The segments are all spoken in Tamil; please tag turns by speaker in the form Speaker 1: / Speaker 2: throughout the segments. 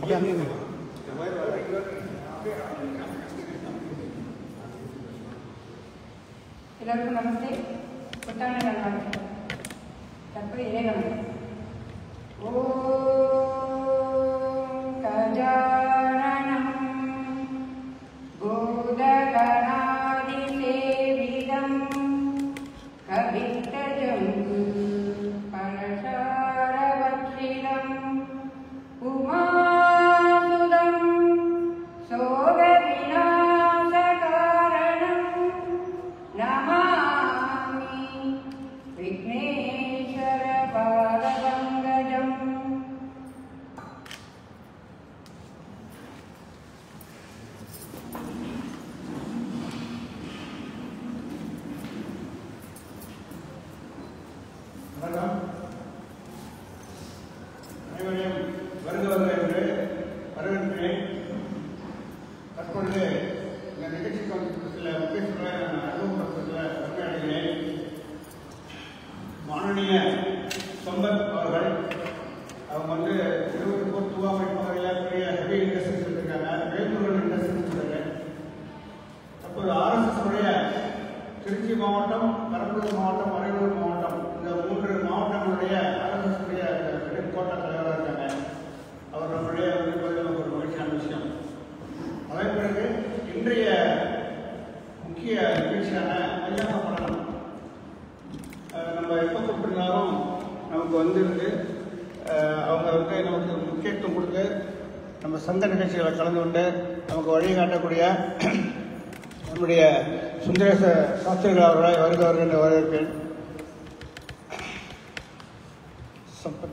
Speaker 1: எல்லாருக்கும் நமஸ்தே புத்தாண்டு நல்வாழ்த்துக்கள் தற்போது இறைவன் ஓம் கஜானனம் பூதகணாதிசேவிதம் கவித்தஜம் பரசாரவக்ஷிதம் உமாசுதம் சோகவிநாசகாரணம் நமாமி விக்னேஸ்வர பாதபங்கஜம்
Speaker 2: வணக்கம் அனைவரையும் வருக வருக என்று வரவேற்கிறேன் தற்பொழுது இந்த நிகழ்ச்சிக்கு வந்து சில முக்கியத்துவ அறிமுகப்படுத்தல உண்மை அடைகிறேன் மானனீய சம்பத் அவர்கள் அவங்க வந்து திருவள்ளூர் துவாமை பகுதியில் பெரிய ஹெவி இண்டஸ்ட்ரீஸ் இருக்காங்க வேலூர் இண்டஸ்ட்ரீஸ் இருக்காங்க அப்போது ஆர்எஸ்எஸ் உடைய திருச்சி மாவட்டம் பெரம்பலூர் மாவட்டம் அரியலூர் மாவட்டம் இந்த மூன்று மாவட்டங்களுடைய ஆர்எஸ்எஸ் உடைய ஹெட்கோட்ட தலைவராக இருக்காங்க அவர் நம்முடைய இருப்பது நமக்கு ஒரு மகிழ்ச்சியான விஷயம் அதன் பிறகு இன்றைய முக்கிய நிகழ்ச்சியான கல்யாண படலம் அஹ் நம்ம எப்போ கூப்பிட்டுருந்தாலும் நமக்கு வந்திருந்து அஹ் அவங்க வந்து நமக்கு முக்கியத்துவம் கொடுத்து நம்ம சங்க நிகழ்ச்சிகளை கலந்து கொண்டு நமக்கு வழிகாட்டக்கூடிய நம்முடைய சுந்தரேச சாஸ்திரிகள் அவர்களை வருக வருக என்று வரவேற்பேன் சம்பத்.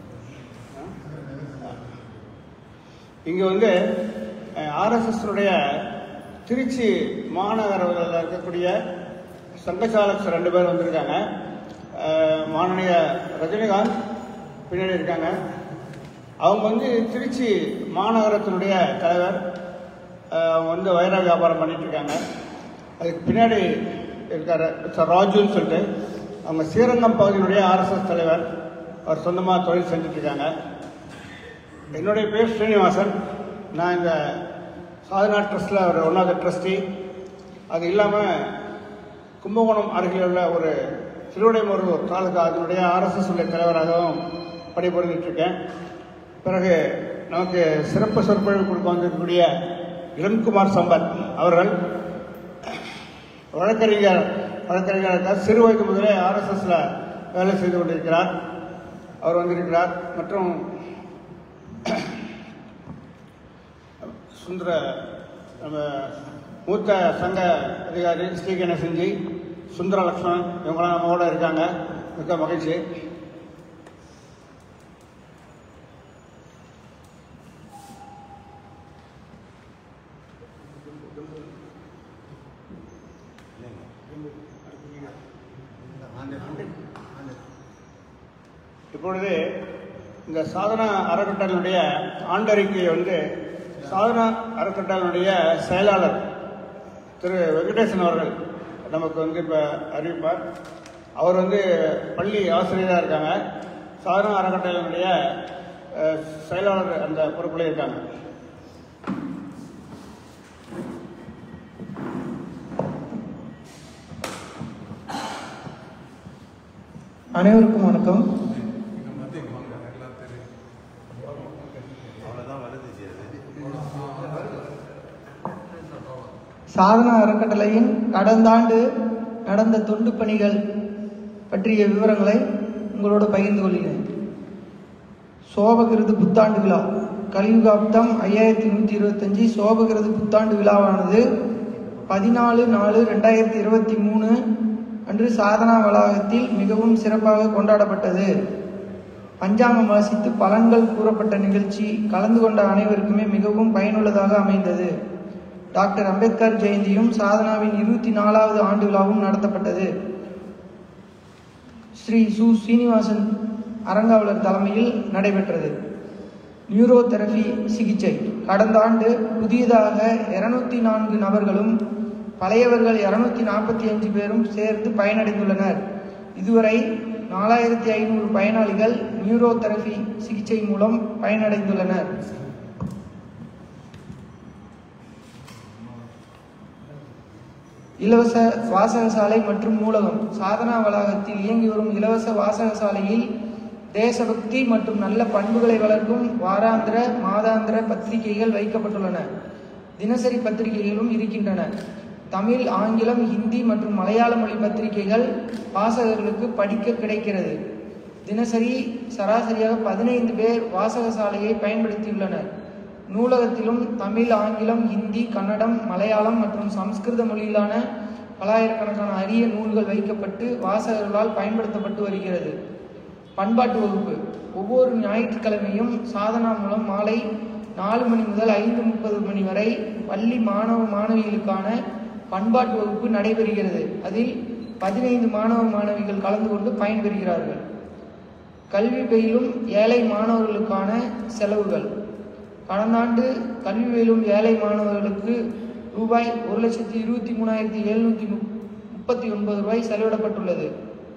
Speaker 2: இங்க வந்து ஆர்எஸ்எஸ்னுடைய திருச்சி மாநகரில் இருக்கக்கூடிய சங்கச்சாலக்ஸ் ரெண்டு பேர் வந்திருக்காங்க அஹ், மானனீய ரஜினிகாந்த் பின்னாடி இருக்காங்க அவங்க வந்து திருச்சி மாநகரத்தினுடைய தலைவர் அஹ், அவங்க வந்து வைர வியாபாரம் பண்ணிட்டு இருக்காங்க அதுக்கு பின்னாடி இருக்காரு சார் ராஜுன்னு சொல்லிட்டு அவங்க ஸ்ரீரங்கம் பகுதியினுடைய ஆர்எஸ்எஸ் தலைவர் அவர் சொந்தமாக தொழில் செஞ்சுட்டு இருக்காங்க என்னுடைய பேர் ஸ்ரீனிவாசன் நான் இந்த சாதனா ட்ரஸ்டில் ஒரு ஒன் ஆஃப் த ட்ரஸ்டி அது இல்லாமல் கும்பகோணம் அருகில் உள்ள ஒரு திருவிடைமருதூர் தாலுகா அதனுடைய ஆர்எஸ்எஸ் உள்ள தலைவராகவும் பணிபுரிந்துட்டு இருக்கேன் பிறகு நமக்கு சிறப்பு சொற்பொழிவு கொடுக்க வந்திருக்கக்கூடிய இளம்குமார் சம்பத் அவர்கள் வழக்கறிஞர் வழக்கறிஞர் சிறு வயது முதலே ஆர்எஸ்எஸ்ல வேலை செய்து கொண்டிருக்கிறார் அவர் வந்திருக்கிறார் மற்றும் சுந்தர நம்ம மூத்த சங்க அதிகாரி ஸ்ரீ கணேசன்ஜி சுந்தர லக்ஷ்மணன் இவங்களாம் நம்மோட இருக்காங்க மிக்க மகிழ்ச்சி இப்பொழுது இந்த சாதனா அறக்கட்டளையுடைய ஆண்டறிக்கையை வந்து சாதனா அறக்கட்டளையுடைய செயலாளர் திரு வெங்கடேசன் அவர்கள் நமக்கு வந்து இப்போ அறிவிப்பார் அவர் வந்து பள்ளி ஆசிரியராக இருக்காங்க சாதனா அறக்கட்டளையினுடைய அஹ், செயலாளர் அந்த பொறுப்பில் இருக்காங்க
Speaker 3: அனைவருக்கும் வணக்கம் சாதனா அறக்கட்டளையின் கடந்த ஆண்டு நடந்த தொண்டு பணிகள் பற்றிய விவரங்களை உங்களோடு பகிர்ந்து கொள்கிறேன் சோபகிருது புத்தாண்டு விழா கலியுகாப்தம் ஐயாயிரத்தி நூற்றி இருபத்தஞ்சி சோபகிருது புத்தாண்டு விழாவானது பதினாலு நாலு ரெண்டாயிரத்தி இருபத்தி மூணு அன்று சாதனா வளாகத்தில் மிகவும் சிறப்பாக கொண்டாடப்பட்டது பஞ்சாங்கம் வாசித்து பலன்கள் கூறப்பட்ட நிகழ்ச்சி கலந்து கொண்ட அனைவருக்குமே மிகவும் பயனுள்ளதாக அமைந்தது டாக்டர் அம்பேத்கர் ஜெயந்தியும் சாதனாவின் இருபத்தி நாலாவது ஆண்டு விழாவும் நடத்தப்பட்டது ஸ்ரீ சு சீனிவாசன் அறங்காவலர் தலைமையில் நடைபெற்றது நியூரோ தெரபி சிகிச்சை கடந்த ஆண்டு புதியதாக இருநூத்தி நான்கு நபர்களும் பழையவர்கள் இருநூத்தி நாற்பத்தி அஞ்சு பேரும் சேர்ந்து பயனடைந்துள்ளனர் இதுவரை நாலாயிரத்தி ஐநூறு பயனாளிகள் நியூரோ தெரபி சிகிச்சை மூலம் பயனடைந்துள்ளனர் இலவச வாசகசாலை மற்றும் நூலகம் சாதனா வளாகத்தில் இயங்கி வரும் இலவச வாசகசாலையில் தேசபக்தி மற்றும் நல்ல பண்புகளை வளர்க்கும் வாராந்திர மாதாந்திர பத்திரிகைகள் வைக்கப்பட்டுள்ளன தினசரி பத்திரிகைகளும் இருக்கின்றன தமிழ் ஆங்கிலம் ஹிந்தி மற்றும் மலையாள மொழி பத்திரிகைகள் வாசகர்களுக்கு படிக்க கிடைக்கிறது தினசரி சராசரியாக பதினைந்து பேர் வாசகசாலையை பயன்படுத்தியுள்ளனர் நூலகத்திலும் தமிழ் ஆங்கிலம் ஹிந்தி கன்னடம் மலையாளம் மற்றும் சமஸ்கிருத மொழியிலான பல்லாயிரக்கணக்கான அரிய நூல்கள் வைக்கப்பட்டு வாசகர்களால் பயன்படுத்தப்பட்டு வருகிறது பண்பாட்டு வகுப்பு ஒவ்வொரு ஞாயிற்றுக்கிழமையும் சாதனா மூலம் மாலை நாலு மணி முதல் ஐந்து முப்பது மணி வரை பள்ளி மாணவ மாணவிகளுக்கான பண்பாட்டு வகுப்பு நடைபெறுகிறது அதில் பதினைந்து மாணவ மாணவிகள் கலந்து கொண்டு பயன்பெறுகிறார்கள் கல்வி பயிலும் ஏழை மாணவர்களுக்கான செலவுகள் கடந்த ஆண்டு கல்வி பயிலும் ஏழை மாணவர்களுக்கு ரூபாய் ஒரு லட்சத்தி இருபத்தி மூணாயிரத்தி எழுநூற்றி முப்பத்தி ஒன்பது ரூபாய் செலவிடப்பட்டுள்ளது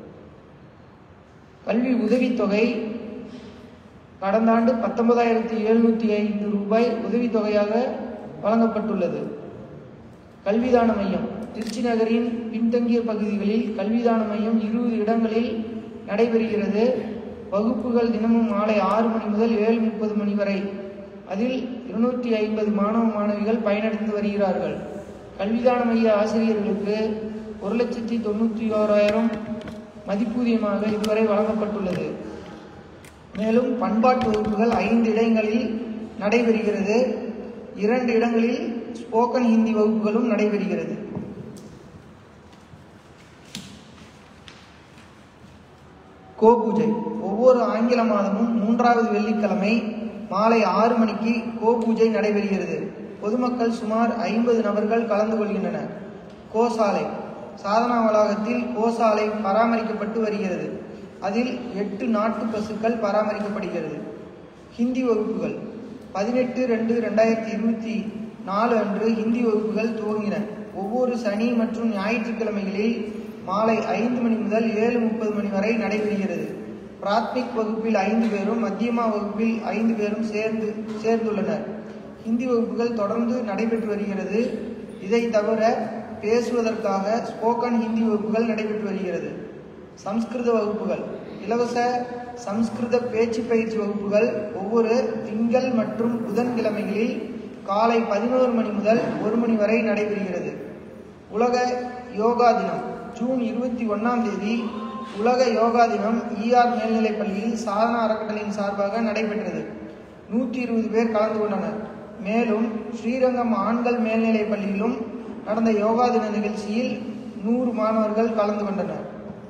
Speaker 3: கல்வி உதவித்தொகை கடந்த ஆண்டு பத்தொன்பதாயிரத்தி எழுநூற்றி ஐந்து ரூபாய் உதவித்தொகையாக வழங்கப்பட்டுள்ளது கல்விதான மையம் திருச்சி நகரின் பின்தங்கிய பகுதிகளில் கல்விதான மையம் இருபது இடங்களில் நடைபெறுகிறது வகுப்புகள் தினமும் மாலை ஆறு மணி முதல் ஏழு முப்பது மணி வரை அதில் இருநூற்றி ஐம்பது மாணவ மாணவிகள் பயனடைந்து வருகிறார்கள் கல்விதான மைய ஆசிரியர்களுக்கு ஒரு லட்சத்தி தொண்ணூற்றி ஓராயிரம் மதிப்பூதியமாக இதுவரை வழங்கப்பட்டுள்ளது மேலும் பண்பாட்டு வகுப்புகள் ஐந்து இடங்களில் நடைபெறுகிறது இரண்டு இடங்களில் ஸ்போக்கன் ஹிந்தி வகுப்புகளும் நடைபெறுகிறது கோபூஜை ஒவ்வொரு ஆங்கில மாதமும் மூன்றாவது வெள்ளிக்கிழமை மாலை ஆறு மணிக்கு கோபூஜை நடைபெறுகிறது பொதுமக்கள் சுமார் ஐம்பது நபர்கள் கலந்து கொள்கின்றனர் கோசாலை சாதனா வளாகத்தில் கோசாலை பராமரிக்கப்பட்டு வருகிறது அதில் எட்டு நாட்டு பசுக்கள் பராமரிக்கப்படுகிறது ஹிந்தி வகுப்புகள் பதினெட்டு ரெண்டு ரெண்டாயிரத்தி இருபத்தி நாலு அன்று ஹிந்தி வகுப்புகள் துவங்கின ஒவ்வொரு சனி மற்றும் ஞாயிற்றுக்கிழமைகளில் மாலை ஐந்து மணி முதல் ஏழு முப்பது மணி வரை நடைபெறுகிறது பிராத்மிக் வகுப்பில் ஐந்து பேரும் மத்தியமா வகுப்பில் ஐந்து பேரும் சேர்ந்து சேர்ந்துள்ளனர் ஹிந்தி வகுப்புகள் தொடர்ந்து நடைபெற்று வருகிறது இதை தவிர பேசுவதற்காக ஸ்போக்கன் ஹிந்தி வகுப்புகள் நடைபெற்று வருகிறது சம்ஸ்கிருத வகுப்புகள் இலவச சம்ஸ்கிருத பேச்சு பயிற்சி வகுப்புகள் ஒவ்வொரு திங்கள் மற்றும் புதன்கிழமைகளில் காலை பதினோரு மணி முதல் ஒரு மணி வரை நடைபெறுகிறது உலக யோகா தினம் ஜூன் இருபத்தி ஒன்றாம் தேதி உலக யோகா தினம் ஈஆர் மேல்நிலைப் பள்ளியில் சாதனா அறக்கட்டளையின் சார்பாக நடைபெற்றது நூற்றி இருபது பேர் கலந்து கொண்டனர் மேலும் ஸ்ரீரங்கம் ஆண்கள் மேல்நிலைப் பள்ளியிலும் நடந்த யோகா தின நிகழ்ச்சியில் நூறு மாணவர்கள் கலந்து கொண்டனர்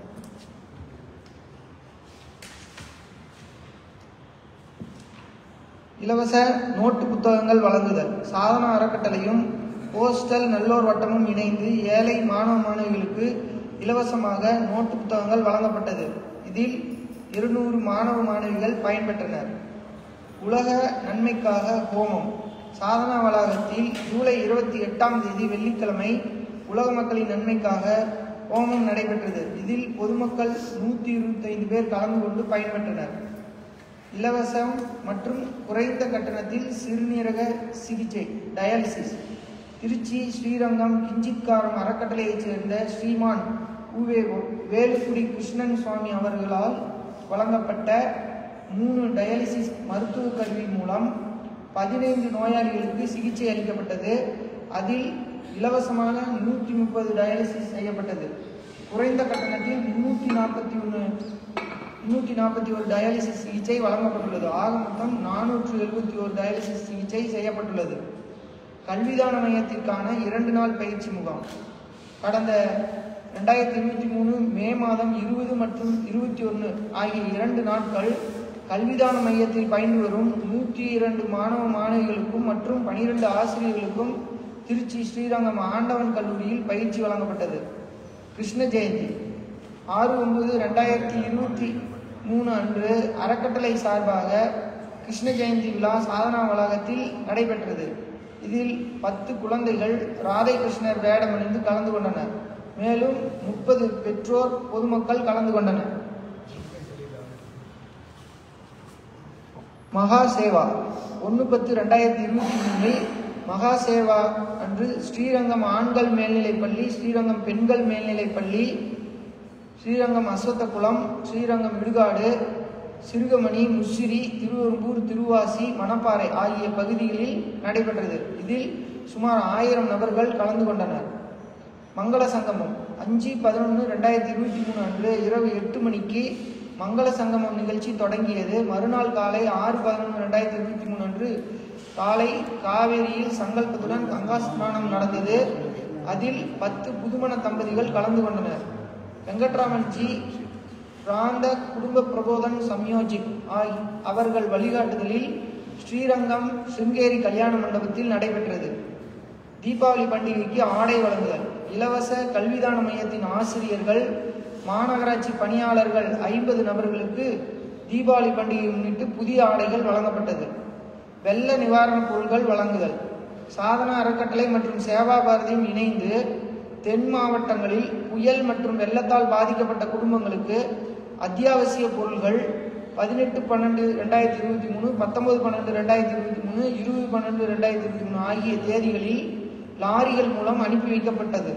Speaker 3: இலவச நோட்டு புத்தகங்கள் வழங்குதல் சாதனா அறக்கட்டளையும் போஸ்டல் நல்லோர் வட்டமும் இணைந்து ஏழை மாணவ மாணவிகளுக்கு இலவசமாக நோட்டு புத்தகங்கள் வழங்கப்பட்டது இதில் இருநூறு மாணவ மாணவிகள் பயன்பெற்றனர் உலக நன்மைக்காக ஹோமம் சாதனா வளாகத்தில் ஜூலை இருபத்தி எட்டாம் தேதி வெள்ளிக்கிழமை உலக மக்களின் நன்மைக்காக ஹோமம் நடைபெற்றது இதில் பொதுமக்கள் நூற்றி இருபத்தைந்து பேர் கலந்து கொண்டு பயன்பெற்றனர் இலவசம் மற்றும் குறைந்த கட்டணத்தில் சிறுநீரக சிகிச்சை டயாலிசிஸ் திருச்சி ஸ்ரீரங்கம் கிஞ்சித்காரம் அறக்கட்டளையைச் சேர்ந்த ஸ்ரீமான் உவே வேலுக்குடி கிருஷ்ணன் சுவாமி அவர்களால் வழங்கப்பட்ட மூணு டயாலிசிஸ் மருத்துவ கல்வி மூலம் பதினைந்து நோயாளிகளுக்கு சிகிச்சை அளிக்கப்பட்டது அதில் இலவசமாக நூற்றி முப்பது டயாலிசிஸ் செய்யப்பட்டது குறைந்த கட்டணத்தில் முன்னூற்றி நாற்பத்தி ஒன்று முன்னூற்றி நாற்பத்தி ஒரு டயாலிசிஸ் சிகிச்சை வழங்கப்பட்டுள்ளது ஆக மொத்தம் நானூற்று எழுபத்தி ஒரு டயாலிசிஸ் சிகிச்சை செய்யப்பட்டுள்ளது கல்விதான மையத்திற்கான இரண்டு நாள் பயிற்சி முகாம் கடந்த ரெண்டாயிரத்தி இருபத்தி மூணு மே மாதம் இருபது மற்றும் இருபத்தி ஒன்று ஆகிய இரண்டு நாட்கள் கல்விதான மையத்தில் பயின்று வரும் நூற்றி இரண்டு மாணவ மாணவிகளுக்கும் மற்றும் பனிரெண்டு ஆசிரியர்களுக்கும் திருச்சி ஸ்ரீரங்கம் ஆண்டவன் கல்லூரியில் பயிற்சி வழங்கப்பட்டது கிருஷ்ண ஜெயந்தி ஆறு ஒன்பது ரெண்டாயிரத்தி இருபத்தி மூணு அன்று அறக்கட்டளை சார்பாக கிருஷ்ண ஜெயந்தி விழா சாதனா வளாகத்தில் நடைபெற்றது இதில் பத்து குழந்தைகள் ராதை கிருஷ்ணர் வேடமணிந்து கலந்து கொண்டனர் மேலும் முப்பது பெற்றோர் பொதுமக்கள் கலந்து கொண்டனர் மகா சேவா ஒன்று பத்து ரெண்டாயிரத்தி இருபத்தி மூணில் மகா சேவா அன்று ஸ்ரீரங்கம் ஆண்கள் மேல்நிலைப்பள்ளி ஸ்ரீரங்கம் பெண்கள் மேல்நிலைப்பள்ளி ஸ்ரீரங்கம் அஸ்வத்தகுளம் ஸ்ரீரங்கம் இடுகாடு சிறுகமணி முசிறி திருவெரும்பூர் திருவாசி மணப்பாறை ஆகிய பகுதிகளில் நடைபெற்றது இதில் சுமார் ஆயிரம் நபர்கள் கலந்து கொண்டனர் மங்கள சங்கமம் அஞ்சு பதினொன்று ரெண்டாயிரத்தி இருபத்தி மூணு அன்று இரவு எட்டு மணிக்கு மங்கள சங்கமம் நிகழ்ச்சி தொடங்கியது மறுநாள் காலை ஆறு பதினொன்று ரெண்டாயிரத்தி இருபத்தி மூணு அன்று காலை காவேரியில் சங்கல்பத்துடன் கங்கா ஸ்நானம் நடந்தது அதில் பத்து புதுமண தம்பதிகள் கலந்து கொண்டனர் வெங்கட்ராமன் ஜி பிராந்த குடும்ப பிரபோதன் சம்யோஜிக் ஆய் அவர்கள் வழிகாட்டுதலில் ஸ்ரீரங்கம் சிருங்கேரி கல்யாண மண்டபத்தில் நடைபெற்றது தீபாவளி பண்டிகைக்கு ஆடை வழங்குதல் இலவச கல்விதான மையத்தின் ஆசிரியர்கள் மாநகராட்சி பணியாளர்கள் ஐம்பது நபர்களுக்கு தீபாவளி பண்டிகையை முன்னிட்டு புதிய ஆடைகள் வழங்கப்பட்டது வெள்ள நிவாரணப் பொருட்கள் வழங்குதல் சாதன அறக்கட்டளை மற்றும் சேவா பாரதியும் இணைந்து தென் மாவட்டங்களில் புயல் மற்றும் வெள்ளத்தால் பாதிக்கப்பட்ட குடும்பங்களுக்கு அத்தியாவசிய பொருள்கள் பதினெட்டு பன்னெண்டு ரெண்டாயிரத்தி இருபத்தி மூணு பத்தொன்பது பன்னெண்டு ரெண்டாயிரத்தி இருபத்தி மூணு இருபது பன்னெண்டு ரெண்டாயிரத்தி இருபத்தி மூணு ஆகிய தேதிகளில் லாரிகள் மூலம் அனுப்பி வைக்கப்பட்டது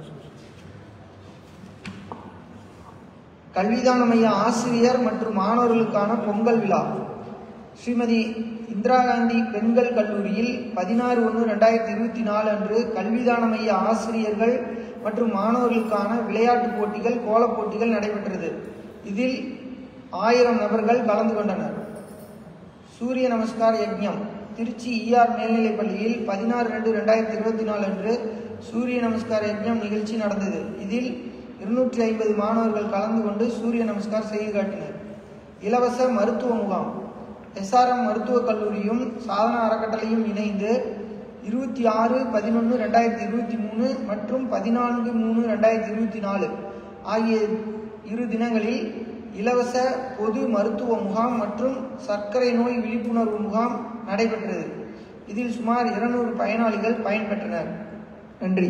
Speaker 3: கல்விதான மைய ஆசிரியர் மற்றும் மாணவர்களுக்கான பொங்கல் விழா ஸ்ரீமதி இந்திரா காந்தி பெண்கள் கல்லூரியில் பதினாறு ஒன்று ரெண்டாயிரத்தி இருபத்தி நாலு அன்று கல்விதான மைய ஆசிரியர்கள் மற்றும் மாணவர்களுக்கான விளையாட்டுப் போட்டிகள் கோலப் போட்டிகள் நடைபெற்றது இதில் ஆயிரம் நபர்கள் கலந்து கொண்டனர் சூரிய நமஸ்கார் யஜ்ஞம் திருச்சி ஈஆர் மேல்நிலைப் பள்ளியில் பதினாறு ரெண்டு ரெண்டாயிரத்தி இருபத்தி நாலு அன்று சூரிய நமஸ்கார் யஜ்ஞம் நிகழ்ச்சி நடந்தது இதில் இருநூற்றி ஐம்பது மாணவர்கள் கலந்து கொண்டு சூரிய நமஸ்கார் செய்து காட்டினர் இலவச மருத்துவ முகாம் எஸ்ஆர்எம் மருத்துவக் கல்லூரியும் சாதனா அறக்கட்டளையும் இணைந்து இருபத்தி ஆறு பதினொன்று ரெண்டாயிரத்தி இருபத்தி மூணு மற்றும் பதினான்கு மூணு ரெண்டாயிரத்தி இருபத்தி நாலு ஆகிய இரு தினங்களில் இலவச பொது மருத்துவ முகாம் மற்றும் சர்க்கரை நோய் விழிப்புணர்வு முகாம் நடைபெற்றது இதில் சுமார் இருநூறு பயனாளிகள் பயன்பெற்றனர் நன்றி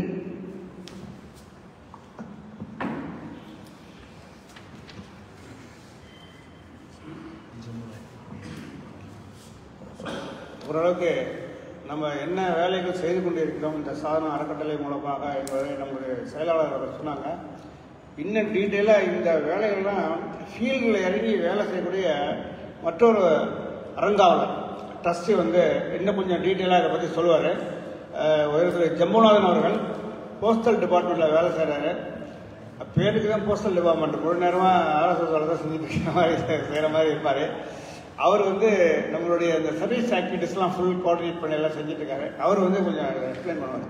Speaker 2: ஓரளவுக்கு நம்ம என்ன வேலைகள் செய்து கொண்டிருக்கிறோம் இந்த சாதன அறக்கட்டளை மூலமாக என்பதை நம்முடைய செயலாளர் அவர் சொன்னாங்க இன்னும் டீட்டெயிலாக இந்த வேலைகள்லாம் ஃபீல்டில் இறங்கி வேலை செய்யக்கூடிய மற்றொரு அறங்காவலர் ட்ரஸ்டி வந்து இன்னும் கொஞ்சம் டீட்டெயிலாக இதை பற்றி சொல்லுவார் ஒருத்தர் ஜம்புநாதன் அவர்கள் போஸ்டல் டிபார்ட்மெண்ட்டில் வேலை செய்கிறாரு பேருக்கு தான் போஸ்டல் டிபார்ட்மெண்ட் முழு நேரமாக ஆர்எஸ்எஸ் வேலை தான் செஞ்சுட்டு இருக்கிற மாதிரி செய்கிற மாதிரி இருப்பார் அவர் வந்து நம்மளுடைய இந்த சர்வீஸ் ஆக்டிவிட்டீஸ்லாம் ஃபுல் கோஆர்டினேட் பண்ணி எல்லாம் செஞ்சுட்டு இருக்காரு அவர் வந்து கொஞ்சம் எக்ஸ்பிளைன் பண்ணுவார்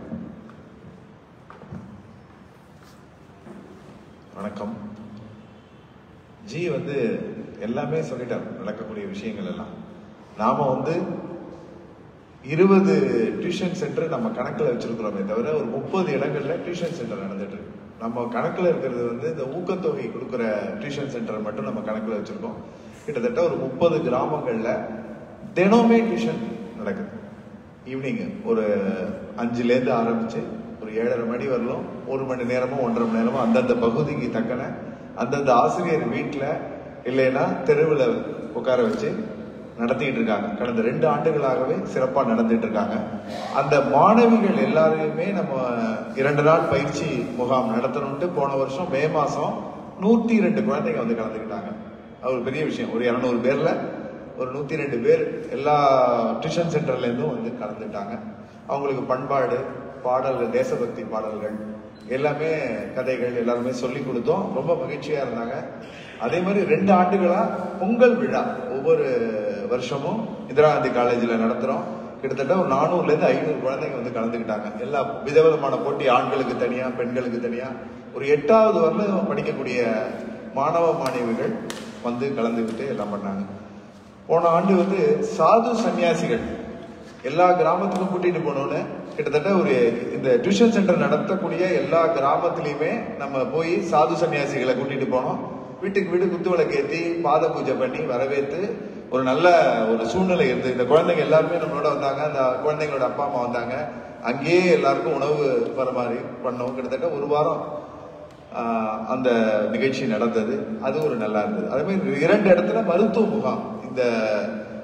Speaker 4: வணக்கம் ஜி வந்து எல்லாமே சொல்லிட்டார் நடக்கக்கூடிய விஷயங்கள் எல்லாம் நாம வந்து இருபது டியூஷன் சென்டர் நம்ம கணக்கில் வச்சிருக்கிறோமே தவிர ஒரு முப்பது இடங்கள்ல டியூஷன் சென்டர் நடந்துட்டு இருக்கு நம்ம கணக்கில் இருக்கிறது வந்து இந்த ஊக்கத்தொகை கொடுக்குற டியூஷன் சென்டர் மட்டும் நம்ம கணக்கில் வச்சிருக்கோம் கிட்டத்தட்ட ஒரு முப்பது கிராமங்கள்ல தினமுமே டியூஷன் நடக்குது ஈவினிங் ஒரு அஞ்சுலேருந்து ஆரம்பிச்சு ஒரு ஏழரை மணி வரலும் ஒரு மணி நேரமோ ஒன்றரை மணி நேரமோ அந்தந்த பகுதிக்கு தக்கன அந்தந்த ஆசிரியர் வீட்டில் இல்லைன்னா தெருவில் உட்கார வச்சு நடத்திட்டு இருக்காங்க கடந்த ரெண்டு ஆண்டுகளாகவே சிறப்பாக நடந்துட்டு இருக்காங்க அந்த மாணவிகள் எல்லாரையுமே நம்ம இரண்டு நாள் பயிற்சி முகாம் நடத்தணும்ட்டு போன வருஷம் மே மாசம் நூற்றி ரெண்டு குழந்தைங்க வந்து கலந்துக்கிட்டாங்க அது ஒரு பெரிய விஷயம் ஒரு இரநூறு பேர்ல ஒரு நூற்றி ரெண்டு பேர் எல்லா டியூஷன் சென்டர்லேருந்தும் வந்து கலந்துட்டாங்க அவங்களுக்கு பண்பாடு பாடல்கள் தேசபக்தி பாடல்கள் எல்லாமே கதைகள் எல்லாருமே சொல்லி கொடுத்தோம் ரொம்ப மகிழ்ச்சியா இருந்தாங்க அதே மாதிரி ரெண்டு ஆண்டுகளா பொங்கல் விழா ஒவ்வொரு வருஷமும் இந்திரா காந்தி காலேஜில் நடத்துறோம் கிட்டத்தட்ட ஒரு நானூறுல இருந்து ஐநூறு குழந்தைங்க வந்து கலந்துக்கிட்டாங்க எல்லா விதவிதமான போட்டி ஆண்களுக்கு தனியா பெண்களுக்கு தனியா ஒரு எட்டாவது வரல படிக்கக்கூடிய மாணவ மாணவிகள் வந்து கலந்துக்கிட்டு எல்லாம் பண்ணாங்க போன ஆண்டு வந்து சாது சன்னியாசிகள் எல்லா கிராமத்துக்கும் கூட்டிட்டு போனோன்னு கிட்டத்தட்ட ஒரு இந்த டியூஷன் சென்டர் நடத்தக்கூடிய எல்லா கிராமத்திலையுமே நம்ம போய் சாது சன்னியாசிகளை கூட்டிட்டு போனோம் வீட்டுக்கு வீடு குத்து விளக்கேத்தி பாத பூஜை பண்ணி வரவேற்று ஒரு நல்ல ஒரு சூழ்நிலை இருந்தது இந்த குழந்தைங்க எல்லாருமே நம்மளோட வந்தாங்க அந்த குழந்தைங்களோட அப்பா அம்மா வந்தாங்க அங்கேயே எல்லாருக்கும் உணவு வர மாதிரி பண்ணோம் கிட்டத்தட்ட ஒரு வாரம் ஆஹ், அந்த நிகழ்ச்சி நடந்தது அது ஒரு நல்லா இருந்தது அதே மாதிரி இரண்டு இடத்துல மருத்துவ முகாம் இந்த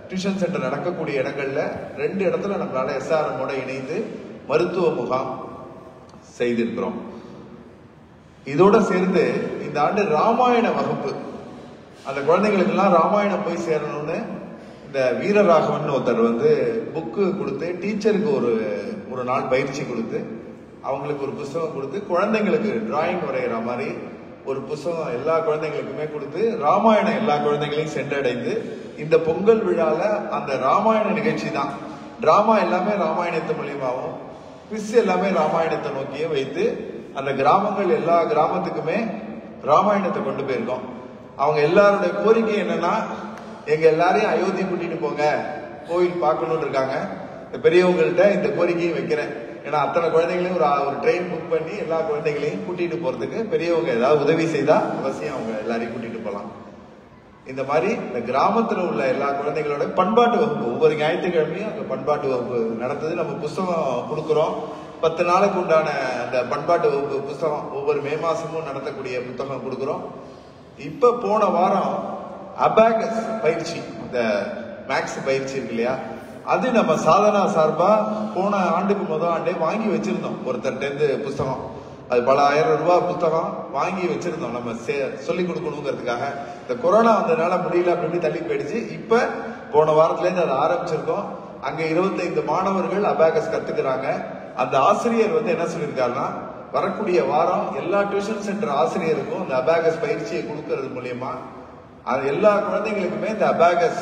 Speaker 4: டியூஷன் சென்டர் நடக்கக்கூடிய இடங்கள்ல ரெண்டு இடத்துல நம்மளால எஸ்ஆர்எம்மோட இணைந்து மருத்துவ முகாம் செய்திருக்கிறோம் இதோட சேர்ந்து இந்த ஆண்டு ராமாயண வகுப்பு அந்த குழந்தைங்களுக்கெல்லாம் ராமாயணம் போய் சேரணும்னு இந்த வீரராகவன் ஒருத்தர் வந்து புக்கு கொடுத்து டீச்சருக்கு ஒரு ஒரு நாள் பயிற்சி கொடுத்து அவங்களுக்கு ஒரு புஸ்தகம் கொடுத்து குழந்தைங்களுக்கு டிராயிங் வரைகிற மாதிரி ஒரு புஸ்தகம் எல்லா குழந்தைங்களுக்குமே கொடுத்து ராமாயணம் எல்லா குழந்தைகளையும் சென்றடைந்து இந்த பொங்கல் விழால அந்த ராமாயண நிகழ்ச்சி தான் டிராமா எல்லாமே ராமாயணத்து மூலியமாகவும் குவிஸ் எல்லாமே ராமாயணத்தை நோக்கியே வைத்து அந்த கிராமங்கள் எல்லா கிராமத்துக்குமே ராமாயணத்தை கொண்டு போயிருக்கோம் அவங்க எல்லாருடைய கோரிக்கை என்னன்னா எங்க எல்லாரையும் அயோத்தி கூட்டிட்டு போங்க கோயில் பார்க்கணும்னு இருக்காங்க இந்த பெரியவங்கள்ட்ட இந்த கோரிக்கையும் வைக்கிறேன் ஏன்னா அத்தனை குழந்தைகளையும் ஒரு ஒரு ட்ரெயின் புக் பண்ணி எல்லா குழந்தைகளையும் கூட்டிட்டு போறதுக்கு பெரியவங்க ஏதாவது உதவி செய்தா அவசியம் அவங்க எல்லாரையும் கூட்டிட்டு போகலாம் இந்த மாதிரி இந்த கிராமத்துல உள்ள எல்லா குழந்தைகளோட பண்பாட்டு வகுப்பு ஒவ்வொரு ஞாயிற்றுக்கிழமையும் அந்த பண்பாட்டு வகுப்பு நடத்துது நம்ம புஸ்தகம் கொடுக்குறோம் பத்து நாளுக்கு உண்டான அந்த பண்பாட்டு வகுப்பு புஸ்தகம் ஒவ்வொரு மே மாசமும் நடத்தக்கூடிய புத்தகம் கொடுக்குறோம் இப்ப போன வாரம் அபாகஸ் பயிற்சி இந்த மேக்ஸ் பயிற்சி இருக்கு இல்லையா அது நம்ம சாதனா சார்பா போன ஆண்டுக்கு முதல் ஆண்டே வாங்கி வச்சிருந்தோம் ஒருத்தர்ட்ட இருந்து புஸ்தகம் அது பல ஆயிரம் ரூபாய் புத்தகம் வாங்கி வச்சிருந்தோம் நம்ம சே- சொல்லி கொடுக்கணுங்கிறதுக்காக இந்த கொரோனா வந்ததுனால முடியல அப்படி இப்படி தள்ளி போயிடுச்சு இப்ப போன வாரத்துல இருந்து அதை ஆரம்பிச்சிருக்கோம் அங்க 25 மாணவர்கள் அபாகஸ் கத்துக்கிறாங்க அந்த ஆசிரியர் வந்து என்ன சொல்லியிருக்காருன்னா வரக்கூடிய வாரம் எல்லா டியூஷன் சென்டர் ஆசிரியருக்கும் இந்த அபாகஸ் பயிற்சியை கொடுக்கறது மூலியமா அது எல்லா குழந்தைங்களுக்குமே இந்த அபாகஸ்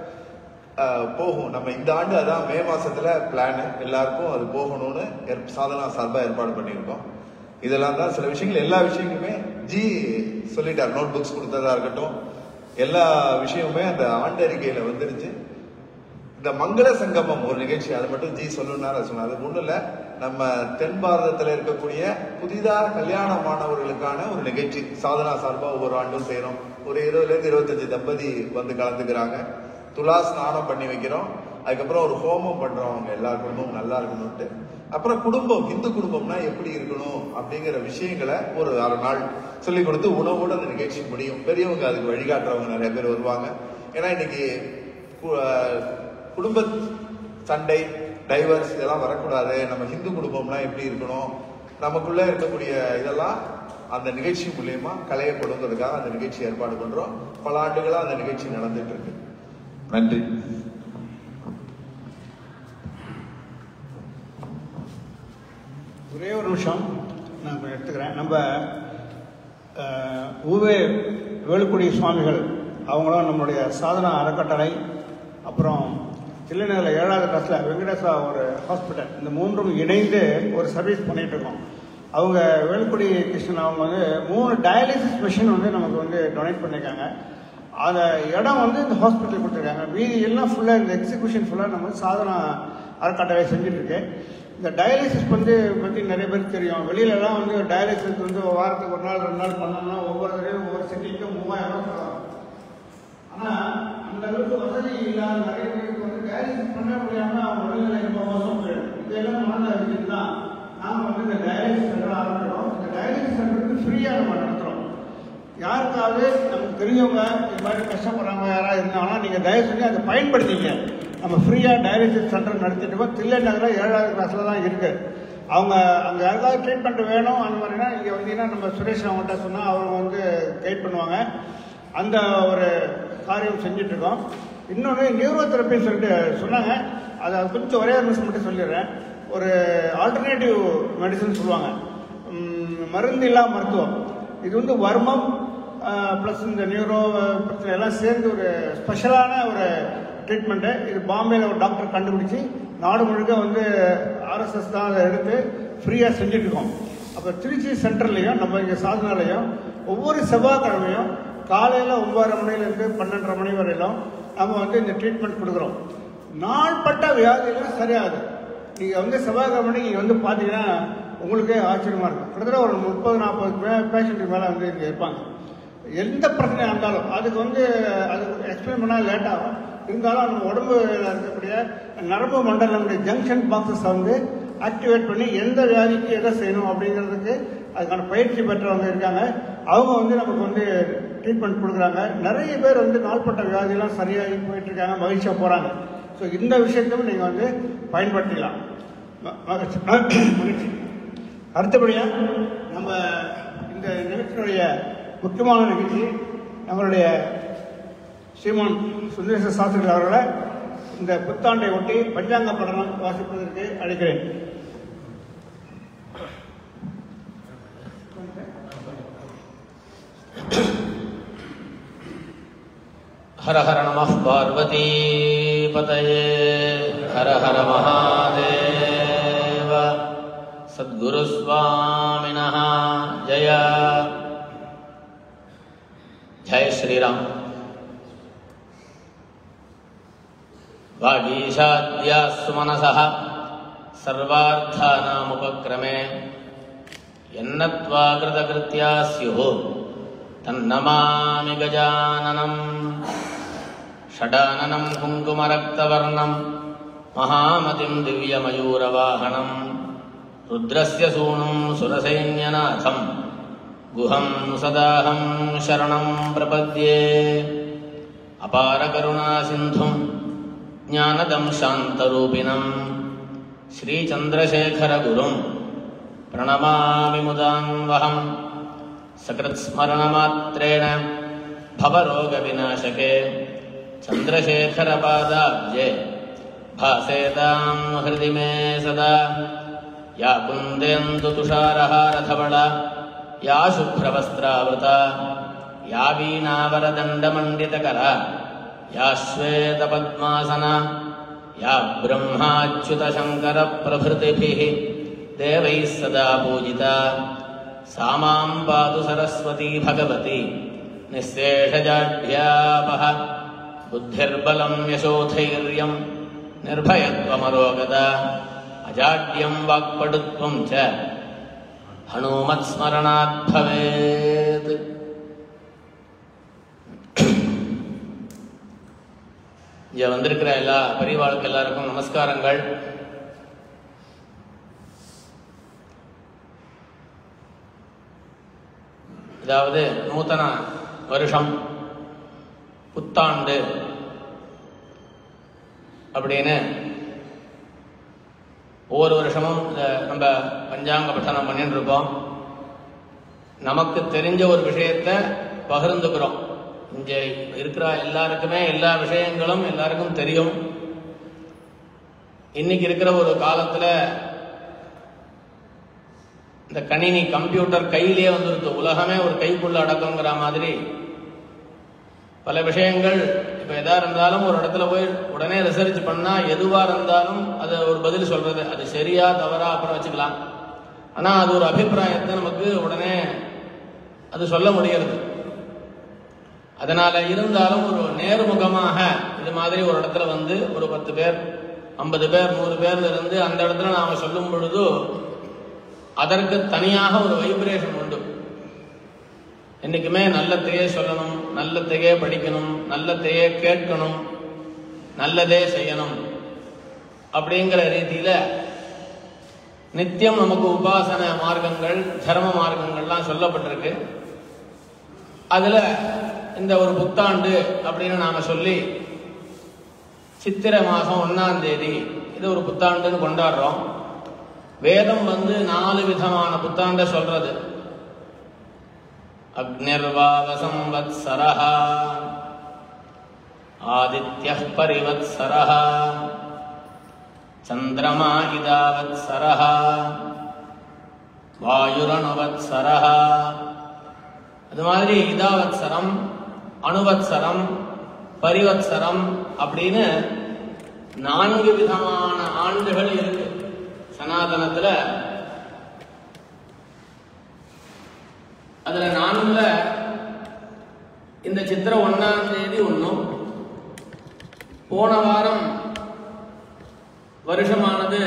Speaker 4: அஹ், போகும் நம்ம இந்த ஆண்டு அதான் மே மாசத்துல பிளான் எல்லாருக்கும் அது போகணும்னு ஏற்- சாதனா சார்பா ஏற்பாடு பண்ணியிருக்கோம் இதெல்லாம் தான் சில விஷயங்கள் எல்லா விஷயங்களுமே ஜி சொல்லிட்டார் நோட் புக்ஸ் கொடுத்ததா இருக்கட்டும் எல்லா விஷயமுமே அந்த ஆண்டு அறிக்கையில வந்துருச்சு இந்த மங்கள சங்கமம் ஒரு நிகழ்ச்சி அதை மட்டும் ஜி சொல்லணும்னா சொன்னார் அது ஒண்ணும் இல்ல நம்ம தென் பாரதத்துல இருக்கக்கூடிய புதிதாக கல்யாணமானவர்களுக்கான ஒரு நிகழ்ச்சி சாதனா சார்பா ஒவ்வொரு ஆண்டும் செய்யறோம் ஒரு இருபதுல இருந்து இருபத்தஞ்சு தம்பதி வந்து கலந்துக்கிறாங்க துலா ஸ்நானம் பண்ணி வைக்கிறோம் அதுக்கப்புறம் ஒரு ஹோமம் பண்றோம் அவங்க எல்லா குடும்பமும் நல்லா இருக்கணும்ட்டு அப்புறம் குடும்பம் இந்து குடும்பம்னா எப்படி இருக்கணும் அப்படிங்கிற விஷயங்களை ஒரு அரை நாள் சொல்லி கொடுத்து உணவோட அந்த நிகழ்ச்சி முடியும் பெரியவங்க அதுக்கு வழிகாட்டுறவங்க நிறைய பேர் வருவாங்க ஏன்னா இன்னைக்கு கு- அஹ் குடும்ப சண்டை டைவர்ஸ் இதெல்லாம் வரக்கூடாது நம்ம ஹிந்து குடும்பம்லாம் எப்படி இருக்கணும் நமக்குள்ள இருக்கக்கூடிய இதெல்லாம் அந்த நிகழ்ச்சி மூலியமா களையப்படுங்கிறதுக்காக அந்த நிகழ்ச்சி ஏற்பாடு பண்றோம் பல ஆண்டுகளா அந்த நிகழ்ச்சி நடந்துட்டு இருக்கு நன்றி
Speaker 2: ஒரே ஒரு நிமிஷம் நான் இப்ப எடுத்துக்கிறேன் நம்ம அஹ், ஊவே வேலுக்குடி சுவாமிகள் அவங்களும் நம்மளுடைய சாதனா அறக்கட்டளை அப்புறம் தில்லைநகரில் ஏழாவது கிளாஸில் வெங்கடேசா ஒரு ஹாஸ்பிட்டல் இந்த மூன்றும் இணைந்து ஒரு சர்வீஸ் பண்ணிட்டு இருக்கோம் அவங்க வேலுக்குடி கிருஷ்ணன் அவங்க வந்து மூணு டயாலிசிஸ் மிஷின் வந்து நமக்கு வந்து டொனேட் பண்ணியிருக்காங்க அந்த இடம் வந்து இந்த ஹாஸ்பிட்டல் கொடுத்துருக்காங்க மீதி எல்லாம் ஃபுல்லாக இந்த எக்ஸிகியூஷன் ஃபுல்லாக நம்ம சாதனா அறக்கட்டளை செஞ்சுட்டு இருக்கு இந்த டயாலிசிஸ் வந்து பற்றி நிறைய பேருக்கு தெரியும் வெளியிலலாம் வந்து டயாலிசிஸ் வந்து வாரத்துக்கு ஒரு நாள் ரெண்டு நாள் பண்ணோம்னா ஒவ்வொரு தடவையும் ஒவ்வொரு சிட்டிக்கும் மூவாயிரம் ரூபாய் செலவாகும். ஆனா அந்த அளவுக்கு வசதி இல்லாத நிறைய பேருக்கு வந்து டயாலிசிஸ் பண்ண முடியாம அவங்க உடல்நிலை ரொம்ப மோசம் போயிடும் இதெல்லாம் மனதில் வச்சுட்டு தான் நாம வந்து இந்த டயாலிசிஸ் சென்டர் ஆரம்பிக்கிறோம் இந்த டயாலிசிஸ் சென்டருக்கு ஃப்ரீயா நம்ம நடத்துறோம் யாருக்காவது நமக்கு தெரிஞ்சவங்க இது மாதிரி கஷ்டப்படுறவங்க யாராவது இருந்தாங்கன்னா நீங்க தயவு செஞ்சு அதை பயன்படுத்திங்க நம்ம ஃப்ரீயா டயாலிசிஸ் சென்டர் நடத்திட்டு இருக்கோம் தில்லை நகரில் ஏழாவது கிளாஸ்ல தான் இருக்கு அவங்க அங்கே யாருக்காவது ட்ரீட்மெண்ட் வேணும் அந்த மாதிரினா இங்கே வந்தீங்கன்னா நம்ம சுரேஷ் அவங்கள்ட்ட சொன்னால் அவங்க வந்து கைட் பண்ணுவாங்க அந்த ஒரு காரியம் செஞ்சுட்டு இருக்கோம் இன்னொன்று நியூரோ தெரப்பின்னு சொல்லிட்டு சொன்னாங்க அதை கொஞ்சம் ஒரே ஒரு நிமிஷம் மட்டும் சொல்லிடுறேன் ஒரு ஆல்டர்னேட்டிவ் மெடிசன் சொல்லுவாங்க ம், மருந்து இல்லா மருத்துவம் இது வந்து வர்மம் ப்ளஸ் இந்த நியூரோ பிரச்சனை எல்லாம் சேர்ந்து ஒரு ஸ்பெஷலான ஒரு ட்ரீட்மெண்ட்டு இது பாம்பேல ஒரு டாக்டர் கண்டுபிடிச்சி நாடு முழுக்க வந்து ஆர்எஸ்எஸ் தான் அதை எடுத்து ஃப்ரீயாக செஞ்சுட்டு இருக்கோம் அப்போ திருச்சி சென்டர்லையும் நம்ம இங்கே சாதனாலையும் ஒவ்வொரு செவ்வாய்க்கிழமையும் காலையில் ஒன்பதரை மணிலேருந்து பன்னெண்டரை மணி வரையிலும் நம்ம வந்து இந்த ட்ரீட்மெண்ட் கொடுக்குறோம் நாள்பட்ட வியாதியெல்லாம் சரியாகுது நீங்கள் வந்து செவ்வாய்க்கிழமை நீங்கள் வந்து பார்த்தீங்கன்னா உங்களுக்கே ஆச்சரியமாக இருக்கும் கிட்டத்தட்ட ஒரு முப்பது நாற்பது பேஷண்ட்டுக்கு மேலே வந்து இங்கே இருப்பாங்க எந்த பிரச்சனையாக இருந்தாலும் அதுக்கு வந்து அது எக்ஸ்பிளைன் பண்ணால் லேட் ஆகும் இருந்தாலும் நம்ம உடம்புல இருக்கக்கூடிய நரம்பு மண்டலங்களுடைய ஜங்ஷன் பாக்ஸஸ் வந்து ஆக்டிவேட் பண்ணி எந்த வியாதிக்கு எதை செய்யணும் அப்படிங்கிறதுக்கு அதுக்கான பயிற்சி பெற்றவங்க இருக்காங்க அவங்க வந்து நமக்கு வந்து ட்ரீட்மெண்ட் கொடுக்குறாங்க நிறைய பேர் வந்து நாள்பட்ட வியாதியெல்லாம் சரியாகி போயிட்டு இருக்காங்க மகிழ்ச்சியாக போகிறாங்க ஸோ இந்த விஷயத்தையும் நீங்கள் வந்து பயன்படுத்திக்கலாம் ம- மகிழ்ச்சி மகிழ்ச்சி அடுத்தபடியாக நம்ம இந்த நிகழ்ச்சியினுடைய முக்கியமான நிகழ்ச்சி நம்மளுடைய ஸ்ரீமான் சுந்தரேச சாஸ்திரி அவர்களை இந்த புத்தாண்டை ஒட்டி பஞ்சாங்க படனம் வாசிப்பதற்கு அழைக்கிறேன்
Speaker 5: हर हर नमः पार्वतीपतये हर हर महादेव सद्गुरुस्वामिनः जय जय श्रीराम वागीशाद्यास्तु मनसः सर्वार्थानामुपक्रमे यन्नत्वा कृतकृत्या स्युः तन्नमामि गजाननम् षडाननं कुङ्कुमरक्तवर्णं महामतिं दिव्यमयूरवाहनं रुद्रस्य सूनुं सुरसैन्यनाथं गुहं सदाहं शरणं प्रपद्ये अपारकरुणासिन्धुं ज्ञानदं शान्तरूपिणं श्रीचन्द्रशेखरगुरुं प्रणमामि मुदान्वहम् सकृत्स्मरणमात्रेण भवरोगविनाशके चन्द्रशेखरपादाब्जे भासेतां हृदि मे सदा या कुन्देन्दुतुषारहारधवला या शुभ्रवस्त्रावृता या वीणावरदण्डमण्डितकरा या श्वेतपद्मासना या ब्रह्माच्युतशङ्करप्रभृतिभिः देवैः सदा पूजिता सा मां पातु सरस्वती भगवती निःशेषजाढ्यापः बुद्धिर्बलं यशोधैर्यं निर्भयत्वमरोगदा अजाड्यं वाक्पटुत्वं च हनुमत्स्मरणात् भवेत् இங்க வந்திருக்கிற எல்லா பெரியவாளுக்கு எல்லாருக்கும் நமஸ்காரங்கள் அதாவது நூத்தன வருஷம் புத்தாண்டு அப்படின்னு ஒவ்வொரு வருஷமும் இந்த நம்ம பஞ்சாங்க பட்டனம் பண்ணிட்டு இருக்கோம் நமக்கு தெரிஞ்ச ஒரு விஷயத்த பகிர்ந்துக்கிறோம் இங்க இருக்கிற எல்லாருக்குமே எல்லா விஷயங்களும் எல்லாருக்கும் தெரியும் இன்னைக்கு இருக்கிற ஒரு காலத்துல இந்த கணினி கம்ப்யூட்டர் கையிலேயே வந்துருது உலகமே ஒரு கைக்குள்ள அடக்கங்கிற மாதிரி பல விஷயங்கள் இப்ப எதா இருந்தாலும் ஒரு இடத்துல போய் உடனே ரிசர்ச் பண்ணா எதுவா இருந்தாலும் அது ஒரு பதில் சொல்றது அது சரியா தவறா அப்புறம் வச்சுக்கலாம் ஆனா அது ஒரு அபிப்பிராயத்தை நமக்கு உடனே அது சொல்ல முடிகிறது அதனால இருந்தாலும் ஒரு நேர்முகமாக இது மாதிரி ஒரு இடத்துல வந்து ஒரு பத்து பேர் ஐம்பது பேர் நூறு பேர்ல இருந்து அந்த இடத்துல நாம சொல்லும் பொழுது அதற்கு தனியாக ஒரு வைப்ரேஷன் உண்டு என்னைக்குமே நல்லத்தையே சொல்லணும் நல்லத்தையே படிக்கணும் நல்லத்தையே கேட்கணும் நல்லதே செய்யணும் அப்படிங்கிற ரீதியில நித்தியம் நமக்கு உபாசன மார்க்கங்கள் தர்ம மார்க்கங்கள்லாம் சொல்லப்பட்டிருக்கு அதுல இந்த ஒரு புத்தாண்டு அப்படின்னு நாம சொல்லி சித்திரை மாசம் ஒன்னாம் தேதி இது ஒரு புத்தாண்டுன்னு கொண்டாடுறோம் வேதம் வந்து நாலு விதமான புத்தாண்ட சொல்றது அக்னிர்வாவசம் வத்சரஹ ஆதித்ய பரிவத்சரஹ சந்திரமா இதாவத்சரஹ வாயுரணுவத்சரஹ அது மாதிரி இதாவத்சரம் அணுவத்சரம் பரிவத்சரம் அப்படின்னு நான்கு விதமான ஆண்டுகள் இருக்கு சனாதனத்துல அதுல நான்குல இந்த சித்திர ஒன்னாம் தேதி ஒன்றும் போன வாரம் வருஷமானது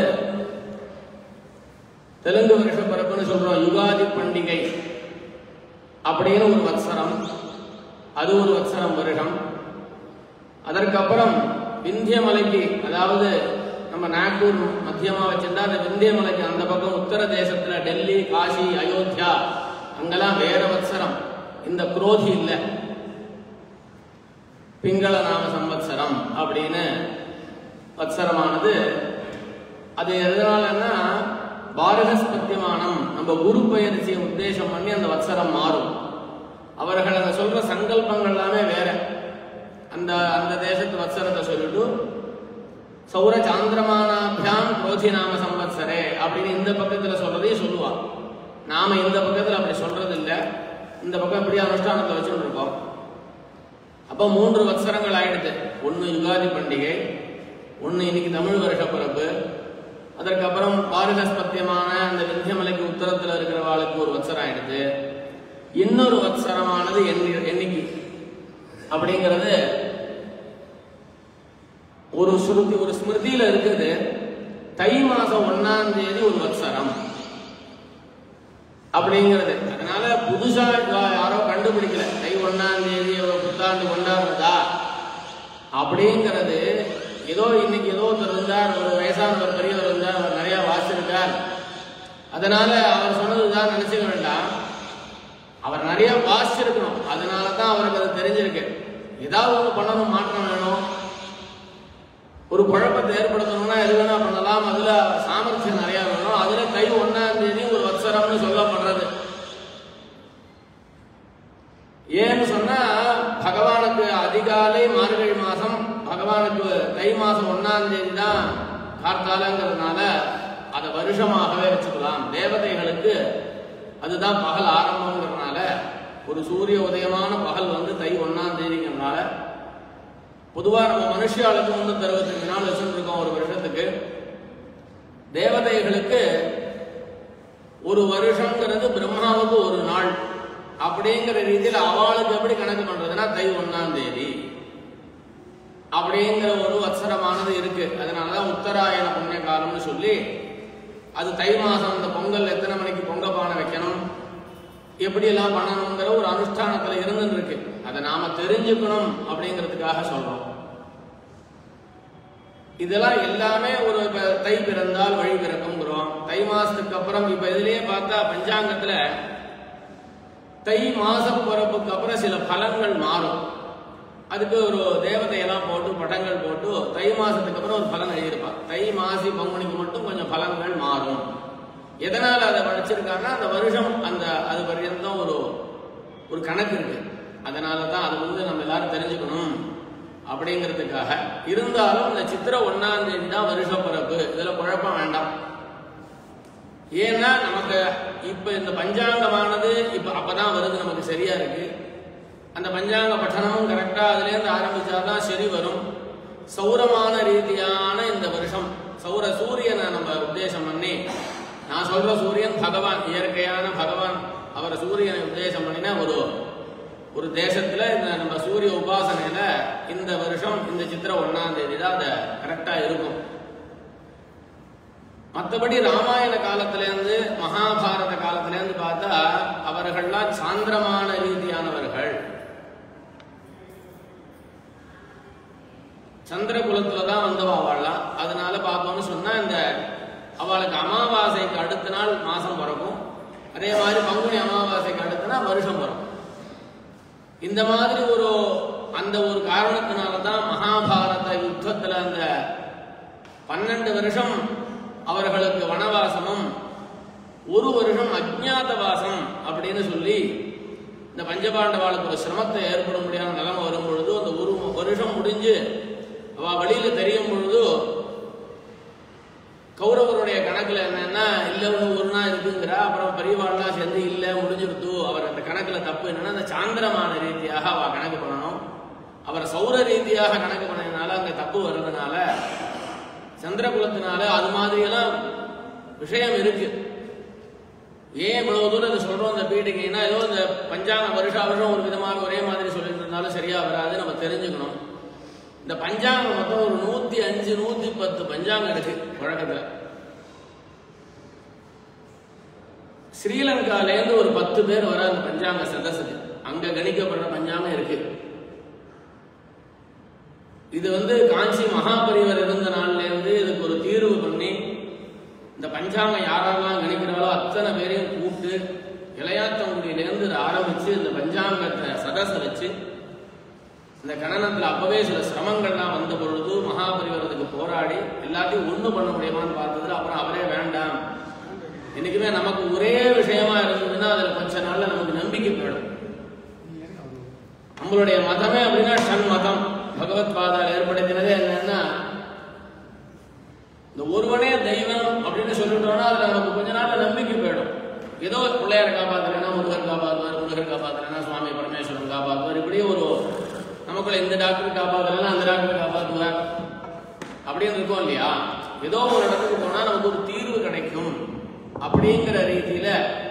Speaker 5: தெலுங்கு வருஷ பிறப்புன்னு சொல்றோம் யுகாதி பண்டிகை அப்படின்னு ஒரு வத்சரம் அது ஒரு வத்சரம் வருஷம் அதற்கப்புறம் விந்தியமலைக்கு அதாவது நம்ம நாக்பூர் மத்தியமா வச்சிருந்தா அந்த விந்தியமலைக்கு அந்த பக்கம் உத்தர தேசத்துல டெல்லி காசி அயோத்தியா அங்கெல்லாம் வேற வத்சரம் இந்த குரோதி இல்லை பிங்கள நாம சம்பத்சரம் அப்படின்னு வத்சரமானது அது எதனாலன்னா பாரதஸ்பத்தியமானம் நம்ம குரு பயிற்சியை உத்தேசம் பண்ணி அந்த வத்சரம் மாறும் அவர்கள் அந்த சொல்ற சங்கல்பங்கள் எல்லாமே வேற அந்த அந்த தேசத்து வத்சரத்தை சொல்லிட்டு சௌர சாந்திரமானாபியாம் குரோதி நாம சம்பத்சரே அப்படின்னு இந்த பக்கத்துல சொல்றதையும் சொல்லுவா நாம இந்த பக்கத்துல அப்படி சொல்றது இல்ல இந்த பக்கம் இப்படி அனுஷ்டானத்தை வச்சுட்டு இருக்கோம் அப்ப மூன்று வத்சரங்கள் ஆயிடுது ஒன்னு யுகாதி பண்டிகை ஒன்னு இன்னைக்கு தமிழ் வருஷ பிறப்பு அதற்கப்புறம் பாரதஸ்பத்தியமான அந்த விந்தியமலைக்கு உத்தரத்துல இருக்கிறவாளுக்கு ஒரு வத்சரம் ஆயிடுது இன்னொரு வத்சரமானது எண்ணி எண்ணிக்கை அப்படிங்கிறது ஒரு ஸ்ருதி ஒரு ஸ்மிருதியில இருக்குது தை மாசம் ஒன்னாம் தேதி ஒரு வத்சரம் அப்படிங்கிறது அதனால புதுசா வா- யாரோ கண்டுபிடிக்கல தை ஒன்னாம் தேதி ஒரு புத்தாண்டு கொண்டாடுறதா அப்படிங்கிறது ஏதோ இன்னைக்கு ஏதோ ஒருத்தர் இருந்தார் ஒரு வயசானவர் பெரியவர் இருந்தார் அவர் நிறைய வாசிச்சிருக்கார் அதனால அவர் சொன்னதுதான் நினைச்சுக்க வேண்டாம் அவர் நிறைய வாசிச்சிருக்கணும் அதனால தான் அவருக்கு அது தெரிஞ்சிருக்கு ஏதாவது ஒன்று பண்ணணும் மாற்றம் வேணும் ஒரு குழப்பத்தை ஏற்படுத்தணும்னா எது வேணா பண்ணலாம் அதுல சாமர்த்தியம் நிறைய வேணும் அதுல தை ஒன்னாம் தேதி ஒரு வத்சரம்னு சொல்லப்படுறது ஏன்னு சொன்னா பகவானுக்கு அதிகாலை மார்கழி மாசம் பகவானுக்கு தை மாசம் ஒன்னாம் தேதி தான் கார்த்தாலங்கிறதுனால அதை வருஷமாகவே வச்சுக்கலாம் தேவதைகளுக்கு அதுதான் பகல் ஆரம்பங்கிறதுனால ஒரு சூரிய உதயமான பகல் வந்து தை ஒன்னாம் தேதிங்கிறதுனால பொதுவா நம்ம மனுஷியாளுக்கு முன்னூத்தி அறுபத்தஞ்சு நாள் வச்சுட்டு இருக்கோம் ஒரு வருஷத்துக்கு தேவதைகளுக்கு ஒரு வருஷங்கிறது பிரம்மாவுக்கு ஒரு நாள் அப்படிங்கிற ரீதியில் அவளுக்கு எப்படி கணக்கு பண்றதுன்னா தை ஒன்னாம் தேதி அப்படிங்கிற ஒரு வத்சரமானது இருக்கு அதனாலதான் உத்தராயண புண்ணிய காலம்னு சொல்லி அது தை மாசம் அந்த பொங்கல் எத்தனை மணிக்கு பொங்க பானை வைக்கணும் எப்படி எல்லாம் பண்ணணுங்கிற ஒரு அனுஷ்டானத்துல இருந்துட்டு இருக்கு அதை நாம தெரிஞ்சுக்கணும் அப்படிங்கிறதுக்காக சொல்றோம் இதெல்லாம் எல்லாமே ஒரு இப்ப தை பிறந்தால் வழி பிறக்குங்கிறோம் தை மாசத்துக்கு அப்புறம் இப்ப இதுலயே பார்த்தா பஞ்சாங்கத்துல தை மாச பிறப்புக்கு அப்புறம் சில பலன்கள் மாறும் அதுக்கு ஒரு தேவதையெல்லாம் போட்டு படங்கள் போட்டு தை மாசத்துக்கு அப்புறம் ஒரு பலன் எழுதியிருப்பான் தை மாசி பங்குனிக்கு மட்டும் கொஞ்சம் பலன்கள் மாறும் எதனால அதை படிச்சிருக்காங்கன்னா அந்த வருஷம் அந்த அது பர்யந்தம் ஒரு ஒரு கணக்கு இருக்கு அதனால தான் அது வந்து நம்ம எல்லாரும் தெரிஞ்சுக்கணும் அப்படிங்கிறதுக்காக இருந்தாலும் இந்த சித்திரை ஒன்னாம் தேதி தான் வருஷ பிறப்பு இதுல குழப்பம் வேண்டாம் ஏன்னா நமக்கு இப்ப இந்த பஞ்சாங்கமானது இப்ப அப்பதான் வருது நமக்கு சரியா இருக்கு அந்த பஞ்சாங்க பட்டனமும் கரெக்டா அதுல இருந்து ஆரம்பிச்சாதான் சரி வரும் சௌரமான ரீதியான இந்த வருஷம் சௌர சூரியனை நம்ம உத்தேசம் பண்ணி நான் சொல்ற சூரியன் பகவான் இயற்கையான பகவான் அவரை சூரியனை உத்தேசம் பண்ணினா ஒரு ஒரு தேசத்துல இந்த நம்ம சூரிய உபாசனையில இந்த வருஷம் இந்த சித்திரை ஒன்னாம் தேதி தான் அது கரெக்டா இருக்கும் மற்றபடி ராமாயண காலத்துல இருந்து மகாபாரத காலத்துல இருந்து பார்த்தா அவர்கள்லாம் சாந்திரமான ரீதியானவர்கள் சந்திர குலத்துல தான் வந்தவா வாழலாம் அதனால பார்த்தோம்னு சொன்னா இந்த அவளுக்கு அமாவாசைக்கு அடுத்த நாள் மாசம் பிறக்கும் அதே மாதிரி பங்குனி அமாவாசைக்கு அடுத்த நாள் வருஷம் பிறக்கும் இந்த மாதிரி ஒரு அந்த ஒரு காரணத்தினால தான் மகாபாரத யுத்தத்துல அந்த பன்னெண்டு வருஷம் அவர்களுக்கு வனவாசமும் ஒரு வருஷம் அஜ்ஞாதவாசம் அப்படின்னு சொல்லி இந்த பஞ்சபாண்டவாளுக்கு ஒரு சிரமத்தை ஏற்படும் முடியாத நிலைமை வரும் பொழுது அந்த ஒரு வருஷம் முடிஞ்சு அவ வழியில தெரியும் பொழுது கௌரவருடைய கணக்குல என்னன்னா இல்ல இன்னும் ஒரு நாள் இருக்குங்கிறா அப்புறம் பெரியவாள்லாம் சேர்ந்து இல்ல முடிஞ்சிருத்து அவர் அந்த கணக்குல தப்பு என்னன்னா அந்த சாந்திரமான ரீதியாக அவ கணக்கு பண்ணணும் அவர் சௌர ரீதியாக கணக்கு பண்ணதுனால அங்க தப்பு வர்றதுனால சந்திரகுலத்தினால அது மாதிரியெல்லாம் விஷயம் இருக்கு ஏன் இவ்வளவு தூரம் இதை சொல்றோம் இந்த பீடிகைன்னா ஏதோ இந்த பஞ்சாங்க வருஷா வருஷம் ஒரு விதமாக ஒரே மாதிரி சொல்லிட்டு இருந்தாலும் சரியா வராது நம்ம தெரிஞ்சுக்கணும் இந்த பஞ்சாங்கம் மொத்தம் ஒரு நூத்தி அஞ்சு நூத்தி பத்து பஞ்சாங்கம் இருக்கு வழக்கத்துல ஸ்ரீலங்காலேருந்து ஒரு பத்து பேர் வர அந்த பஞ்சாங்க சதஸுக்கு அங்க கணிக்கப்படுற பஞ்சாங்கம் இருக்கு இது வந்து காஞ்சி மகாபரிவர் இருந்த நாள்ல இருந்து இதுக்கு ஒரு தீர்வு பண்ணி இந்த பஞ்சாங்கம் யாரெல்லாம் கணிக்கிறாளோ அத்தனை பேரையும் கூப்பிட்டு இளையாத்தங்குடியிலேருந்து இதை ஆரம்பிச்சு இந்த பஞ்சாங்கத்தை சதஸை வச்சு இந்த கணனத்துல அப்பவே சில சிரமங்கள்லாம் வந்த பொழுது மகாபரிவரத்துக்கு போராடி எல்லாத்தையும் ஒண்ணு பண்ண முடியுமான்னு பார்த்ததுல அப்புறம் அவரே வேண்டாம் என்னைக்குமே நமக்கு ஒரே விஷயமா இருந்ததுன்னா அதுல கொஞ்ச நாள்ல நமக்கு நம்பிக்கை போயிடும் நம்மளுடைய மதமே அப்படின்னா ஷண் மதம் பகவத் பாதால் ஏற்படுத்தினதே என்னன்னா இந்த ஒருவனே தெய்வம் அப்படின்னு சொல்லிட்டோம்னா அதுல நமக்கு கொஞ்ச நாள்ல நம்பிக்கை போயிடும் ஏதோ பிள்ளையார காப்பாத்துறேன்னா முருகர் காப்பாத்துவார் முருகர் காப்பாத்துறேன்னா சுவாமி பரமேஸ்வரன் காப்பாத்துவார் இப்படி ஒரு நமக்குள்ள இந்த டாக்டர் காப்பாத்துறேன்னா அந்த டாக்டர் காப்பாத்துவார் அப்படின்னு இருக்கோம் இல்லையா ஏதோ ஒரு இடத்துக்கு போனா நமக்கு ஒரு தீர்வு கிடைக்கும் அப்படிங்கிற ரீதியில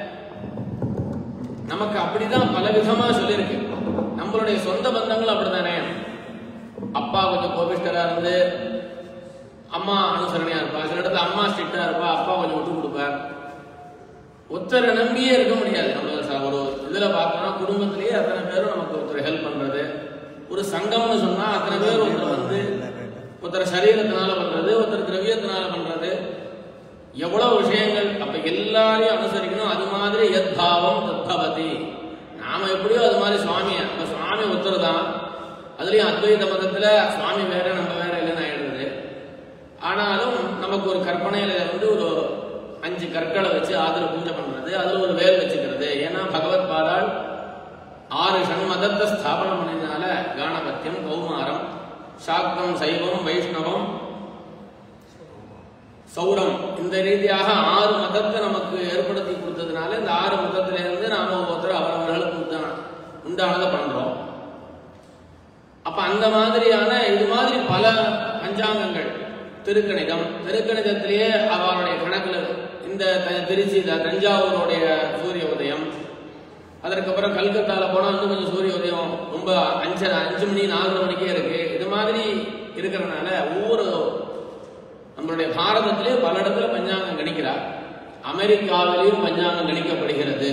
Speaker 5: நமக்கு அப்படிதான் பல விதமா சொல்லியிருக்கு நம்மளுடைய சொந்த பந்தங்கள் அப்படித்தானே அப்பா கொஞ்சம் கோபிஷ்டரா இருந்து அம்மா அனுசரணையா இருப்பா சில இடத்துல அம்மா ஸ்ட்ரிக்டா இருப்பா அப்பா கொஞ்சம் விட்டு கொடுப்பார் ஒருத்தரை நம்பியே இருக்க முடியாது நம்ம ச- ஒரு இதுல பார்த்தோம்னா குடும்பத்திலேயே அத்தனை பேரும் நமக்கு ஒருத்தர் ஹெல்ப் பண்றது ஒரு சங்கம்னு சொன்னா அத்தனை பேர் ஒருத்தர் வந்து ஒருத்தர் சரீரத்தினால பண்றது ஒருத்தர் திரவியத்தினால பண்றது எவ்வளவு விஷயங்கள் அப்ப எல்லாரையும் அனுசரிக்கணும் அது மாதிரி எத் பாவம் தத்பவதி நாம எப்படியோ அது மாதிரி சுவாமி அப்ப சுவாமி ஒருத்தர் தான் அதுலயும் அத்வைத மதத்துல சுவாமி வேற நம்ம வேற இல்லைன்னு ஆயிடுறது ஆனாலும் நமக்கு ஒரு கற்பனையில வந்து ஒரு அஞ்சு கற்களை வச்சு ஆதர பூஜை பண்றது அதுல ஒரு வேல் வச்சுக்கிறது ஏன்னா பகவத் பாதால் ஆறு சண்மதத்தை ஸ்தாபனம் பண்ணதுனால கானபத்தியம் கௌமாரம் சாக்தம் சைவம் வைஷ்ணவம் சௌரம் இந்த ரீதியாக ஆறு மதத்தை நமக்கு ஏற்படுத்தி கொடுத்ததுனால இந்த ஆறு மதத்தில இருந்து நாம ஒவ்வொருத்தர் அவரவர்களுக்கு உண்டான உண்டானதை பண்றோம் அப்ப அந்த மாதிரியான இது மாதிரி பல பஞ்சாங்கங்கள் திருக்கணிதம் திருக்கணிதத்திலேயே அவருடைய கணக்குல இந்த த- திருச்சி த- தஞ்சாவூருடைய சூரிய உதயம் அதற்கப்புறம் கல்கத்தால போனா இன்னும் கொஞ்சம் சூரிய உதயம் ரொம்ப அஞ்சு அஞ்சு மணி நாலு மணிக்கே இருக்கு இது மாதிரி இருக்கிறதுனால ஒவ்வொரு நம்மளுடைய பாரதத்திலே பல இடத்துல பஞ்சாங்கம் கணிக்கிறார் அமெரிக்காவிலேயும் பஞ்சாங்கம் கணிக்கப்படுகிறது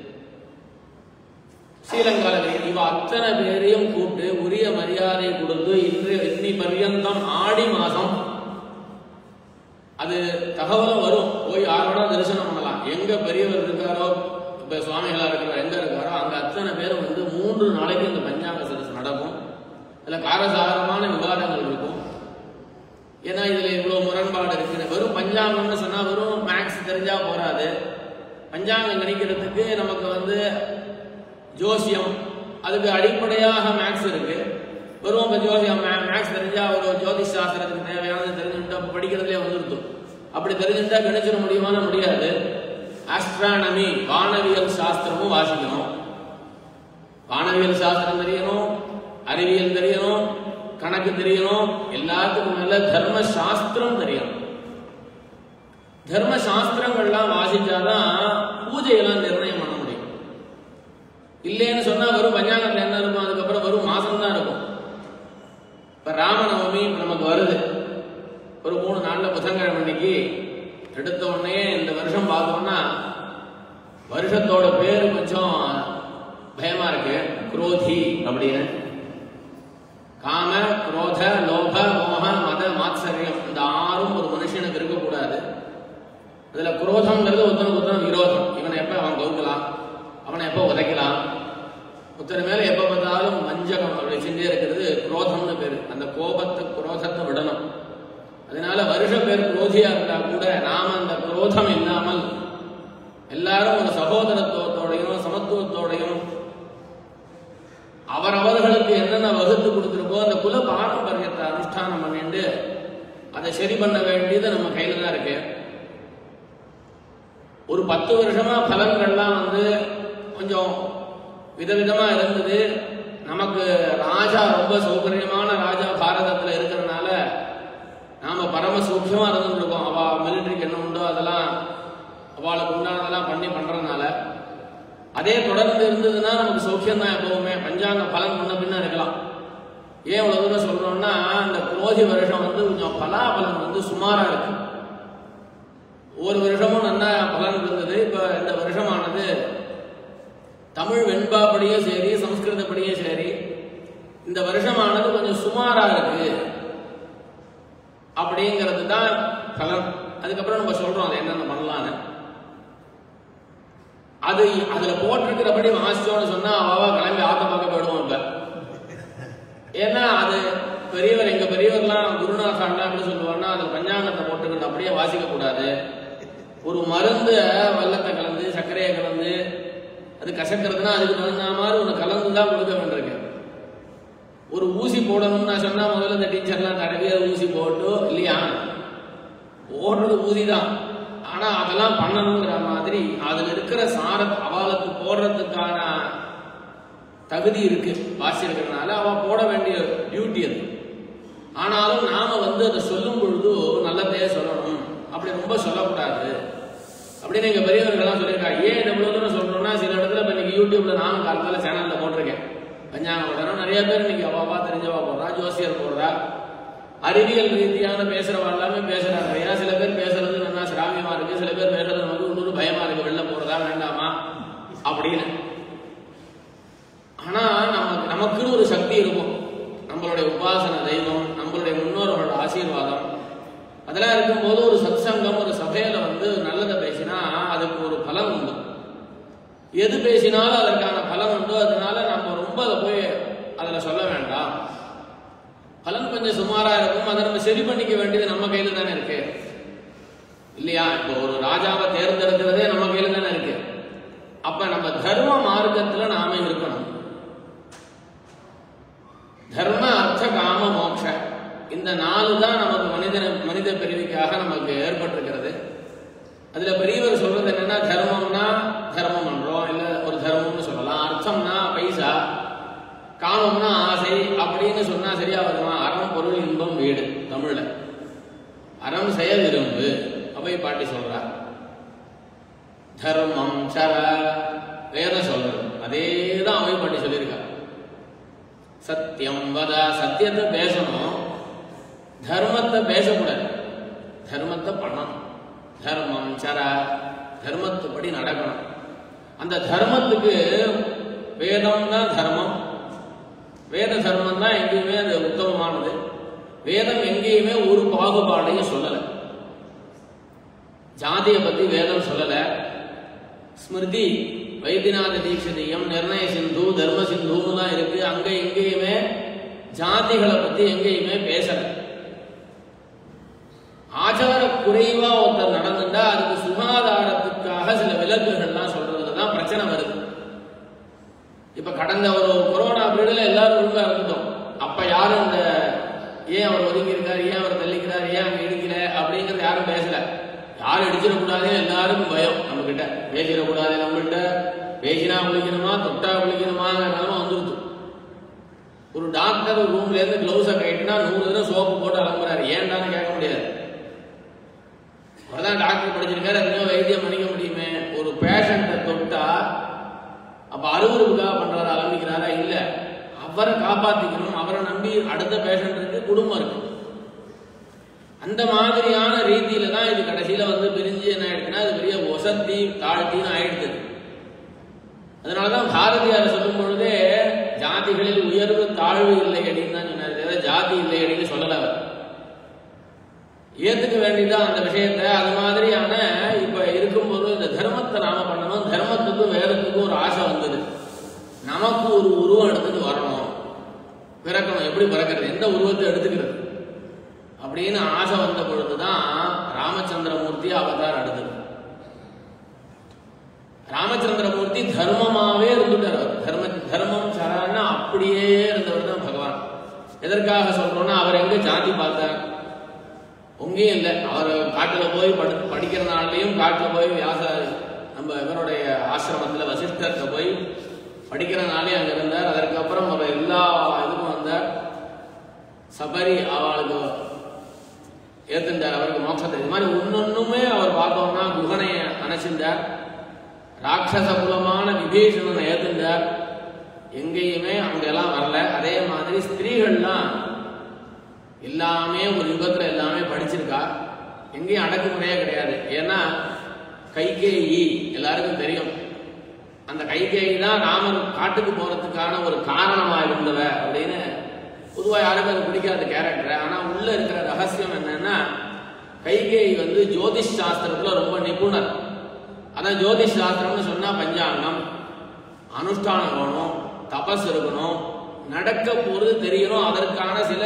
Speaker 5: ஸ்ரீலங்கால இவ அத்தனை பேரையும் கூப்பிட்டு உரிய மரியாதை கொடுத்து இன்று இன்னி பர்யந்தம் ஆடி மாசம் அது தகவலும் வரும் போய் யாரோட தரிசனம் பண்ணலாம் எங்க பெரியவர் இருக்காரோ இப்ப சுவாமிகளா இருக்கிறார் எங்க இருக்காரோ அங்க அத்தனை பேரும் வந்து மூன்று நாளைக்கு இந்த பஞ்சாங்க சதஸ் நடக்கும் இதுல காரசாரமான விவாதங்கள் இருக்கும் ஏன்னா இதுல இவ்வளவு முரண்பாடு இருக்கு வெறும் பஞ்சாங்கம்னு சொன்னா வெறும் மேக்ஸ் தெரிஞ்சா போறாது பஞ்சாங்கம் கணிக்கிறதுக்கு நமக்கு வந்து ஜோசியம் அதுக்கு அடிப்படையாக மேக்ஸ் இருக்கு வெறும் இப்ப ஜோசியம் மேக்ஸ் தெரிஞ்சா ஒரு ஜோதிஷ் சாஸ்திரத்துக்கு தேவையானது தெரிஞ்சுட்டா அப்ப படிக்கிறதுலே வந்துருக்கும் அப்படி தெரிஞ்சுட்டா கணிச்சிட முடியுமான முடியாது ஆஸ்ட்ரானமி வானவியல் சாஸ்திரமும் வாசிக்கணும் வானவியல் சாஸ்திரம் தெரியணும் அறிவியல் தெரியணும் கணக்கு தெரியணும் எல்லாத்துக்கும் மேல தர்ம சாஸ்திரம் தெரியணும் தர்ம சாஸ்திரங்கள்லாம் வாசிச்சாதான் பூஜையெல்லாம் நிர்ணயம் பண்ண முடியும் இல்லைன்னு சொன்னா வெறும் பஞ்சாங்கத்துல என்ன இருக்கும் அதுக்கப்புறம் வெறும் மாசம் தான் இருக்கும் இப்ப ராமநவமி இப்ப நமக்கு வருது ஒரு மூணு நாள்ல புதன்கிழமை அன்னைக்கு எடுத்த உடனே இந்த வருஷம் பார்த்தோம்னா வருஷத்தோட பேரு கொஞ்சம் பயமா இருக்கு குரோதி அப்படின்னு காம குரோத லோப மோக மத மாத்சரியம் இந்த ஆறும் ஒரு மனுஷனுக்கு இருக்கக்கூடாது அதுல குரோதம்ங்கிறது ஒருத்தனுக்கு ஒருத்தன் விரோதம் இவனை எப்ப அவன் கவுக்கலாம் அவனை எப்ப உதைக்கலாம் ஒருத்தர் மேல எப்ப பார்த்தாலும் வஞ்சகம் அப்படி செஞ்சே இருக்கிறது குரோதம்னு பேரு அந்த கோபத்தை குரோதத்தை விடணும் அதனால வருஷ பேர் குரோதியா இருந்தா கூட நாம அந்த குரோதம் இல்லாமல் எல்லாரும் ஒரு சகோதரத்துவத்தோடையும் சமத்துவத்தோடையும் அவரவர்களுக்கு என்னென்ன வகுத்து கொடுத்துருக்கோ அந்த குல பாரம்பரியத்தை அனுஷ்டானம் பண்ணிட்டு அதை சரி பண்ண வேண்டியது நம்ம கையில தான் இருக்கு ஒரு பத்து வருஷமா பலன்கள்லாம் வந்து கொஞ்சம் விதவிதமா இருந்தது நமக்கு ராஜா ரொம்ப சௌகரியமான ராஜா பாரதத்துல இருக்கிறதுனால நாம பரம சூக்ஷமா இருந்துட்டு இருக்கோம் அவ மிலிட்டரிக்கு என்ன உண்டோ அதெல்லாம் அவளுக்கு உண்டானதெல்லாம் பண்ணி பண்றதுனால அதே தொடர்ந்து இருந்ததுன்னா நமக்கு சௌக்கியம் தான் எப்பவுமே பஞ்சாங்க பலன் முன்ன பின்ன இருக்கலாம் ஏன் இவ்வளவு தூரம் சொல்றோம்னா இந்த குரோதி வருஷம் வந்து கொஞ்சம் பலாபலன் வந்து சுமாரா இருக்கு ஒவ்வொரு வருஷமும் நல்லா பலன் இருந்தது இப்ப இந்த வருஷமானது தமிழ் வெண்பாப்படியும் சரி சம்ஸ்கிருதப்படியும் சரி இந்த வருஷமானது கொஞ்சம் சுமாரா இருக்கு அப்படிங்கிறது தான் பலன் அதுக்கப்புறம் நம்ம சொல்றோம் அதை என்னென்ன பண்ணலான்னு அது அதுல போட்டிருக்கிறபடி வாசிச்சோம்னு சொன்னா அவ அவ கிளம்பி ஆத்த பார்க்க போயிடுவோம் இப்ப ஏன்னா அது பெரியவர் எங்க பெரியவர்லாம் குருநாசாண்டா எப்படி சொல்லுவாங்கன்னா அது பஞ்சாங்கத்தை போட்டுக்கிட்டு அப்படியே வாசிக்க கூடாது ஒரு மருந்து வெள்ளத்தை கலந்து சர்க்கரையை கலந்து அது கசக்கிறதுனா அதுக்கு தகுந்த மாதிரி ஒன்று கலந்து தான் கொடுக்க வேண்டியிருக்கு ஒரு ஊசி போடணும்னு நான் சொன்னா முதல்ல இந்த டீச்சர்லாம் தடவி அது ஊசி போட்டு இல்லையா ஓடுறது ஊசி தான் ஆனா அதெல்லாம் பண்ணணுங்கிற மாதிரி அதுல இருக்கிற சார அவளுக்கு போடுறதுக்கான தகுதி இருக்கு வாசிக்கிறதுனால அவ போட வேண்டிய டியூட்டி அது ஆனாலும் நாம வந்து அதை சொல்லும் பொழுது நல்லதையே சொல்லணும் அப்படி ரொம்ப சொல்லக்கூடாது அப்படின்னு எங்க பெரியவர்கள்லாம் சொல்லியிருக்காங்க ஏன் இதை இவ்வளவு தூரம் சொல்றோம்னா சில இடத்துல இப்ப இன்னைக்கு யூடியூப்ல நானும் காலத்தால சேனல்ல போட்டிருக்கேன் பஞ்சாங்க உடனும் நிறைய பேர் இன்னைக்கு அவாவா தெரிஞ்சவா போடுறா ஜோசியர் போடுறா அறிவியல் ரீதியான பேசுறவா எல்லாமே பேசுறாங்க ஏன்னா சில பேர் பேசுறது நல்லா சிராமியமா இருக்கு சில பேர் பேசுறது நமக்கு உள்ளூர் பயமா இருக்கு வெளில போறதா வேண்டாமா அப்படின்னு ஆனா நமக்கு நமக்குன்னு ஒரு சக்தி இருக்கும் நம்மளுடைய உபாசன தெய்வம் நம்மளுடைய முன்னோர்களோட ஆசீர்வாதம் அதெல்லாம் இருக்கும்போது ஒரு சத்சங்கம் ஒரு சபையில வந்து நல்லதை பேசினா அதுக்கு ஒரு பலன் உண்டு எது பேசினாலும் அதற்கான பலன் உண்டு அதனால நம்ம ரொம்ப அதை போய் அதுல சொல்ல வேண்டாம் பலன் கொஞ்சம் சுமாரா இருக்கும் அதை நம்ம சரி பண்ணிக்க வேண்டியது நம்ம கையில தானே இருக்கு இல்லையா இப்போ ஒரு ராஜாவை தேர்ந்தெடுக்கிறதே நம்ம கையில தானே இருக்கு அப்ப நம்ம தர்ம மார்க்கத்துல நாம இருக்கணும் தர்ம அர்த்த காம மோட்ச இந்த நாலு தான் நமக்கு மனித மனித பிரிவுக்காக நமக்கு ஏற்பட்டிருக்கிறது அதுல பெரியவர் சொல்றது என்னன்னா தர்மம்னா தர்மம் பண்றோம் இல்ல ஒரு தர்மம்னு சொல்லலாம் அர்த்தம்னா பைசா காமம்னா ஆசை அப்படின்னு சொன்னா சரியா வருமா அறம் பொருள் இன்பம் வீடு தமிழ்ல அறம் செய்ய விரும்பு அவை பாட்டி சொல்றா தர்மம் சர வேதம் சொல்றது அதே தான் அவை பாட்டி சொல்லியிருக்கா சத்தியம் வத சத்தியத்தை பேசணும் தர்மத்தை பேசக்கூடாது தர்மத்தை பண்ணணும் தர்மம் சர தர்மத்துப்படி நடக்கணும் அந்த தர்மத்துக்கு வேதம் தான் தர்மம் வேத தர்மம் தான் எங்கேயுமே அது உத்தமமானது வேதம் எங்கேயுமே ஒரு பாகுபாடையும் சொல்லலை ஜாதியை பத்தி வேதம் சொல்லல ஸ்மிருதி வைத்தியநாத தீட்சிதீயம் நிர்ணய சிந்து தர்ம சிந்துன்னு தான் இருக்கு அங்க எங்கேயுமே ஜாதிகளை பத்தி எங்கேயுமே பேசல ஆச்சார குறைவா ஒருத்தர் நடந்துட்டா அதுக்கு சுகாதாரத்துக்காக சில விலக்குகள்லாம் சொல்றதுல தான் பிரச்சனை வருது இப்ப கடந்த ஒரு கொரோனா பீரியட்ல எல்லாரும் ஒழுங்கா இருந்தோம் அப்ப யாரும் இந்த ஏன் அவர் ஒதுங்கி இருக்காரு ஏன் அவர் தள்ளிக்கிறார் ஏன் அங்க இடிக்கல அப்படிங்கறது யாரும் பேசல யாரும் இடிச்சிடக்கூடாது எல்லாருக்கும் பயம் நம்ம கிட்ட பேசிடக்கூடாது நம்ம கிட்ட பேசினா குளிக்கணுமா தொட்டா குளிக்கணுமா நிலைமை வந்துருது ஒரு டாக்டர் ரூம்ல இருந்து கிளவுஸை கட்டினா நூறு தடவை சோப்பு போட்டு அலம்புறாரு ஏன்டான்னு கேட்க முடியாது அவர்தான் டாக்டர் படிச்சிருக்காரு அதுவும் வைத்தியம் பண்ணிக்க முடியுமே ஒரு பேஷண்ட்டை தொட்டா அப்ப அருவருக்காக பண்றாரா ஆரம்பிக்கிறாரா இல்ல அவரை காப்பாத்திக்கணும் அவரை நம்பி அடுத்த பேஷண்ட் இருக்கு குடும்பம் இருக்கு அந்த மாதிரியான ரீதியில தான் இது கடைசியில வந்து பிரிஞ்சு என்ன ஆயிடுச்சுன்னா இது பெரிய ஒசத்தி தாழ்த்தின்னு ஆயிடுது அதனாலதான் பாரதியார் சொல்லும் பொழுதே ஜாதிகளில் உயர்வு தாழ்வு இல்லை அப்படின்னு தான் சொன்னார் தவிர ஜாதி இல்லை அப்படின்னு சொல்லல அவர் ஏத்துக்க வேண்டியதான் அந்த விஷயத்த அது மாதிரியான இப்ப இருக்கும்போது இந்த தர்மத்தை நாம பண்ணணும் தர்மத்துக்கும் வேதத்துக்கும் ஒரு ஆசை வந்தது நமக்கு ஒரு உருவம் எடுத்துட்டு வரணும் பிறக்கணும் எப்படி பிறக்கிறது எந்த உருவத்தை எடுத்துக்கிறது அப்படின்னு ஆசை வந்த பொழுதுதான் ராமச்சந்திரமூர்த்தி அவதாரம் எடுத்தது ராமச்சந்திரமூர்த்தி தர்மமாவே இருந்துட்டார் அவர் தர்ம தர்மம் சரான்னா அப்படியே இருந்தவர் தான் பகவான் எதற்காக சொல்றோம்னா அவர் எங்க ஜாதி பார்த்தார் உங்கேயும் இல்லை அவர் காட்டுல போய் படு படிக்கிறனாலையும் காட்டுல போய் வியாச நம்ம இவருடைய ஆசிரமத்துல வசிஷ்டர்கிட்ட போய் படிக்கிறனாலே அங்க இருந்தார் அதற்கப்புறம் அவர் எல்லா இதுக்கும் வந்தார் சபரி அவளுக்கு ஏத்துண்டார் அவருக்கு மோட்சத்தை இது மாதிரி ஒன்னொன்னுமே அவர் பார்த்தோம்னா குகனைய அணைச்சிருந்தார் ராட்சச குலமான விபீஷணனை ஏத்துண்டார் எங்கேயுமே அங்கெல்லாம் வரல அதே மாதிரி ஸ்திரீகள்லாம் எல்லாமே ஒரு யுகத்துல எல்லாமே படிச்சிருக்கா எங்கேயும் அடக்குமுறையே கிடையாது ஏன்னா கைகேயி எல்லாருக்கும் தெரியும் அந்த கைகேயி தான் ராமர் காட்டுக்கு போறதுக்கான ஒரு காரணமா இருந்தவ அப்படின்னு பொதுவா யாருக்கும் அது பிடிக்காத கேரக்டர் ஆனா உள்ள இருக்கிற ரகசியம் என்னன்னா கைகேயி வந்து ஜோதிஷ் சாஸ்திரத்துல ரொம்ப நிபுணர் அதான் ஜோதிஷ் சாஸ்திரம்னு சொன்னா பஞ்சாங்கம் அனுஷ்டானம் வேணும் தபஸ் இருக்கணும் நடக்க போறது தெரியணும் அதற்கான சில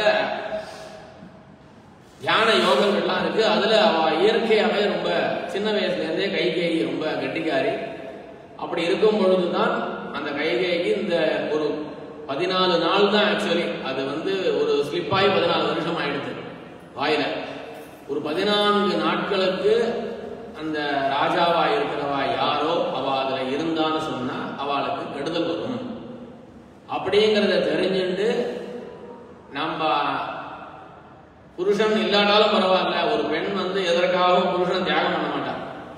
Speaker 5: தியான யோகங்கள்லாம் இருக்கு அதுல அவ இயற்கையாவே ரொம்ப சின்ன வயசுல இருந்தே கைகேயி ரொம்ப கெட்டிக்காரி அப்படி இருக்கும் பொழுதுதான் அந்த கைகேயிக்கு இந்த ஒரு பதினாலு நாள் தான் ஆக்சுவலி அது வந்து ஒரு ஸ்லிப்பாகி பதினாலு வருஷம் ஆயிடுது வாயில ஒரு பதினான்கு நாட்களுக்கு அந்த ராஜாவா இருக்கிறவா யாரோ அவ அதுல இருந்தான்னு சொன்னா அவளுக்கு கெடுதல் வரும் அப்படிங்கிறத தெரிஞ்சுட்டு நம்ம புருஷன் இல்லாட்டாலும் பரவாயில்ல ஒரு பெண் வந்து எதற்காகவும் புருஷன் தியாகம் பண்ண மாட்டான்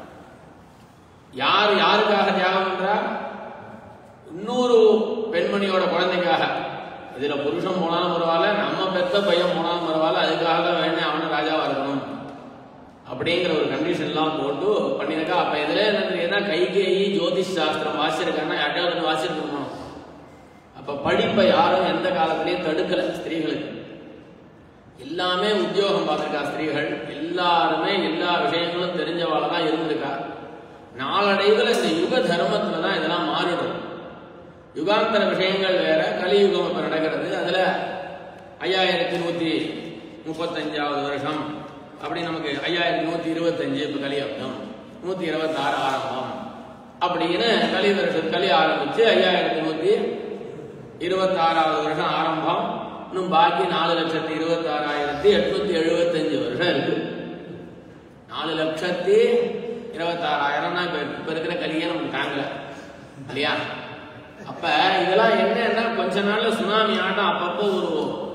Speaker 5: யார் யாருக்காக தியாகம் பண்றா இன்னொரு பெண்மணியோட குழந்தைக்காக இதுல புருஷன் போனாலும் பரவாயில்ல நம்ம பெத்த பையன் போனாலும் பரவாயில்ல அதுக்காக தான் வேணும் அவனு ராஜாவா இருக்கணும் அப்படிங்கிற ஒரு கண்டிஷன் எல்லாம் போட்டு பண்ணிருக்கா அப்ப இதுல என்ன தெரியுதுன்னா கைகேயி ஜோதிஷ் சாஸ்திரம் வாசிச்சிருக்காங்கன்னா யார்ட்டாவது வாசிச்சிருக்கணும் அப்ப படிப்பை யாரும் எந்த காலத்திலயும் தடுக்கல ஸ்திரீகளுக்கு எல்லாமே உத்தியோகம் பார்த்திருக்கா ஸ்திரீகள் எல்லாருமே எல்லா விஷயங்களும் தெரிஞ்சவாள தான் இருந்திருக்கா நாளடைவில் இந்த யுக தர்மத்துல தான் இதெல்லாம் மாறிடும் யுகாந்தர விஷயங்கள் வேற கலியுகம் இப்ப நடக்கிறது அதுல ஐயாயிரத்தி நூத்தி முப்பத்தஞ்சாவது வருஷம் அப்படி நமக்கு ஐயாயிரத்தி நூத்தி இருபத்தஞ்சு இப்ப கலியுகம் நூத்தி இருபத்தி ஆறு ஆரம்பம் அப்படின்னு கலி வருஷம் கலி ஆரம்பிச்சு ஐயாயிரத்தி நூத்தி இருபத்தி ஆறாவது வருஷம் ஆரம்பம் இன்னும் பாக்கி நாலு லட்சத்தி இருபத்தி ஆறாயிரத்தி எட்நூத்தி எழுபத்தஞ்சு வருஷம் இருக்கு நாலு லட்சத்தி இருபத்தாறாயிரம் தான் இப்ப இப்ப இருக்கிற கலியே நமக்கு தாங்கல இல்லையா அப்ப இதெல்லாம் என்னன்னா கொஞ்ச நாள்ல சுனாமி ஆட்டம் அப்பப்போ ஒரு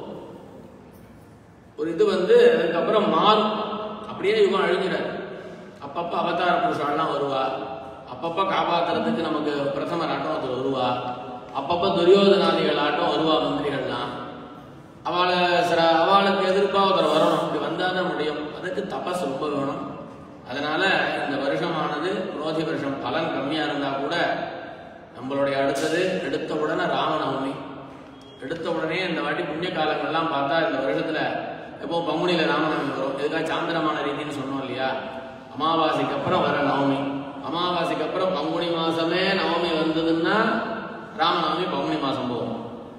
Speaker 5: ஒரு இது வந்து அதுக்கப்புறம் மாறும் அப்படியே யுகம் அழிஞ்சிடாது அப்பப்ப அவதார புருஷாலாம் வருவா அப்பப்ப காப்பாத்துறதுக்கு நமக்கு பிரதமர் ஆட்டம் ஒருத்தர் வருவா அப்பப்ப துரியோதனாதிகள் ஆட்டம் வருவா மந்திரிகள்லாம் அவளை சில அவளுக்கு எதிர்ப்பா ஒருத்தர் வரணும் இப்படி வந்தாதான் முடியும் அதுக்கு தபஸ் ரொம்ப வேணும் அதனால இந்த வருஷமானது குரோதி வருஷம் பலன் கம்மியா இருந்தா கூட நம்மளுடைய அடுத்தது எடுத்த உடனே ராமநவமி எடுத்த உடனே இந்த வாட்டி புண்ணிய காலங்கள்லாம் பார்த்தா இந்த வருஷத்துல எப்போ பங்குனியில ராமநவமி வரும் இதுக்காக சாந்திரமான ரீதின்னு சொன்னோம் இல்லையா அமாவாசைக்கு அப்புறம் வர நவமி அமாவாசைக்கு அப்புறம் பங்குனி மாசமே நவமி வந்ததுன்னா ராமநவமி பங்குனி மாசம் போகும்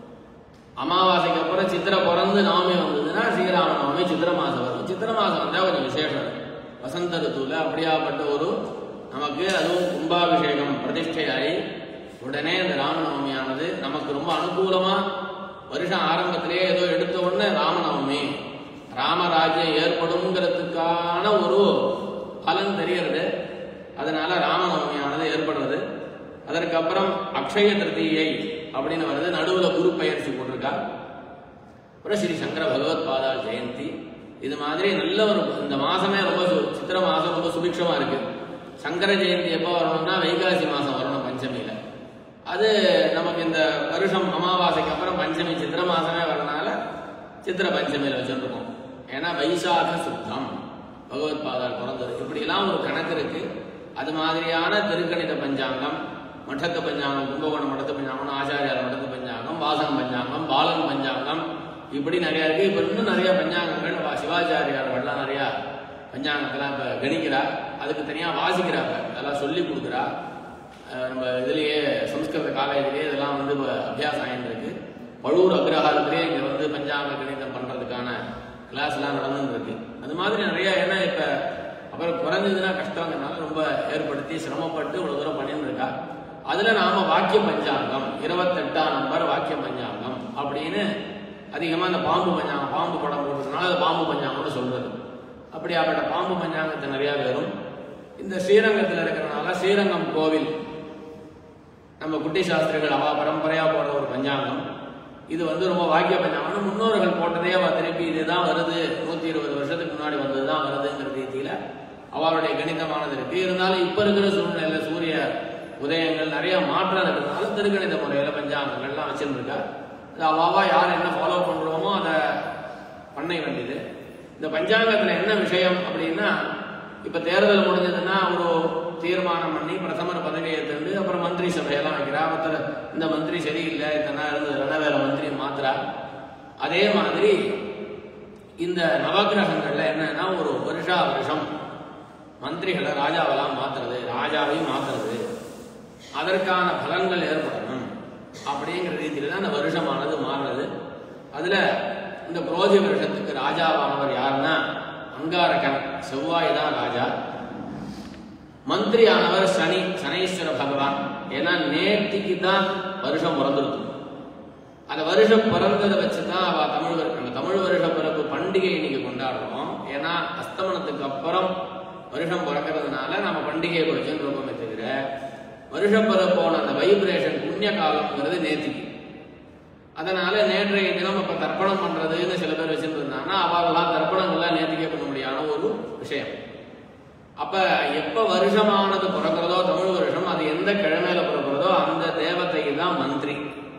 Speaker 5: அமாவாசைக்கு அப்புறம் சித்திரை பிறந்து நவமி வந்ததுன்னா ஸ்ரீராம நவமி சித்திரை மாசம் வரும் சித்திரை மாசம் வந்தா கொஞ்சம் விசேஷம் வசந்த ருத்துவில் அப்படியாப்பட்ட ஒரு நமக்கு அதுவும் கும்பாபிஷேகம் பிரதிஷ்டையாகி உடனே இந்த ராமநவமியானது நமக்கு ரொம்ப அனுகூலமா வருஷம் ஆரம்பத்திலேயே ஏதோ எடுத்த உடனே ராமநவமி ராமராஜ்யம் ஏற்படுங்கிறதுக்கான ஒரு பலன் தெரியறது அதனால ராமநவமியானது ஏற்படுறது அதற்கப்புறம் அக்ஷய திருத்தீயை அப்படின்னு வருது நடுவுல குரு பெயர்ச்சி போட்டிருக்கா அப்புறம் ஸ்ரீ சங்கர பகவத் பாதால் ஜெயந்தி இது மாதிரி நல்ல ஒரு இந்த மாசமே ரொம்ப சு- சித்திர மாசம் ரொம்ப சுபிக்ஷமா இருக்கு சங்கர ஜெயந்தி எப்போ வரணும்னா வைகாசி மாசம் வரணும் பஞ்சமியில அது நமக்கு இந்த வருஷம் அமாவாசைக்கு அப்புறம் பஞ்சமி சித்திர மாசமே வரனால சித்திர பஞ்சமியில வச்சிருக்கோம் ஏன்னா வைசாக சுத்தம் பகவத் பாதால் பிறந்தது இப்படிலாம் ஒரு கணக்கு இருக்கு அது மாதிரியான திருக்கணித பஞ்சாங்கம் மட்டத்து பஞ்சாங்கம் கும்பகோணம் மடத்து பஞ்சாங்கம் ஆச்சாரியார் மடத்து பஞ்சாங்கம் வாசன் பஞ்சாங்கம் பாலன் பஞ்சாங்கம் இப்படி நிறைய இருக்கு இப்ப இன்னும் நிறைய பஞ்சாங்கங்கள் வா- சிவாச்சாரியார்கள்லாம் நிறைய பஞ்சாங்கத்தெல்லாம் இப்ப கணிக்கிறா அதுக்கு தனியா வாசிக்கிறாங்க அதெல்லாம் சொல்லி கொடுக்குறா அஹ் நம்ம இதுலயே சம்ஸ்கிருத காலேஜ்லயே இதெல்லாம் வந்து இப்ப அபியாசம் ஆயிட்டு இருக்கு பழூர் அக்ரஹாரத்திலேயே இங்க வந்து பஞ்சாங்க கணிதம் பண்றதுக்கான கிளாஸ் எல்லாம் நடந்துட்டு இருக்கு அது மாதிரி நிறைய ஏன்னா இப்ப அப்புறம் குறைஞ்சதுன்னா கஷ்டங்கிறனால ரொம்ப ஏற்படுத்தி சிரமப்பட்டு இவ்வளவு தூரம் பண்ணிட்டு இருக்கா அதுல நாம வாக்கிய பஞ்சாங்கம் இருபத்தெட்டாம் நம்பர் வாக்கிய பஞ்சாங்கம் அப்படின்னு அதிகமா அந்த பாம்பு பஞ்சாங்கம் பாம்பு படம் போடுறதுனால அது பாம்பு பஞ்சாங்கம்னு சொல்றது அப்படியாப்பட்ட பாம்பு பஞ்சாங்கத்தை நிறைய பேரும் இந்த ஸ்ரீரங்கத்தில் இருக்கிறனால ஸ்ரீரங்கம் கோவில் நம்ம குட்டி சாஸ்திரிகள் அவா பரம்பரையா போடுற ஒரு பஞ்சாங்கம் இது வந்து ரொம்ப வாக்கிய பஞ்சாங்கம் முன்னோர்கள் போட்டதே அவ திருப்பி இதுதான் வருது நூத்தி இருபது வருஷத்துக்கு முன்னாடி வந்ததுதான் வருதுங்கிற ரீதியில அவருடைய கணிதமானது இருக்கு இருந்தாலும் இப்ப இருக்கிற சூழ்நிலையில சூரிய உதயங்கள் நிறைய மாற்றம் இருக்கிறதுனால திருக்கணித முறையில பஞ்சாங்கங்கள்லாம் வச்சிருந்துருக்கா அது அவாவா யார் என்ன ஃபாலோ பண்றோமோ அதை பண்ண வேண்டியது இந்த பஞ்சாங்கத்துல என்ன விஷயம் அப்படின்னா இப்ப தேர்தல் முடிஞ்சதுன்னா ஒரு தீர்மானம் பண்ணி பிரதமர் பதவியை ஏற்று அப்புறம் மந்திரி சபையெல்லாம் வைக்கிறா ஒருத்தர் இந்த மந்திரி சரியில்லை இத்தனை இருந்ததுன்னா வேற மந்திரி மாத்துறா அதே மாதிரி இந்த நவகிரகங்கள்ல என்னன்னா ஒரு வருஷா வருஷம் மந்திரிகளை ராஜாவெல்லாம் மாத்துறது ராஜாவையும் மாத்துறது அதற்கான பலன்கள் ஏற்படணும் அப்படிங்கிற ரீதியில தான் அந்த வருஷமானது மாறினது அதுல இந்த குரோதி வருஷத்துக்கு ராஜாவானவர் யாருன்னா அங்காரகன் செவ்வாய் தான் ராஜா மந்திரியானவர் சனி சனீஸ்வர பகவான் ஏன்னா நேத்திக்கு தான் வருஷம் பிறந்திருக்கு அந்த வருஷம் பிறந்ததை வச்சு தான் அவ தமிழ் வரு- அந்த தமிழ் வருஷ பிறப்பு பண்டிகை இன்னைக்கு கொண்டாடுறோம் ஏன்னா அஸ்தமனத்துக்கு அப்புறம் வருஷம் பிறக்கிறதுனால நம்ம பண்டிகையை வச்சுன்னு இருக்கோமே தவிர வருஷம் பிறப்போன அந்த வைப்ரேஷன் புண்ணிய காலம்ங்கிறது நேத்திக்கு அதனால நேற்றைய தினம் இப்ப தர்ப்பணம் பண்றதுன்னு சில பேர் வச்சுட்டு இருந்தாங்கன்னா அவர்களாம் தர்ப்பணங்கள்லாம் நேத்திக்கே பண்ண முடியாத ஒரு விஷயம் அப்ப எப்ப வருஷமானது பிறக்கிறதோ தமிழ் வருஷம் அது எந்த கிழமையில பிறக்கிறதோ அந்த தேவதைக்கு தான் மந்திரி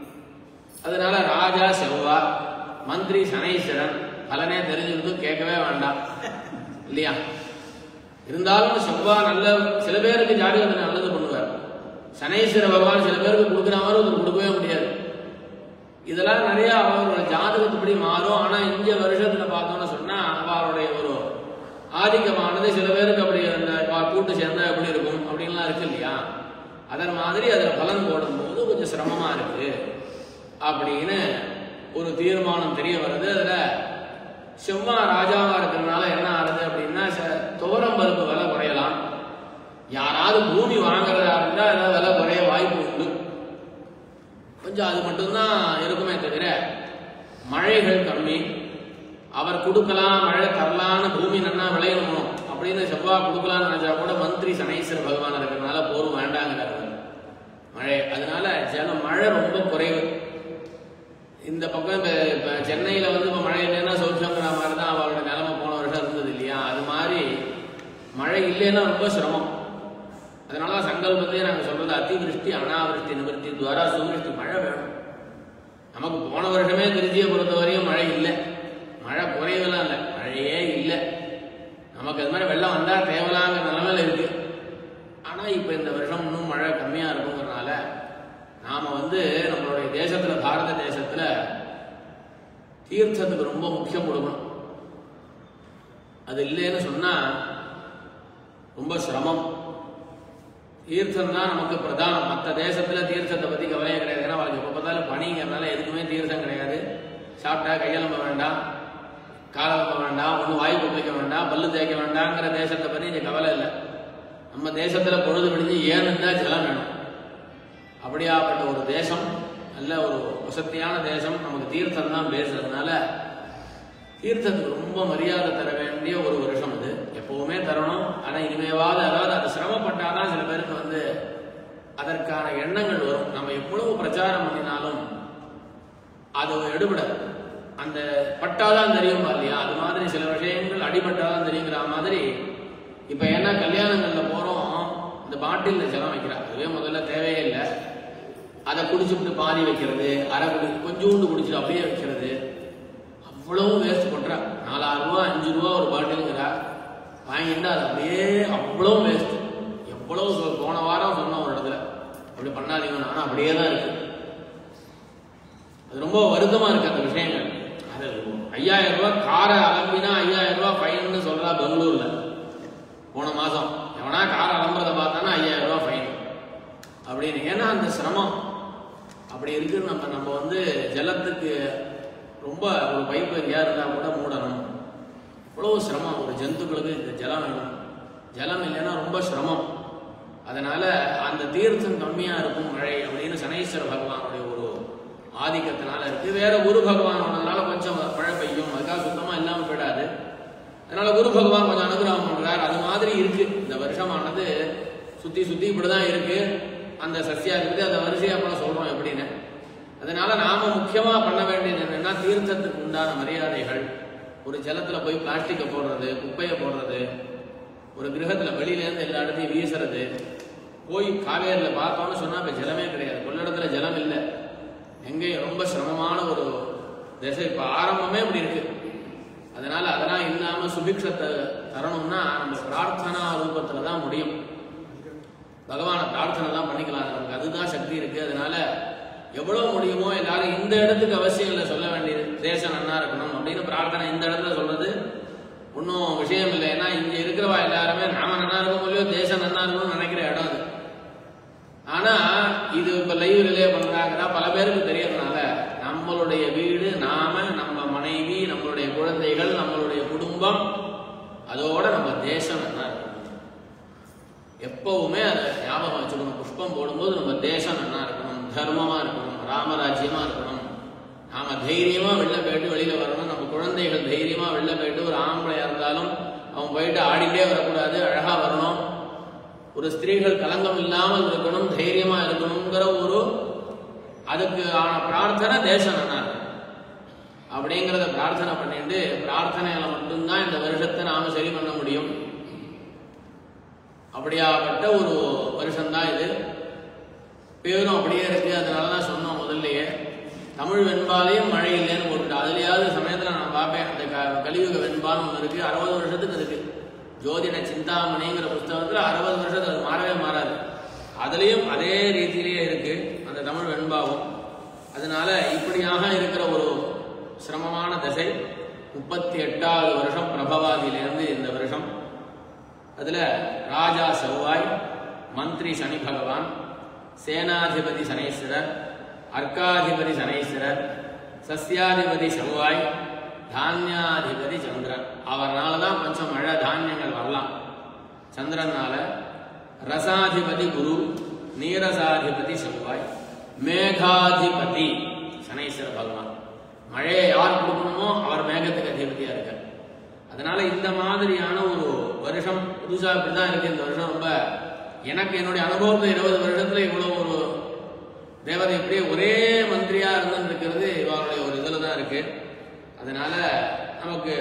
Speaker 5: அதனால ராஜா செவ்வா மந்திரி சனீஸ்வரன் பலனே தெரிஞ்சிருந்து கேட்கவே வேண்டாம் இல்லையா இருந்தாலும் செவ்வா நல்ல சில பேருக்கு ஜாதகத்தை நல்லது பண்ணுவார் சனீஸ்வர பகவான் சில பேருக்கு கொடுக்குற மாதிரி ஒருத்தர் கொடுக்கவே முடியாது இதெல்லாம் நிறைய அவரோட ஜாதகத்துப்படி மாறும் ஆனா இந்த வருஷத்துல பார்த்தோம்னு சொன்னா அவருடைய ஒரு ஆதிக்கமானது சில பேருக்கு அப்படி அந்த பா- கூட்டு சேர்ந்தா எப்படி இருக்கும் அப்படின்லாம் இருக்கு இல்லையா அதன் மாதிரி அதுல பலன் போடும்போது கொஞ்சம் சிரமமா இருக்கு அப்படின்னு ஒரு தீர்மானம் தெரிய வருது அதுல செவ்வா ராஜாவா இருக்கிறதுனால என்ன ஆகுது அப்படின்னா ச- துவரம் பருப்பு விலை குறையலாம் யாராவது பூமி வாங்குறதா இருந்தா ஏதாவது விலை குறைய வாய்ப்பு உண்டு கொஞ்சம் அது மட்டும்தான் இருக்குமே தவிர மழைகள் கம்மி அவர் கொடுக்கலாம் மழை தரலான்னு பூமி நன்னா விளையணும் அப்படின்னு செவ்வாய் கொடுக்கலாம்னு நினைச்சா கூட மந்திரி சனீஸ்வர பகவான் இருக்கிறதுனால போரும் வேண்டாங்கிறார் அவர். மழை அதனால ஜலம் மழை ரொம்ப குறைவு இந்த பக்கம் இப்ப இப்ப சென்னையில வந்து இப்ப மழை இல்லைன்னா சௌச்சங்கிற மாதிரி தான் அவரோட நிலைமை போன வருஷம் இருந்தது இல்லையா அது மாதிரி மழை இல்லைன்னா ரொம்ப சிரமம் அதனால தான் சங்கல்பத்தையே நாங்கள் சொல்றது அதிவிருஷ்டி அனாவிருஷ்டி நிவர்த்தி துவாரா சுவிருஷ்டி மழை வேணும் நமக்கு போன வருஷமே திருச்சியை பொறுத்த வரையும் மழை இல்லை மழை குறைவெல்லாம் இல்லை மழையே இல்லை நமக்கு அது மாதிரி வெள்ளம் வந்தா தேவலாங்கிற நிலைமையில இருக்கு ஆனா இப்ப இந்த வருஷம் இன்னும் மழை கம்மியா இருக்குங்கிறனால நாம வந்து நம்மளுடைய தேசத்துல பாரத தேசத்துல தீர்த்தத்துக்கு ரொம்ப முக்கியம் கொடுக்கணும் அது இல்லைன்னு சொன்னா ரொம்ப சிரமம் தீர்த்தம் தான் நமக்கு பிரதானம் மற்ற தேசத்துல தீர்த்தத்தை பத்தி கவலையே கிடையாது ஏன்னா அவளுக்கு எப்ப பார்த்தாலும் பனிங்கிறதுனால எதுக்குமே தீர்த்தம் கிடையாது சாப்பிட்டா கையெழும்ப வேண்டாம் காலம்ப வேண்டாம் ஒன்றும் வாய் கொப்பளிக்க வேண்டாம் பல்லு தேய்க்க வேண்டாங்கிற தேசத்தை பத்தி இங்க கவலை இல்லை நம்ம தேசத்துல பொழுது விடிஞ்சு ஏனுந்தா ஜலம் வேணும் அப்படியாப்பட்ட ஒரு தேசம் நல்ல ஒரு வசதியான தேசம் நமக்கு தீர்த்தம் தான் பேசுறதுனால தீர்த்தத்துக்கு ரொம்ப மரியாதை தர வேண்டிய ஒரு வருஷம் இது எப்பவுமே தரணும் ஆனா இனிமேவாவது அதாவது அது சிரமப்பட்டாதான் சில பேருக்கு வந்து அதற்கான எண்ணங்கள் வரும் நம்ம எவ்வளவு பிரச்சாரம் பண்ணினாலும் அது எடுபடாது அந்த பட்டாதான் தெரியும் இல்லையா அது மாதிரி சில விஷயங்கள் அடிபட்டாதான் தெரியுங்கிற மாதிரி இப்ப ஏன்னா கல்யாணங்கள்ல போறோம் இந்த பாட்டில்ல ஜலம் வைக்கிறாங்க அதுவே முதல்ல தேவையே இல்லை அதை குடிச்சுட்டு பாதி வைக்கிறது அரை குடி கொஞ்சோண்டு குடிச்சிட்டு அப்படியே வைக்கிறது அவ்வளவு வேஸ்ட் பண்றா நாலாயிரம் ரூபா அஞ்சு ரூபா ஒரு பாட்டிலுங்கிறா வாங்கிட்டு அது அப்படியே அவ்வளவு வேஸ்ட் எவ்வளவு சொல் போன வாரம் சொன்னோம் ஒரு இடத்துல அப்படி பண்ணாதீங்க ஆனா அப்படியே தான் இருக்கு அது ரொம்ப வருத்தமா இருக்கு அந்த விஷயங்கள் அது ஐயாயிரம் ரூபாய் காரை அலம்பினா ஐயாயிரம் ரூபாய் ஃபைன்னு சொல்றா பெங்களூர்ல போன மாசம் எவனா காரை அலம்புறத பார்த்தானா ஐயாயிரம் ரூபாய் ஃபைன் அப்படின்னு ஏன்னா அந்த சிரமம் அப்படி இருக்கு நம்ம நம்ம வந்து ஜலத்துக்கு ரொம்ப ஒரு பைப்பு எங்கேயா இருந்தா கூட மூடணும் இவ்வளவு சிரமம் ஒரு ஜந்துக்களுக்கு இந்த ஜலம் வேணும் ஜலம் இல்லைன்னா ரொம்ப சிரமம் அதனால அந்த தீர்த்தம் கம்மியா இருக்கும் மழை அப்படின்னு சனீஸ்வர பகவானுடைய ஒரு ஆதிக்கத்தினால இருக்கு வேற குரு பகவானோடனால கொஞ்சம் மழை பெய்யும் அதுக்காக சுத்தமா இல்லாம போயிடாது அதனால குரு பகவான் கொஞ்சம் அனுகிரகம் பண்றார் அது மாதிரி இருக்கு இந்த வருஷமானது சுத்தி சுத்தி இப்படிதான் இருக்கு அந்த சசியா இருக்குது அந்த வரிசையா அப்புறம் சொல்றோம் எப்படின்னு அதனால நாம முக்கியமா பண்ண வேண்டியது என்னன்னா தீர்த்தத்துக்கு உண்டான மரியாதைகள் ஒரு ஜலத்துல போய் பிளாஸ்டிக்கை போடுறது குப்பையை போடுறது ஒரு கிரகத்துல வெளியில இருந்து எல்லா இடத்தையும் வீசுறது போய் காவேரியில பார்த்தோம்னு சொன்னா இப்ப ஜலமே கிடையாது கொள்ளிடத்துல ஜலம் இல்லை எங்கேயும் ரொம்ப சிரமமான ஒரு திசை இப்ப ஆரம்பமே இப்படி இருக்கு அதனால அதெல்லாம் இல்லாம சுபிக்ஷத்தை தரணும்னா நம்ம பிரார்த்தனா ரூபத்துல தான் முடியும் பகவானை பிரார்த்தனை தான் பண்ணிக்கலாம் நமக்கு அதுதான் சக்தி இருக்கு அதனால எவ்வளவு முடியுமோ எல்லாரும் இந்த இடத்துக்கு அவசியம் இல்லை சொல்ல வேண்டியது தேசம் நன்னா இருக்கணும் அப்படின்னு பிரார்த்தனை இந்த இடத்துல சொல்றது ஒன்றும் விஷயம் இல்லை ஏன்னா இங்க இருக்கிறவா எல்லாருமே நாம நன்னா இருக்கோம் இல்லையோ தேசம் நன்னா இருக்கணும்னு நினைக்கிற இடம் அது ஆனா இது இப்ப லைவ் ரிலே பண்றா தெரியறாங்கன்னா பல பேருக்கு தெரியறதுனால நம்மளுடைய வீடு நாம நம்ம மனைவி நம்மளுடைய குழந்தைகள் நம்மளுடைய குடும்பம் அதோட நம்ம தேசம் என்ன இருக்கணும் எப்பவுமே அதை ஞாபகம் வச்சுக்கணும் புஷ்பம் போடும்போது நம்ம தேசம் நல்லா இருக்கணும் தர்மமா இருக்கணும் ராமராஜ்யமா இருக்கணும் நாம தைரியமா வெளில போயிட்டு வெளியில வரணும் நம்ம குழந்தைகள் தைரியமா வெளில போயிட்டு ஒரு ஆம்பளையா இருந்தாலும் அவன் போயிட்டு ஆடிட்டே வரக்கூடாது அழகா வரணும் ஒரு ஸ்திரீகள் கலங்கம் இல்லாமல் இருக்கணும் தைரியமா இருக்கணுங்கிற ஒரு அதுக்கு ஆன பிரார்த்தனை தேசம் நல்லா இருக்கணும் அப்படிங்கிறத பிரார்த்தனை பண்ணிட்டு பிரார்த்தனையில மட்டும்தான் இந்த வருஷத்தை நாம சரி பண்ண முடியும் அப்படியாப்பட்ட ஒரு வருஷம்தான் இது பேரும் அப்படியே இருக்கு அதனால தான் சொன்னோம் முதல்லயே தமிழ் வெண்பாலையும் மழை இல்லைன்னு போட்டுட்டு அதுலயாவது சமயத்துல நான் பார்ப்பேன் அந்த க- கலியுக வெண்பான்னு ஒன்று இருக்கு அறுபது வருஷத்துக்கு இருக்கு ஜோதிட சிந்தாமணிங்கிற புஸ்தகத்துல அறுபது வருஷத்துக்கு அது மாறவே மாறாது அதுலயும் அதே ரீதியிலேயே இருக்கு அந்த தமிழ் வெண்பாவும் அதனால இப்படியாக இருக்கிற ஒரு சிரமமான தசை முப்பத்தி எட்டாவது வருஷம் பிரபவாதியிலிருந்து இந்த வருஷம் அதுல ராஜா செவ்வாய் மந்திரி சனி பகவான் சேனாதிபதி சனீஸ்வரர் அர்க்காதிபதி சனீஸ்வரர் சஸ்யாதிபதி செவ்வாய் தானியாதிபதி சந்திரன் அவர்னால தான் கொஞ்சம் மழை தானியங்கள் வரலாம் சந்திரனால ரசாதிபதி குரு நீரசாதிபதி செவ்வாய் மேகாதிபதி சனீஸ்வர பகவான் மழையை யார் கொடுக்கணுமோ அவர் மேகத்துக்கு அதிபதியா இருக்கார் அதனால இந்த மாதிரியான ஒரு வருஷம் புதுசா இப்படிதான் இருக்கு இந்த வருஷம் ரொம்ப எனக்கு என்னுடைய அனுபவத்துல இருபது வருஷத்துல இவ்வளவு ஒரு தேவதை இப்படியே ஒரே மந்திரியா இருந்திருக்கிறது இவருடைய ஒரு இதுல தான் இருக்கு அதனால நமக்கு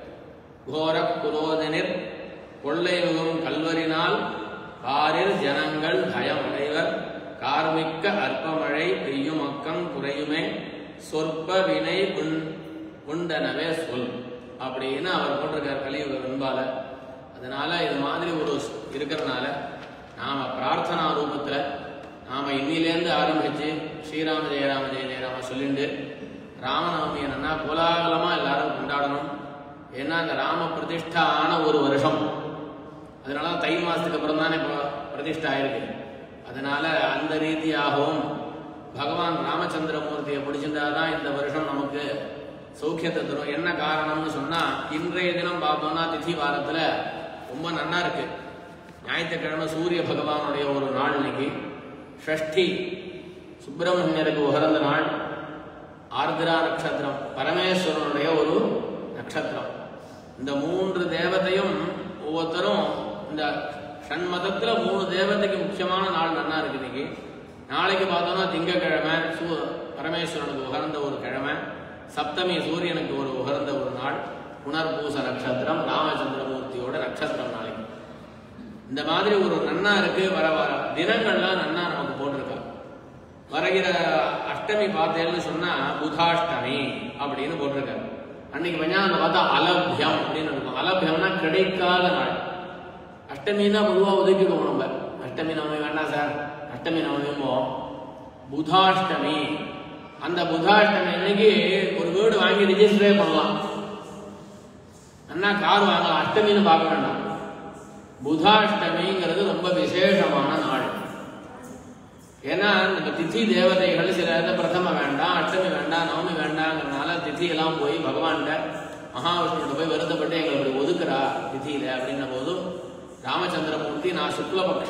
Speaker 5: கோர புரோதனிர் கொள்ளை மிகவும் கல்வரினால் காரில் ஜனங்கள் பயமடைவர் கார்மிக்க அற்பமழை பெய்யும் அக்கம் குறையுமே சொற்ப வினை உண் உண்டனவே சொல் அப்படின்னு அவர் போட்டிருக்கார் கலியுக வெண்பால அதனால இது மாதிரி ஒரு ஸ்- இருக்கறனால நாம பிரார்த்தனா ரூபத்துல நாம இன்னிலேருந்து ஆரம்பிச்சு ஸ்ரீராம ஜெயராம ஜெய ஜெயராம சொல்லிண்டு ராமநவமி என்னன்னா கோலாகலமா எல்லாரும் கொண்டாடணும் ஏன்னா அந்த ராம பிரதிஷ்டா ஆன ஒரு வருஷம் அதனால தான் தை மாசத்துக்கு அப்புறம் தானே இப்போ பிரதிஷ்டை ஆயிருக்கு அதனால அந்த ரீதியாகவும் பகவான் ராமச்சந்திரமூர்த்தியை பிடிச்சிருந்தாதான் இந்த வருஷம் நமக்கு சௌக்கியத்தை தரும் என்ன காரணம்னு சொன்னா இன்றைய தினம் பார்த்தோம்னா திதி வாரத்துல ரொம்ப நன்னா இருக்கு ஞாயிற்றுக்கிழமை சூரிய பகவானுடைய ஒரு நாள் இன்னைக்கு ஷஷ்டி சுப்பிரமணியருக்கு உகந்த நாள் ஆர்திரா நட்சத்திரம் பரமேஸ்வரனுடைய ஒரு நட்சத்திரம் இந்த மூன்று தேவதையும் ஒவ்வொருத்தரும் இந்த ஷண்மதத்துல மூணு தேவதைக்கு முக்கியமான நாள் நன்னா இருக்கு இன்னைக்கு நாளைக்கு பார்த்தோம்னா திங்கக்கிழமை சூ பரமேஸ்வரனுக்கு உகந்த ஒரு கிழமை சப்தமி சூரியனுக்கு ஒரு உகந்த ஒரு நாள் புனர்பூச நட்சத்திரம் ராமச்சந்திரமூர்த்தியோட நட்சத்திரம் நாளைக்கு இந்த மாதிரி ஒரு நன்னா இருக்கு வர வர தினங்கள்லாம் நன்னா நமக்கு போட்டிருக்கா வருகிற அஷ்டமி பார்த்தேன்னு சொன்னா புதாஷ்டமி அப்படின்னு போட்டிருக்காரு அன்னைக்கு பஞ்சாங்க பார்த்தா அலபியம் அப்படின்னு இருக்கும் அலபியம்னா கிடைக்காத நாள் அஷ்டமின்னா பொதுவாக ஒதுக்கிக்குவோம் நம்ம அஷ்டமி நவமி வேண்டாம் சார் அஷ்டமி நவமியுமோ புதாஷ்டமி அந்த புதாஷ்டமி அன்னைக்கு ஒரு வீடு வாங்கி ரிஜிஸ்டரே பண்ணலாம் அண்ணா கார் வாங்கலாம் அஷ்டமின்னு பார்க்க வேண்டாம் புதாஷ்டமிங்கிறது ரொம்ப விசேஷமான நாள் ஏன்னா இந்த திதி தேவதைகள் சில இதை பிரதம வேண்டாம் அஷ்டமி வேண்டாம் நவமி வேண்டாங்கிறனால திதி எல்லாம் போய் பகவான்கிட்ட மகாவிஷ்ணுகிட்ட போய் வருத்தப்பட்டு எங்களை இப்படி ஒதுக்குறா திதியில அப்படின்ன போது ராமச்சந்திரமூர்த்தி நான் சுக்லபக்ஷ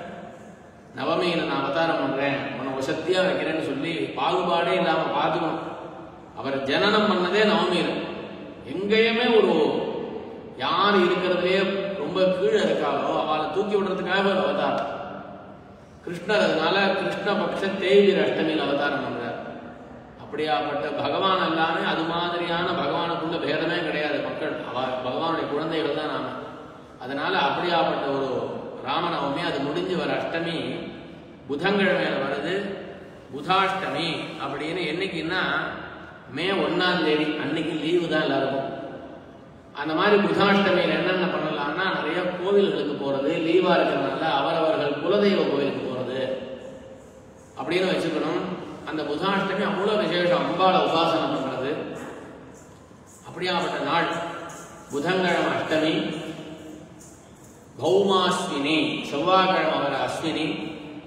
Speaker 5: நவமியில நான் அவதாரம் பண்றேன் உன்னை வசத்தியா வைக்கிறேன்னு சொல்லி பாகுபாடே இல்லாம பார்த்துக்கணும் அவர் ஜனனம் பண்ணதே நவமியில எங்கேயுமே ஒரு யார் இருக்கிறதுலே ரொம்ப கீழே இருக்காளோ அவளை தூக்கி விடுறதுக்காக ஒரு அவதாரம் கிருஷ்ணர் அதனால கிருஷ்ணபக்ஷ தேய்வீர் அஷ்டமியில் அவதாரம் பண்றார் அப்படியாப்பட்ட பகவான் எல்லாமே அது மாதிரியான பகவானுக்குள்ள பேதமே கிடையாது மக்கள் அவ பகவானுடைய குழந்தைகள் தான் நாம அதனால அப்படியாப்பட்ட ஒரு ராமநவமி அது முடிஞ்சு வர அஷ்டமி புதன்கிழமையில வருது புதாஷ்டமி அப்படின்னு என்னைக்குன்னா மே ஒன்னாம் தேதி அன்னைக்கு லீவு தான் எல்லாருக்கும் அந்த மாதிரி புதாஷ்டமியில் என்னென்ன பண்ணலாம்னா நிறைய கோவில்களுக்கு போறது லீவா இருக்கிறதுனால அவரவர்கள் குலதெய்வ கோவிலுக்கு போறது அப்படின்னு வச்சுக்கணும் அந்த புதாஷ்டமி அவ்வளவு விசேஷம் அம்பாளை உபாசனை பண்றது அப்படியாப்பட்ட நாள் புதன்கிழமை அஷ்டமி பௌமாஸ்வினி செவ்வாய்க்கிழமை வர அஸ்வினி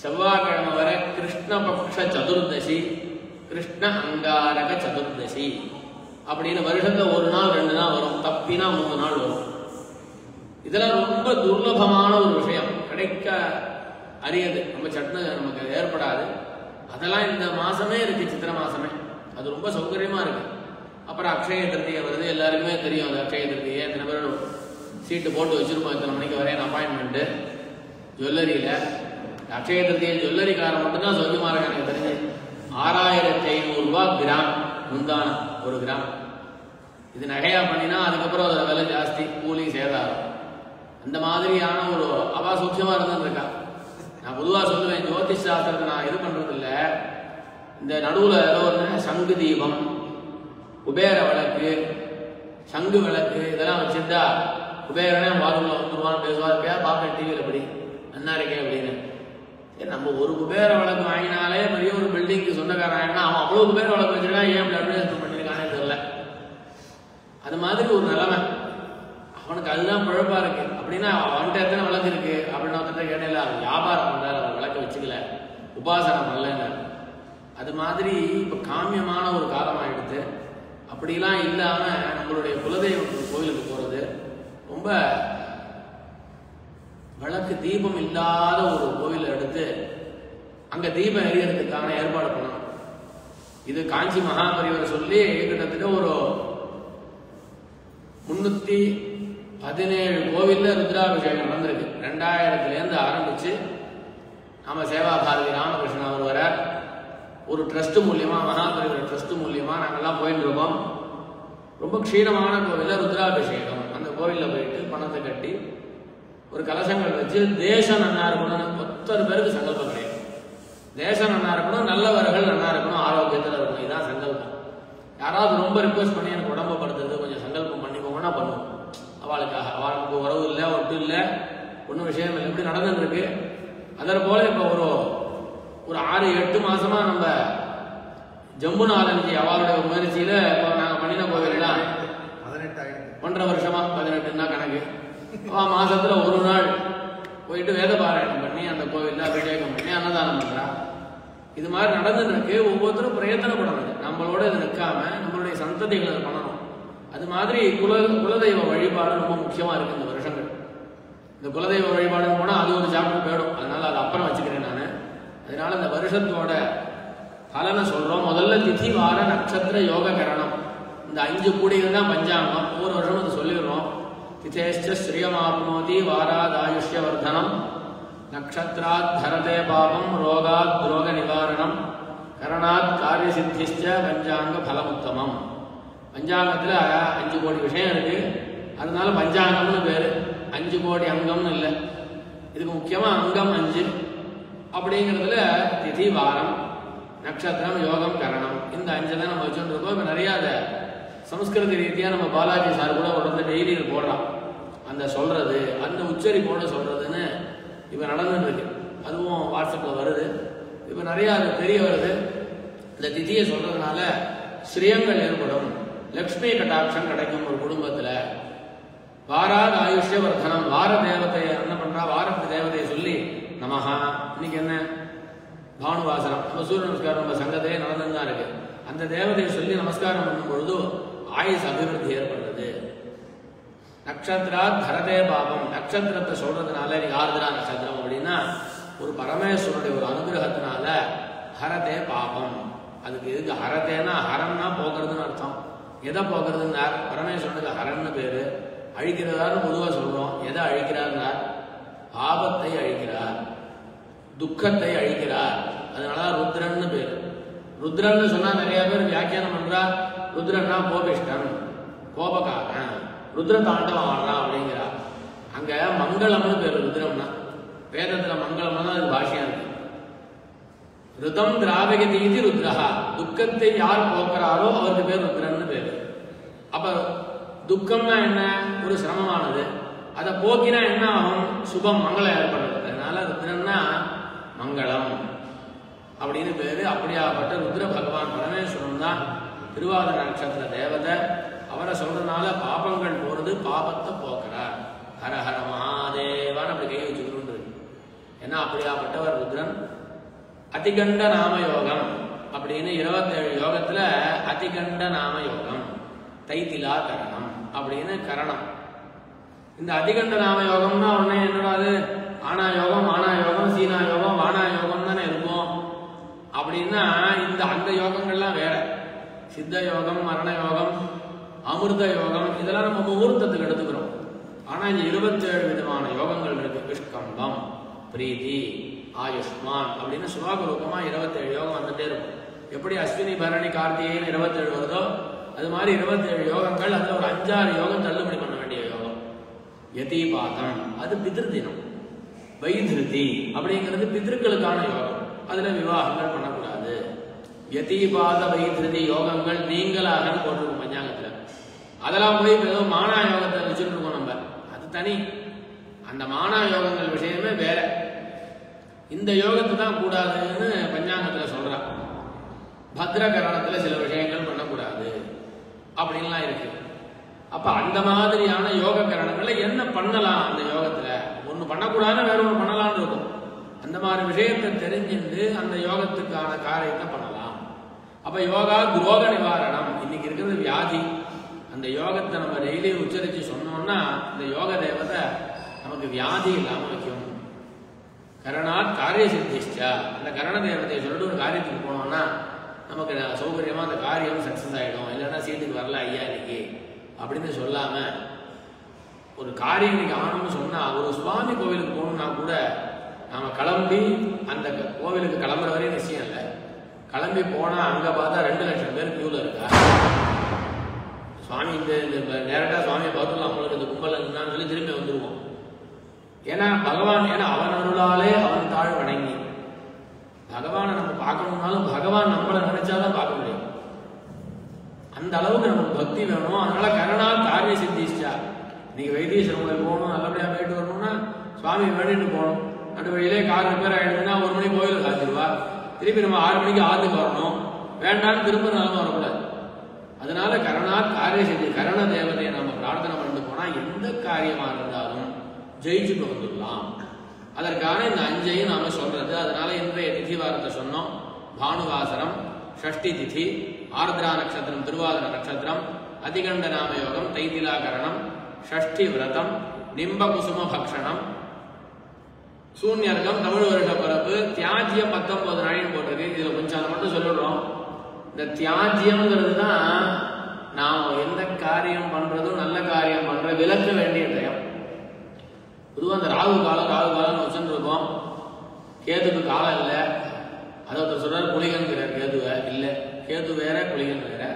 Speaker 5: செவ்வாய்க்கிழமை வரை கிருஷ்ணபக்ஷ சதுர்தசி கிருஷ்ண அங்காரக சதுர்தசி அப்படின்னு வருஷத்துல ஒரு நாள் ரெண்டு நாள் வரும் தப்பினா மூணு நாள் வரும் இதெல்லாம் ரொம்ப துர்லபமான ஒரு விஷயம் கிடைக்க அரியது நம்ம சட்னு நமக்கு அது ஏற்படாது அதெல்லாம் இந்த மாசமே இருக்கு சித்திர மாசமே அது ரொம்ப சௌகரியமா இருக்கு அப்புறம் அக்ஷய திருத்தியை வருது எல்லாருக்குமே தெரியும் அது அக்ஷய திருத்தியை எத்தனை பேர் சீட்டு போட்டு வச்சிருப்போம் இத்தனை மணிக்கு வரையும் அப்பாயின்மெண்ட்டு ஜுவல்லரியில அக்ஷய திருத்தியை ஜுவல்லரிக்காரன் மட்டும்தான் சொல்லுமா இருக்கு எனக்கு தெரிஞ்சு ஆறாயிரத்தி ஐநூறு ரூபாய் கிராம் முந்தானம் ஒரு கிராம் இது நகையா பண்ணினா அதுக்கப்புறம் அதோட விலை ஜாஸ்தி கூலி சேதாரம் அந்த மாதிரியான ஒரு அவா சூட்சமா இருந்துட்டு இருக்கா நான் பொதுவா சொல்லுவேன் ஜோதிஷ் சாஸ்திரத்தை நான் இது பண்றது இல்ல இந்த நடுவுல ஏதோ ஒன்று சங்கு தீபம் குபேர விளக்கு சங்கு விளக்கு இதெல்லாம் வச்சிருந்தா குபேரனே பாத்ரூம்ல வந்துருவான்னு பேசுவார் பேர் பார்ப்பேன் டிவியில் எப்படி நல்லா இருக்கே அப்படின்னு ஏன் நம்ம ஒரு குபேர விளக்கு வாங்கினாலே பெரிய ஒரு பில்டிங்க்கு சொந்தக்காரன் ஆயிடுனா அவன் அவ்வளவு குபேர விளக்கு வச்சிருக்கான் ஏன் இப்படி அட்வர்டைஸ்மெண்ட் பண்ணிருக்கானே தெரியல அது மாதிரி ஒரு நிலைமை அவனுக்கு அதுதான் பிழப்பா இருக்கு அப்படின்னா அவன்கிட்ட எத்தனை விளக்கு இருக்கு அப்படின்னு ஒருத்தர் கேட்டேன் அவன் வியாபாரம் பண்றாரு அவன் விளக்க வச்சுக்கல உபாசனம் பண்ணலன்னு அது மாதிரி இப்ப காமியமான ஒரு காலம் ஆயிடுது அப்படிலாம் இல்லாம நம்மளுடைய குலதெய்வ கோயிலுக்கு போறது ரொம்ப விளக்கு தீபம் இல்லாத ஒரு கோவிலை எடுத்து அங்க தீபம் எரியறதுக்கான ஏற்பாடு பண்ணணும் இது காஞ்சி மகாபரிவர் சொல்லி கிட்டத்தட்ட ஒரு முன்னூத்தி பதினேழு கோவில்ல ருத்ராபிஷேகம் நடந்திருக்கு ரெண்டாயிரத்துல இருந்து ஆரம்பிச்சு நாம சேவா பாரதி ராமகிருஷ்ணன் அவர் வர ஒரு ட்ரஸ்ட் மூலியமா மகாபரிவர் ட்ரஸ்ட் மூலியமா நாங்கெல்லாம் போயிட்டு இருக்கோம் ரொம்ப க்ஷீணமான கோவில்ல ருத்ராபிஷேகம் அந்த கோவில்ல போயிட்டு பணத்தை கட்டி ஒரு கலசங்கள் வச்சு தேசம் நன்னா இருக்கணும்னு ஒத்தர் பேருக்கு சங்கல்பம் கிடையாது தேசம் நன்னா இருக்கணும் நல்லவர்கள் நன்னா இருக்கணும் ஆரோக்கியத்தில் இருக்கணும் இதான் சங்கல்பம் யாராவது ரொம்ப ரிக்வஸ்ட் பண்ணி எனக்கு உடம்பு படுத்துறது கொஞ்சம் சங்கல்பம் பண்ணிக்கோங்கன்னா பண்ணுவோம் அவளுக்காக அவளுக்கு உறவு இல்லை ஒட்டு இல்லை ஒன்றும் விஷயம் இல்லை இப்படி நடந்துட்டு இருக்கு அதர் போல இப்போ ஒரு ஒரு ஆறு எட்டு மாசமா நம்ம ஜம்புநாதன்ஜி அவருடைய முயற்சியில இப்போ நாங்கள் பண்ணின கோவில்லாம்
Speaker 4: பதினெட்டு ஆயிடுது
Speaker 5: ஒன்றரை வருஷமா பதினெட்டுன்னா கணக்கு அவன் மாசத்துல ஒரு நாள் போயிட்டு வேத பாராயணம் பண்ணி அந்த கோவில்ல அபிஷேகம் பண்ணி அன்னதானம் பண்றா இது மாதிரி நடந்துட்டு இருக்கு ஒவ்வொருத்தரும் பிரயத்தனப்படணும் நம்மளோட இது நிற்காம நம்மளுடைய சந்ததிகளை அதை பண்ணணும் அது மாதிரி குல குலதெய்வ வழிபாடு ரொம்ப முக்கியமா இருக்கு இந்த வருஷங்கள் இந்த குலதெய்வ வழிபாடுன்னு போனா அது ஒரு சாப்டர் போயிடும் அதனால அது அப்புறம் வச்சுக்கிறேன் நான் அதனால இந்த வருஷத்தோட பலனை சொல்றோம் முதல்ல திதி வார நட்சத்திர யோக கரணம் இந்த அஞ்சு கூடிகள் தான் பஞ்சாங்கம் ஒவ்வொரு வருஷமும் அதை சொல்லிடுறோம் திதேஷ்ட ஸ்ரீயமாப்னோதி வாராத் ஆயுஷ்ய வர்தனம் நக்ஷத்ராத் தரதே பாபம் ரோகாத் துரோக நிவாரணம் கரணாத் காரிய சித்திஷ்ட பஞ்சாங்க பலமுத்தமம் பஞ்சாங்கத்துல அஞ்சு கோடி விஷயம் இருக்கு அதனால பஞ்சாங்கம்னு பேரு அஞ்சு கோடி அங்கம்னு இல்லை இதுக்கு முக்கியமா அங்கம் அஞ்சு அப்படிங்கிறதுல திதி வாரம் நட்சத்திரம் யோகம் கரணம் இந்த அஞ்சு தான் நம்ம வச்சுட்டு இருக்கோம் இப்போ நிறைய அதை சமஸ்கிருத ரீதியா நம்ம பாலாஜி சார் கூட உடனே டெய்லி போடுறான் அந்த சொல்றது அந்த உச்சரிப்போட சொல்றதுன்னு இப்போ நடந்துட்டு இருக்கு அதுவும் வாட்ஸ்அப்ல வருது இப்போ நிறைய அது தெரிய வருது இந்த திதியை சொல்றதுனால ஸ்ரீயங்கள் ஏற்படும் லக்ஷ்மி கட்டாட்சம் கிடைக்கும் ஒரு குடும்பத்துல வாராத் ஆயுஷ்ய வர்தனம் வார தேவதையை என்ன பண்றா வாரத்து தேவதையை சொல்லி நமஹா இன்னைக்கு என்ன பானுவாசனம் நம்ம சூரிய நமஸ்காரம் நம்ம சங்கத்திலே நடந்துன்னு தான் இருக்கு அந்த தேவதையை சொல்லி நமஸ்காரம் பண்ணும் பொழுது ஆயுஸ் அபிவிருத்தி ஏற்படுறது நட்சத்திரா தரதே பாபம் நட்சத்திரத்தை சொல்றதுனால நீங்க ஆறுதலா நட்சத்திரம் அப்படின்னா ஒரு பரமேஸ்வரனுடைய ஒரு அனுகிரகத்தினால ஹரதே பாபம் அதுக்கு எதுக்கு ஹரதேனா ஹரம்னா போக்குறதுன்னு அர்த்தம் எதை போக்குறதுன்னா பரமேஸ்வரனுக்கு ஹரன்னு பேரு அழிக்கிறதான்னு பொதுவா சொல்றோம் எதை அழிக்கிறார்னார் பாபத்தை அழிக்கிறார் துக்கத்தை அழிக்கிறார் அதனால ருத்ரன்னு பேரு ருத்ரன்னு சொன்னா நிறைய பேர் வியாக்கியானம் பண்றா ருத்ரன்னா கோபிஷ்டன் கோபக்காரன் ருத்ர தாண்டவம் ஆடுறான் அப்படிங்கிறா அங்க மங்களம்னு பேரு ருத்ரம்னா வேதத்துல மங்களம்னா தான் அது பாஷையா இருக்கு ருதம் திராவகதி இது ருத்ரஹா துக்கத்தை யார் போக்குறாரோ அவருக்கு பேர் ருத்ரன்னு பேரு அப்ப துக்கம்னா என்ன ஒரு சிரமமானது அதை போக்கினா என்ன ஆகும் சுபம் மங்களம் ஏற்படுறது அதனால ருத்ரன்னா மங்களம் அப்படின்னு பேரு அப்படியாப்பட்ட ருத்ர பகவான் பரமேஸ்வரன் தான் திருவாதிர நட்சத்திர தேவதை அவரை சொல்றதுனால பாபங்கள் போறது பாபத்தை போக்குறார் ஹர ஹர மகாதேவான்னு அப்படி கை வச்சுக்கணும் ஏன்னா அப்படியாப்பட்டவர் ருத்ரன் அதிகண்ட நாம யோகம் அப்படின்னு இருபத்தேழு யோகத்துல அதிகண்ட நாம யோகம் தைத்திலா கரணம் அப்படின்னு கரணம் இந்த அதிகண்ட நாம யோகம்னா உடனே என்னடா அது ஆனா யோகம் ஆனா யோகம் சீனா யோகம் வானா யோகம் தானே இருக்கும் அப்படின்னா இந்த அந்த யோகங்கள்லாம் வேற சித்த யோகம் மரண யோகம் அமிர்த யோகம் இதெல்லாம் நம்ம முகூர்த்தத்துக்கு எடுத்துக்கிறோம் ஆனா இந்த இருபத்தேழு விதமான யோகங்கள் இருக்கு விஷ்கம்பம் பிரீதி ஆயுஷ்மான் அப்படின்னு சுபாகுரூபமா இருபத்தேழு யோகம் வந்துட்டே இருக்கும் எப்படி அஸ்வினி பரணி கார்த்திகைன்னு இருபத்தேழு வருதோ அது மாதிரி இருபத்தேழு யோகங்கள் அதுல ஒரு அஞ்சாறு யோகம் தள்ளுபடி பண்ண வேண்டிய யோகம் யதிபாதம் அது பிதிருதினம் வைதிருதி அப்படிங்கிறது பிதர்களுக்கான யோகம் அதுல விவாகங்கள் பண்ணக்கூடாது யதிபாத வைதிருதி யோகங்கள் நீங்களாக போட்டிருக்கும் பஞ்சாங்கத்துல அதெல்லாம் போய் இப்ப ஏதோ மானா யோகத்தை வச்சுட்டு இருக்கோம் நம்ம அது தனி அந்த மானா யோகங்கள் விஷயமே வேற இந்த யோகத்தை தான் கூடாதுன்னு பஞ்சாங்கத்துல சொல்றான் பத்ரகரணத்துல சில விஷயங்கள் பண்ணக்கூடாது அப்படின்லாம் இருக்கு அப்ப அந்த மாதிரியான யோக கரணங்கள்ல என்ன பண்ணலாம் அந்த யோகத்துல ஒண்ணு பண்ணக்கூடாதுன்னு வேற ஒண்ணு பண்ணலாம்னு இருக்கும் அந்த மாதிரி விஷயத்தை தெரிஞ்சுட்டு அந்த யோகத்துக்கான காரியத்தை பண்ணலாம் அப்ப யோகா துரோக நிவாரணம் இன்னைக்கு இருக்கிறது வியாதி அந்த யோகத்தை நம்ம டெய்லி உச்சரிச்சு சொன்னோம்னா இந்த யோக தேவதை நமக்கு வியாதி இல்லாம வைக்கும் கரணாத் காரிய சித்திஷ்டா அந்த கரண தேவதையை சொல்லிட்டு ஒரு காரியத்துக்கு போனோம்னா நமக்கு சௌகரியமா அந்த காரியம் சக்சஸ் ஆயிடும் இல்லைன்னா சீட்டுக்கு வரல ஐயா இன்னைக்கு அப்படின்னு சொல்லாம ஒரு காரியம் இன்னைக்கு ஆகணும்னு சொன்னா ஒரு சுவாமி கோவிலுக்கு போகணும்னா கூட நாம கிளம்பி அந்த கோவிலுக்கு கிளம்புற வரையும் நிச்சயம் இல்லை கிளம்பி போனா அங்க பார்த்தா ரெண்டு லட்சம் பேர் கியூல இருக்கா சுவாமி இந்த இந்த நேரட்டா சுவாமியை பார்த்துலாம் நம்மளுக்கு இந்த கும்பல் இருந்தான்னு சொல்லி திரும்பி வந்துருவோம் ஏன்னா பகவான் ஏன்னா அவன் அருளாலே அவன் தாழ் வணங்கி பகவானை நம்ம பார்க்கணும்னாலும் பகவான் நம்மளை நினைச்சாதான் பார்க்க முடியும் அந்த அளவுக்கு நமக்கு பக்தி வேணும் அதனால கருணா காரிய சித்திஷ்டா நீங்க வைத்தீஸ்வரன் கோயில் போகணும் நல்லபடியா போயிட்டு வரணும்னா சுவாமி வேண்டிட்டு போகணும் நடு வழியிலே கார் ரிப்பேர் ஆயிடுதுன்னா ஒரு மணி கோயிலுக்கு காத்திருவா திருப்பி நம்ம ஆறு மணிக்கு ஆத்துக்கு வரணும் வேண்டாம்னு திரும்ப நாளும் வரக்கூடாது அதனால கருணா காரிய சித்தி கரண தேவதையை நம்ம பிரார்த்தனை பண்ணிட்டு போனா எந்த காரியமா இருந்தாலும் ஜெயிச்சுட்டு வந்துடலாம் அதற்கான இந்த அஞ்சையும் நாம சொல்றது அதனால இன்றைய திதி வாரத்தை சொன்னோம் பானுவாசனம் ஷஷ்டி திதி ஆர்திரா நட்சத்திரம் திருவாதிர நட்சத்திரம் அதிகண்ட நாம யோகம் தைத்திலாகரணம் ஷஷ்டி விரதம் நிம்ப குசும பக்ஷணம் சூன்யர்க்கம் தமிழ் வருஷ பிறப்பு தியாஜியம் பத்தொன்பது நாளையும் போட்டிருக்கு இதுல கொஞ்சம் அதை மட்டும் சொல்லிடுறோம் இந்த தியாஜியம்ங்கிறது தான் நாம் எந்த காரியம் பண்றதும் நல்ல காரியம் பண்ற விளக்க வேண்டிய டயம் பொதுவாக அந்த ராகு காலம் ராகு காலம் வச்சுட்டு இருக்கோம் கேதுக்கு காலம் இல்லை அதை ஒருத்தர் சொல்றாரு குளிகன்கிறார் கேதுவை இல்லை கேது வேற குளிகன் வேற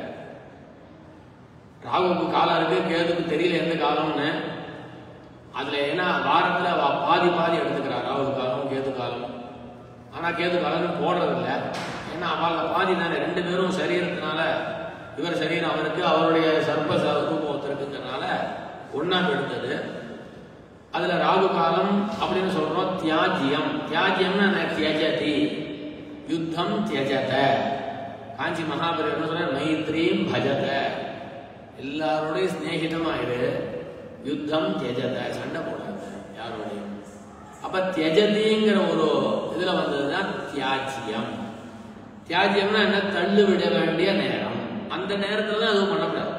Speaker 5: ராகுவுக்கு காலம் இருக்கு கேதுக்கு தெரியல எந்த காலம்னு அதுல ஏன்னா வாரத்துல அவ பாதி பாதி எடுத்துக்கிறார் ராகு காலம் கேது காலம் ஆனா கேது காலம் போடுறது இல்ல ஏன்னா அவள பாதி தானே ரெண்டு பேரும் சரீரத்தினால இவர் சரீரம் அவருக்கு அவருடைய சர்ப்ப ச- ரூபம் ஒருத்தருக்குங்கிறனால ஒன்னா எடுத்தது அதுல ராகு காலம் அப்படின்னு சொல்றோம் தியாஜியம் தியாஜியம்னா என்ன? தியஜதி யுத்தம் தியஜத காஞ்சி மகாபெரியவர் என்ன சொல்ற மைத்ரீம் பஜத எல்லாரோடையும் சிநேகிதமாயிரு யுத்தம் தியஜத சண்டை போடாத யாரோடையும் அப்ப தியஜதிங்கிற ஒரு இதுல வந்ததுதான் தியாஜியம் தியாஜியம்னா என்ன தள்ளு விட வேண்டிய நேரம் அந்த நேரத்துல தான் அதுவும் பண்ணக்கூடாது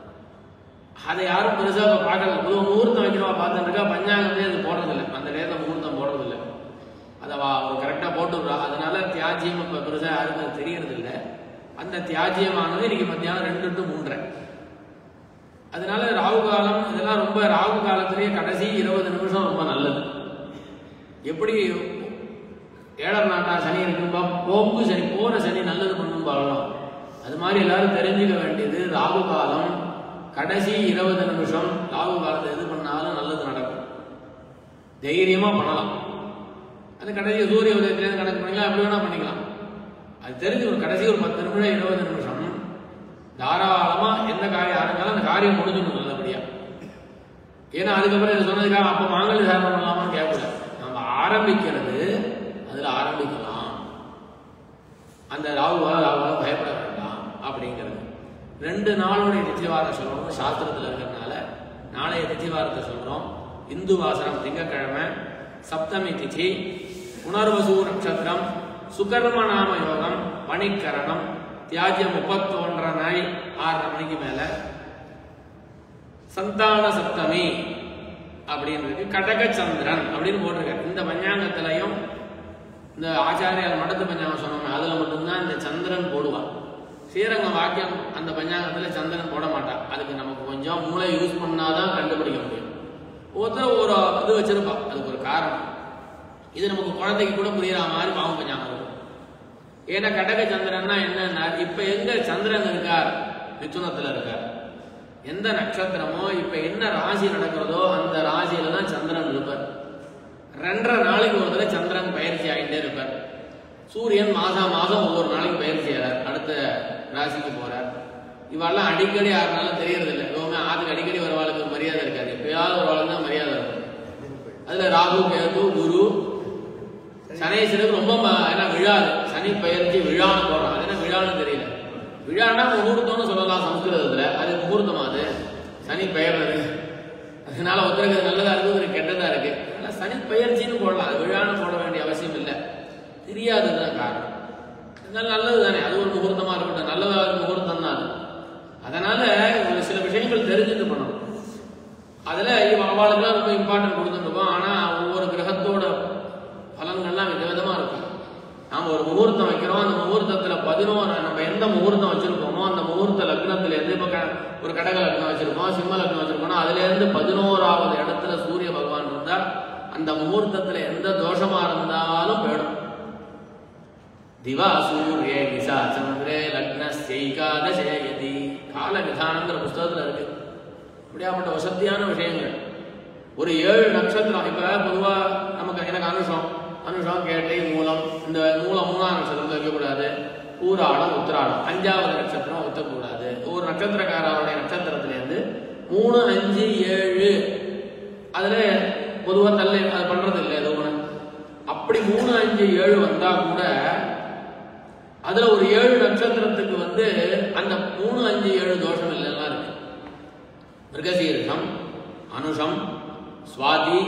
Speaker 5: அதை யாரும் பெருசா இப்ப பார்க்கறது பொதுவாக முகூர்த்தம் வைக்கிறவா பார்த்துருக்கா பஞ்சாங்கத்தையும் அது போடுறதில்ல அந்த நேரத்தை முகூர்த்தம் போடுறதில்ல அதை அவ அவர் கரெக்டாக போட்டுடுறா அதனால தியாஜியம் இப்போ பெருசா யாருக்கும் அது தெரியறது இல்ல அந்த தியாஜியமானது இன்னைக்கு மத்தியானம் ரெண்டு டு மூன்றரை அதனால ராகு காலம் இதெல்லாம் ரொம்ப ராகு காலத்திலேயே கடைசி இருபது நிமிஷம் ரொம்ப நல்லது எப்படி ஏழர் நாட்டா சனி இருக்கும்பா போக்கு சனி போற சனி நல்லது பண்ணும் பாடலாம் அது மாதிரி எல்லாரும் தெரிஞ்சுக்க வேண்டியது ராகு காலம் கடைசி இருபது நிமிஷம் ராகு காலத்தை எது பண்ணாலும் நல்லது நடக்கும் தைரியமா பண்ணலாம் அது கடைசி சூரிய உதயத்திலேருந்து கணக்கு பண்ணிக்கலாம் எப்படி வேணா பண்ணிக்கலாம் அது தெரிஞ்சு ஒரு கடைசி ஒரு பத்து நிமிஷம் இருபது நிமிஷம் தாராளமா எந்த காரியம் ஆரம்பிச்சாலும் அந்த காரியம் முடிஞ்சிடும் நல்லபடியா ஏன்னா அதுக்கப்புறம் இது சொன்னதுக்காக அப்ப மாங்கல்ய தாரணம் பண்ணலாமான்னு கேட்கல நம்ம ஆரம்பிக்கிறது அதுல ஆரம்பிக்கலாம் அந்த ராகுவால ராகுவால பயப்பட வேண்டாம் அப்படிங்கிறது ரெண்டு நாளுடைய திதிவாரம் சொல்லணும் சாஸ்திரத்துல இருக்கிறதுனால நாளைய திதிவாரத்தை சொல்றோம் இந்து வாசனம் திங்கட்கிழமை சப்தமி திதி புனர்வசு நட்சத்திரம் சுகர்ம நாம யோகம் பணிக்கரணம் தியாஜ்யம் முப்பத்தி ஒன்றரை நாள் ஆறரை மணிக்கு மேல சந்தான சப்தமி அப்படின்னு இருக்கு கடக சந்திரன் அப்படின்னு போட்டிருக்காரு இந்த பஞ்சாங்கத்திலையும் இந்த ஆச்சாரியார் மடத்து பஞ்சாங்கம் சொன்னோமே அதுல மட்டும்தான் இந்த சந்திரன் போடுவான் ஸ்ரீரங்க வாக்கியம் அந்த பஞ்சாங்கத்துல சந்திரன் போட மாட்டான் அதுக்கு நமக்கு கொஞ்சம் மூளை யூஸ் பண்ணாதான் கண்டுபிடிக்க முடியும் ஒருத்தர் ஒரு இது வச்சிருப்பா அதுக்கு ஒரு காரணம் இது நமக்கு குழந்தைக்கு கூட புரியுற மாதிரி பாவம் பஞ்சாங்கம் இருக்கும் ஏன்னா கடக சந்திரன்னா என்னன்னா இப்ப எங்க சந்திரன் இருக்கார் மிதுனத்துல இருக்கார் எந்த நட்சத்திரமோ இப்ப என்ன ராசி நடக்கிறதோ அந்த ராசியில தான் சந்திரன் இருப்பார் ரெண்டரை நாளைக்கு ஒரு தடவை சந்திரன் பயிற்சி ஆகிட்டே இருப்பார் சூரியன் மாசம் மாசம் ஒவ்வொரு நாளைக்கு பயிற்சி செய்யறார் அடுத்த ராசிக்கு போறார் இவெல்லாம் அடிக்கடி யாருனாலும் தெரியறது இல்லை எப்பவுமே ஆத்துக்கு அடிக்கடி வரவாளுக்கு ஒரு மரியாதை இருக்காது எப்பயாவது ஒரு வாழ்க்கை தான் மரியாதை இருக்கும் அதுல ராகு கேது குரு சனீஸ்வரருக்கு ரொம்ப ம- ஏன்னா விழாது சனி பயிற்சி விழான்னு போடுறோம் அது என்ன விழான்னு தெரியல விழான்னா முகூர்த்தம்னு சொல்லலாம் சம்ஸ்கிருதத்துல அது முகூர்த்தமா அது சனி பெயர்றது அதனால ஒருத்தருக்கு அது நல்லதா இருக்கு ஒரு கெட்டதா இருக்கு ஆனா சனி பயிற்சின்னு போடலாம் அது விழான்னு போட வேண்டிய அவசியம் இல்லை தெரியாததுதான் காரணம் அதனால நல்லது தானே அது ஒரு முகூர்த்தமா இருக்கட்டும் நல்லதா ஒரு முகூர்த்தம் தான் அது அதனால ஒரு சில விஷயங்கள் தெரிஞ்சுட்டு பண்ணணும் அதுல இவ- அவளுக்கெல்லாம் ரொம்ப இம்பார்ட்டன்ட் கொடுத்துருக்கோம் ஆனா ஒவ்வொரு கிரகத்தோட பலன்கள்லாம் விதவிதமா இருக்கும் நாம ஒரு முகூர்த்தம் வைக்கிறோம் அந்த முகூர்த்தத்துல பதினோரு நம்ம எந்த முகூர்த்தம் வச்சிருக்கோமோ அந்த முகூர்த்த லக்னத்துல இருந்து இப்ப க- ஒரு கடக லக்னம் வச்சிருக்கோம் சிம்ம லக்னம் வச்சிருக்கோம்னா அதுல இருந்து பதினோராவது இடத்துல சூரிய பகவான் இருந்தா அந்த முகூர்த்தத்துல எந்த தோஷமா இருந்தாலும் போயிடும் திவா சூரிய நிசா சந்திரே லக்னஸ்யைகாதசேயதி கால விதானங்கிற புஸ்தகத்துல இருக்கு அப்படியாப்பட்ட வசதியான விஷயங்கள் ஒரு ஏழு நட்சத்திரம் இப்ப பொதுவா நமக்கு எனக்கு அனுஷம் அனுஷம் கேட்டை மூலம் இந்த மூலம் மூணாம் நட்சத்திரத்தில் வைக்கக்கூடாது பூராடம் உத்திராடம் அஞ்சாவது நட்சத்திரம் ஒத்தக்கூடாது ஒரு நட்சத்திரக்காரருடைய நட்சத்திரத்திலேருந்து மூணு அஞ்சு ஏழு அதுல பொதுவா தள்ளி அது பண்றது இல்லை அது ஒண்ணு அப்படி மூணு அஞ்சு ஏழு வந்தா கூட அதுல ஒரு ஏழு நட்சத்திரத்துக்கு வந்து அந்த மூணு அஞ்சு ஏழு தோஷம் இல்லைலாம் இருக்கு மிருகசீரிஷம் அனுஷம் சுவாதி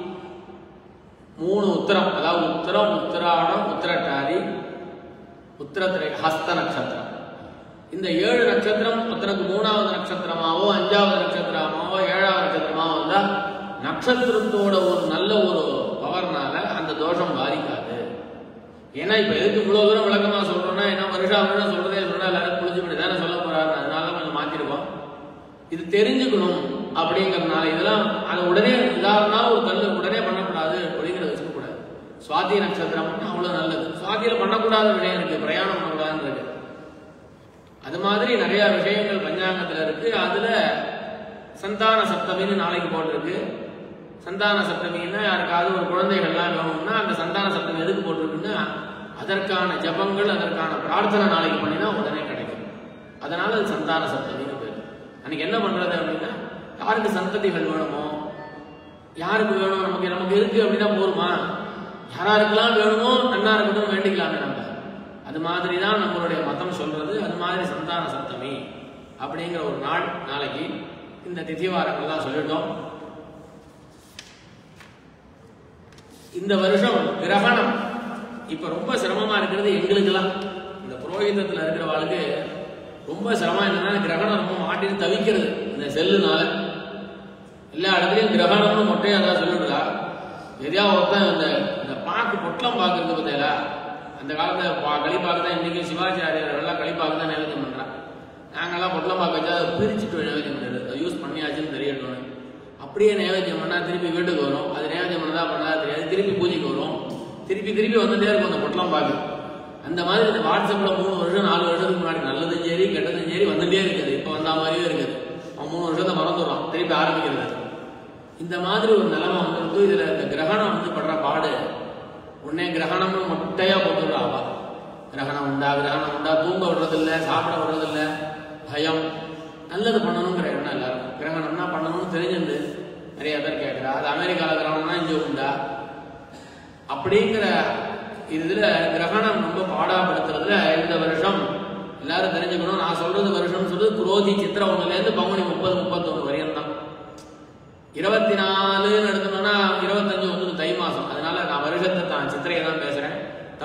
Speaker 5: மூணு உத்தரம் அதாவது உத்தரம் உத்திராடம் உத்திரட்டாதி உத்திரத்திரை ஹஸ்த நட்சத்திரம் இந்த ஏழு நட்சத்திரம் ஒருத்தனுக்கு மூணாவது நட்சத்திரமாவோ அஞ்சாவது நட்சத்திரமாவோ ஏழாவது நட்சத்திரமாவோ வந்தா நட்சத்திரத்தோட ஒரு நல்ல ஒரு பவர்னால அந்த தோஷம் பாதிக்காது ஏன்னா இப்ப எதுக்கு இவ்வளவு தூரம் விளக்கமா சொல்றோம்னா என்ன வருஷா வருஷம் சொல்றதே சொன்னா எல்லாரும் புரிஞ்சு பண்ணி தானே சொல்ல போறாரு அதனால கொஞ்சம் மாத்திருக்கோம் இது தெரிஞ்சுக்கணும் அப்படிங்கறதுனால இதெல்லாம் அது உடனே இதாருனாலும் ஒரு கல்லு உடனே பண்ணக்கூடாது அப்படிங்கிறத வச்சுக்க கூடாது சுவாதி நட்சத்திரம் அவ்வளவு நல்லது சுவாதியில பண்ணக்கூடாத விஷயம் இருக்கு பிரயாணம் பண்ணக்கூடாதுன்னு இருக்கு அது மாதிரி நிறைய விஷயங்கள் பஞ்சாங்கத்துல இருக்கு அதுல சந்தான சப்தமின்னு நாளைக்கு போட்டிருக்கு சந்தான சப்தமின்னா யாருக்காவது ஒரு குழந்தைகள்லாம் வேணும்னா அந்த சந்தான சப்தமி எதுக்கு போட்டிருக்குன்னா அதற்கான ஜபங்கள் அதற்கான பிரார்த்தனை நாளைக்கு பண்ணினா உடனே கிடைக்கும் அதனால அது சந்தான சப்தமின்னு பேர் அன்னைக்கு என்ன பண்றது அப்படின்னா யாருக்கு சந்ததிகள் வேணுமோ யாருக்கு வேணும் நமக்கு நமக்கு இருக்கு அப்படின்னா போருமா யாராருக்கெல்லாம் வேணுமோ நன்னா இருக்கட்டும் வேண்டிக்கலாமே நம்ம அது மாதிரி தான் நம்மளுடைய மதம் சொல்றது அது மாதிரி சந்தான சப்தமி அப்படிங்கிற ஒரு நாள் நாளைக்கு இந்த திதிவாரங்கள்லாம் சொல்லிட்டோம் இந்த வருஷம் கிரகணம் இப்ப ரொம்ப சிரமமா இருக்கிறது எங்களுக்கெல்லாம் இந்த புரோகிதத்துல இருக்கிறவாளுக்கு ரொம்ப சிரமம் என்னன்னா கிரகணம் ரொம்ப மாட்டின்னு தவிக்கிறது இந்த செல்லுனால எல்லா இடத்துலயும் கிரகணம்னு மொட்டையா தான் சொல்லிடுறா எதையா ஒருத்தன் இந்த இந்த பாக்கு பொட்டலம் பாக்குறது பார்த்தீங்களா அந்த காலத்துல பா- களிப்பாக்கு தான் இன்னைக்கு சிவாச்சாரியர் எல்லாம் களிப்பாக்கு தான் நைவேத்தியம் பண்றான் நாங்கெல்லாம் பொட்டலம் பாக்கு வச்சா அதை பிரிச்சுட்டு நைவேத்தியம் பண்றது அதை யூஸ் பண்ணியாச்சுன்னு தெரியட்டும் அப்படியே நைவேத்தியம் பண்ணா திருப்பி வீட்டுக்கு வரும் அது நைவேத்தியம் பண்ணதா பண்ணதா தெரியாது திருப்பி பூஜைக்கு வரும் திருப்பி திருப்பி வந்துட்டே இருக்கும் அந்த பொட்டலம் பாக்கு அந்த மாதிரி இந்த வாட்ஸ்அப்ல மூணு வருஷம் நாலு வருஷத்துக்கு முன்னாடி நல்லதும் சரி கெட்டதும் சரி வந்துட்டே இருக்குது இப்போ வந்த மாதிரியே இருக்குது அவன் மூணு வருஷத்தை மறந்துடுறான் திருப்பி ஆரம்பிக்கிறது இந்த மாதிரி ஒரு நிலைமை வந்திருக்கு இதுல இந்த கிரகணம் வந்து படுற பாடு உடனே கிரகணம்னு மொட்டையா போட்டுடுறா அவ கிரகணம் உண்டா கிரகணம் உண்டா தூங்க விடுறதில்ல சாப்பிட விடுறதில்ல பயம் நல்லது பண்ணணுங்கிற எண்ணம் எல்லாரும் கிரகணம்னா பண்ணணும்னு தெரிஞ்சுண்டு நிறைய பேர் கேட்குறா அது அமெரிக்காவில் கிரகணம்னா இங்கே உண்டா அப்படிங்கிற இதுல கிரகணம் ரொம்ப பாடாப்படுத்துறதுல இந்த வருஷம் எல்லாரும் தெரிஞ்சுக்கணும் நான் சொல்றது வருஷம் சொல்றது குரோதி சித்திர ஒண்ணுல இருந்து பங்குனி முப்பது முப்பத்தொன்னு வரையும் தான் இருபத்தி நாலுன்னு எடுத்தோம்னா இருபத்தஞ்சு வந்து தை மாசம் அதனால நான் வருஷத்தை தான் சித்திரையை தான்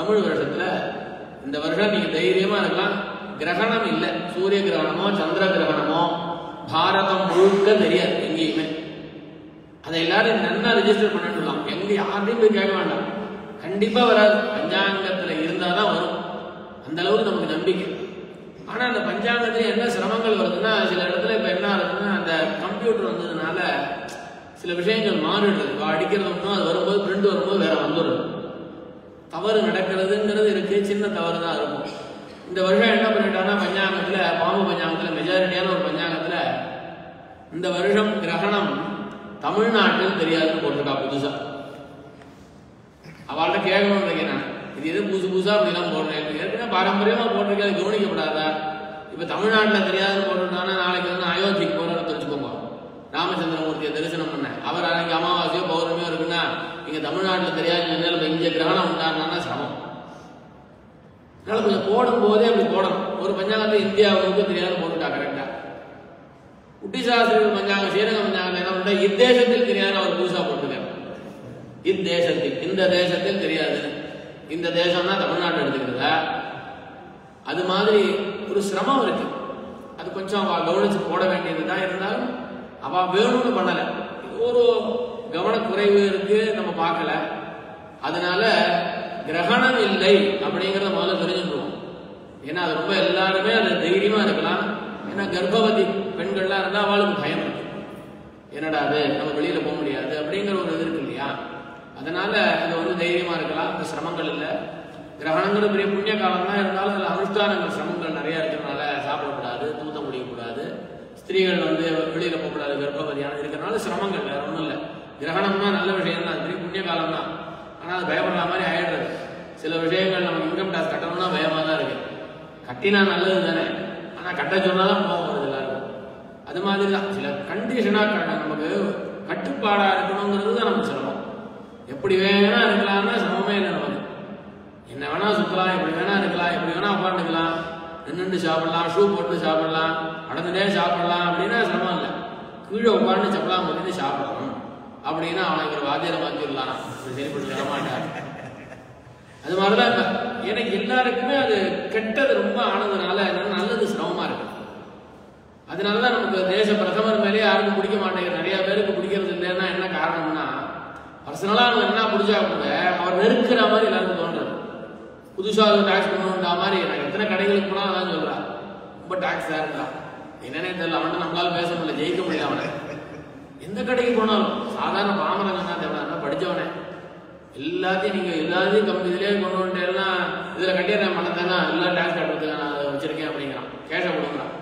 Speaker 5: தமிழ் வருஷத்துல இந்த வருஷம் நீங்க தைரியமா இருக்கலாம் கிரகணம் இல்லை சூரிய கிரகணமோ சந்திர கிரகணமோ பாரதம் முழுக்க தெரியாது எங்கேயுமே அதை எல்லாரும் நல்லா ரெஜிஸ்டர் பண்ணிட்டுலாம் எங்க யார்ட்டையும் போய் கேட்க வேண்டாம் கண்டிப்பா வராது பஞ்சாங்கத்துல இருந்தாதான் வரும் அந்த அளவுக்கு நமக்கு நம்பிக்கை ஆனா அந்த பஞ்சாங்கத்துல என்ன சிரமங்கள் வருதுன்னா சில இடத்துல இப்ப என்ன ஆகுதுன்னா அந்த கம்ப்யூட்டர் வந்ததுனால சில விஷயங்கள் மாறிடுது இப்போ அடிக்கிறது ஒன்றும் அது வரும்போது பிரிண்ட் வரும்போது வேற வந்துடுது தவறு நடக்கிறதுங்கிறது இருக்கு சின்ன தவறு தான் இருக்கும் இந்த வருஷம் என்ன பண்ணிட்டாங்கன்னா பஞ்சாங்கத்துல பாம்பு பஞ்சாங்கத்துல மெஜாரிட்டியான ஒரு பஞ்சாங்கத்துல இந்த வருஷம் கிரகணம் தமிழ்நாட்டில் தெரியாதுன்னு போட்டிருக்கா புதுசா அவள்கிட்ட கேட்கணும்னு இருக்கேன் நான் இது எது புதுசு புதுசா அப்படிலாம் போடுறேன் ஏற்கனவே பாரம்பரியமா போட்டிருக்கேன் அது கவனிக்கப்படாதா இப்ப தமிழ்நாட்டில் தெரியாதுன்னு போட்டுட்டானா நாளைக்கு வந்து அயோத்திக்கு போறோம்னு தெரிஞ்சுக்கோங்க ராமச்சந்திரமூர்த்தியை தரிசனம் பண்ண அவர் அன்னைக்கு அமாவாசையோ பௌர்ணமியோ இருக்குன்னா இங்க தமிழ்நாட்டில் தெரியாது இப்ப இங்க கிரகணம் உண்டாருனா சிரமம் அதனால கொஞ்சம் போடும் போதே அப்படி போடணும் ஒரு பஞ்சாங்கத்தை இந்தியாவுக்கு தெரியாது போட்டுட்டா கரெக்டா குட்டி சாஸ்திரிகள் பஞ்சாங்கம் ஸ்ரீரங்க பஞ்சாங்கம் என்ன பண்ணா இத்தேசத்தில் தெரியாது அவர் புதுசா போட்டுருக்காரு இத்தேசத்தில் இந்த தேசத்தில் தெரியாது இந்த தேசம்னா தமிழ்நாடு எடுத்துக்கிறதா அது மாதிரி ஒரு சிரமம் இருக்கு அது கொஞ்சம் அவ கவனிச்சு போட வேண்டியதுதான் இருந்தாலும் அவ வேணும்னு பண்ணல ஒரு கவனக்குறைவு இருக்கு நம்ம பார்க்கல அதனால கிரகணம் இல்லை அப்படிங்கறத முதல்ல தெரிஞ்சுக்குவோம் ஏன்னா அது ரொம்ப எல்லாருமே அது தைரியமா இருக்கலாம் ஏன்னா கர்ப்பவதி பெண்கள்லாம் இருந்தா அவளுக்கு பயம் இருக்கு என்னடா அது நம்ம வெளியில போக முடியாது அப்படிங்கிற ஒரு இது இருக்கு இல்லையா அதனால இது வந்து தைரியமா இருக்கலாம் இந்த சிரமங்கள் இல்லை கிரகணங்கிறது பெரிய புண்ணிய காலம் தான் இருந்தாலும் அதில் அனுஷ்டானங்கள் சிரமங்கள் நிறைய இருக்கிறதுனால சாப்பிடக்கூடாது தூத்த முடியக்கூடாது ஸ்திரீகள் வந்து வெளியில போகக்கூடாது கர்ப்பவதியான இருக்கிறனால சிரமங்கள் வேற ஒன்றும் இல்லை கிரகணம்னா நல்ல விஷயம் தான் அது பெரிய புண்ணிய காலம் தான் ஆனால் அது பயப்படுற மாதிரி ஆயிடுறது சில விஷயங்கள் நமக்கு இன்கம் டேக்ஸ் கட்டணும்னா பயமா தான் இருக்கு கட்டினா நல்லது தானே ஆனால் கட்ட சொன்னாதான் போக வருது எல்லாருக்கும் அது மாதிரி தான் சில கண்டிஷனாக நமக்கு கட்டுப்பாடா இருக்கணுங்கிறது தான் நமக்கு சிரமம் எப்படி வேணா இருக்கலாம்னா சிரமமே இல்லை நமக்கு என்ன வேணா சுத்தலாம் எப்படி வேணா இருக்கலாம் எப்படி வேணா உட்காந்துக்கலாம் நின்றுட்டு சாப்பிடலாம் ஷூ போட்டு சாப்பிடலாம் நடந்துட்டே சாப்பிடலாம் அப்படின்னா சிரமம் இல்லை கீழே உட்காந்து சப்பலாம் போட்டு சாப்பிடணும் அப்படின்னா அவனை இவர் வாத்தியார மாற்றிடலாம் சரிப்பட்டு வர மாட்டார் அது மாதிரிதான் இப்ப எனக்கு எல்லாருக்குமே அது கெட்டது ரொம்ப ஆனதுனால என்னன்னா நல்லது சிரமமா இருக்கு அதனாலதான் நமக்கு தேச பிரதமர் மேலே யாருக்கும் பிடிக்க மாட்டேங்குது நிறைய பேருக்கு பிடிக்கிறது இல்லைன்னா என்ன காரணம்னா பர்சனலா அவங்க என்ன பிடிச்சா கூட அவர் நெருக்கிற மாதிரி எல்லாருக்கும் தோன்றது புதுசா டாக்ஸ் பண்ணணுன்ற மாதிரி நான் எத்தனை கடைகளுக்கு போனா அதான் சொல்றேன் ரொம்ப டாக்ஸா இருக்கா என்னன்னே தெரியல அவன்கிட்ட நம்மளால பேச முடியல ஜெயிக்க முடியல அவனை எந்த கடைக்கு போனாலும் சாதாரண பாமரங்க தான் தேவை படிச்சவனே எல்லாத்தையும் நீங்க எல்லாத்தையும் கம்மி இதுலயே கொண்டு வந்துட்டேன்னா இதுல கட்டிடுறேன் பணத்தானா எல்லாம் டாக்ஸ் கட்டுறதுக்கு நான் அதை வச்சிருக்கேன் அப்படிங்கிறான் கேஷ கொடுக்குறான்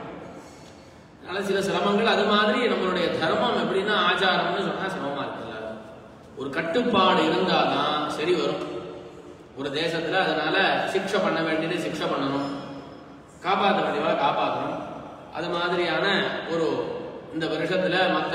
Speaker 5: அதனால சில சிரமங்கள் அது மாதிரி நம்மளுடைய தர்மம் எப்படின்னா ஆச்சாரம்னு சொன்னா சிரமமா இருக்குல்ல ஒரு கட்டுப்பாடு இருந்தாதான் சரி வரும் ஒரு தேசத்துல அதனால சிக்ஷை பண்ண வேண்டியது சிக்ஷை பண்ணணும் காப்பாற்ற வேண்டியவளை காப்பாற்றணும் அது மாதிரியான ஒரு இந்த வருஷத்துல மற்ற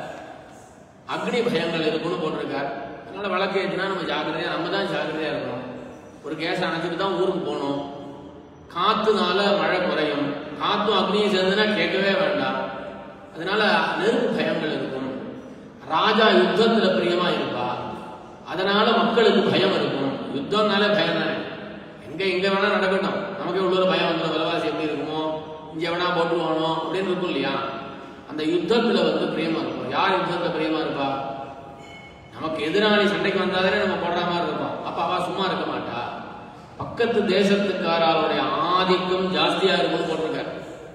Speaker 5: அக்னி பயங்கள் இருக்குன்னு போட்டிருக்கார் அதனால விளக்கு ஏற்றினா நம்ம ஜாக்கிரதையா நம்ம தான் ஜாக்கிரதையா இருக்கணும் ஒரு கேஸ் அணைச்சிட்டு தான் ஊருக்கு போகணும் காத்துனால மழை குறையும் காத்தும் அக்னியும் சேர்ந்துன்னா கேட்கவே வேண்டாம் அதனால நெருப்பு பயங்கள் இருக்கும் ராஜா யுத்தத்துல பிரியமா இருப்பா அதனால மக்களுக்கு பயம் இருக்கும் யுத்தம்னாலே பயம் தானே எங்க எங்க வேணா நடக்கட்டும் நமக்கு உள்ள பயம் வந்துடும் விலைவாசி எப்படி இருக்குமோ இங்க வேணா போட்டுருவானோ அப்படின்னு இருக்கும் இல்லையா அந்த யுத்தத்துல வந்து பிரியமா இருக்கும் யார் யுத்தத்துல பிரியமா இருப்பா நமக்கு எதிராளி சண்டைக்கு வந்தாதானே நம்ம போடுற மாதிரி இருக்கும் அப்ப அவ சும்மா இருக்க மாட்டா பக்கத்து தேசத்துக்காரருடைய ஆதிக்கம் ஜாஸ்தியா இருக்கும் போட்டிருக்காரு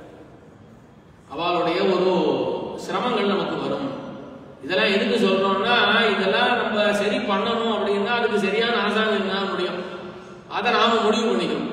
Speaker 5: அவளுடைய ஒரு சிரமங்கள் நமக்கு வரும் இதெல்லாம் எதுக்கு சொல்றோம்னா இதெல்லாம் நம்ம சரி பண்ணணும் அப்படின்னா அதுக்கு சரியான ஆசாரம் இருந்தா முடியும் அதை நாம முடிவு பண்ணிக்கணும்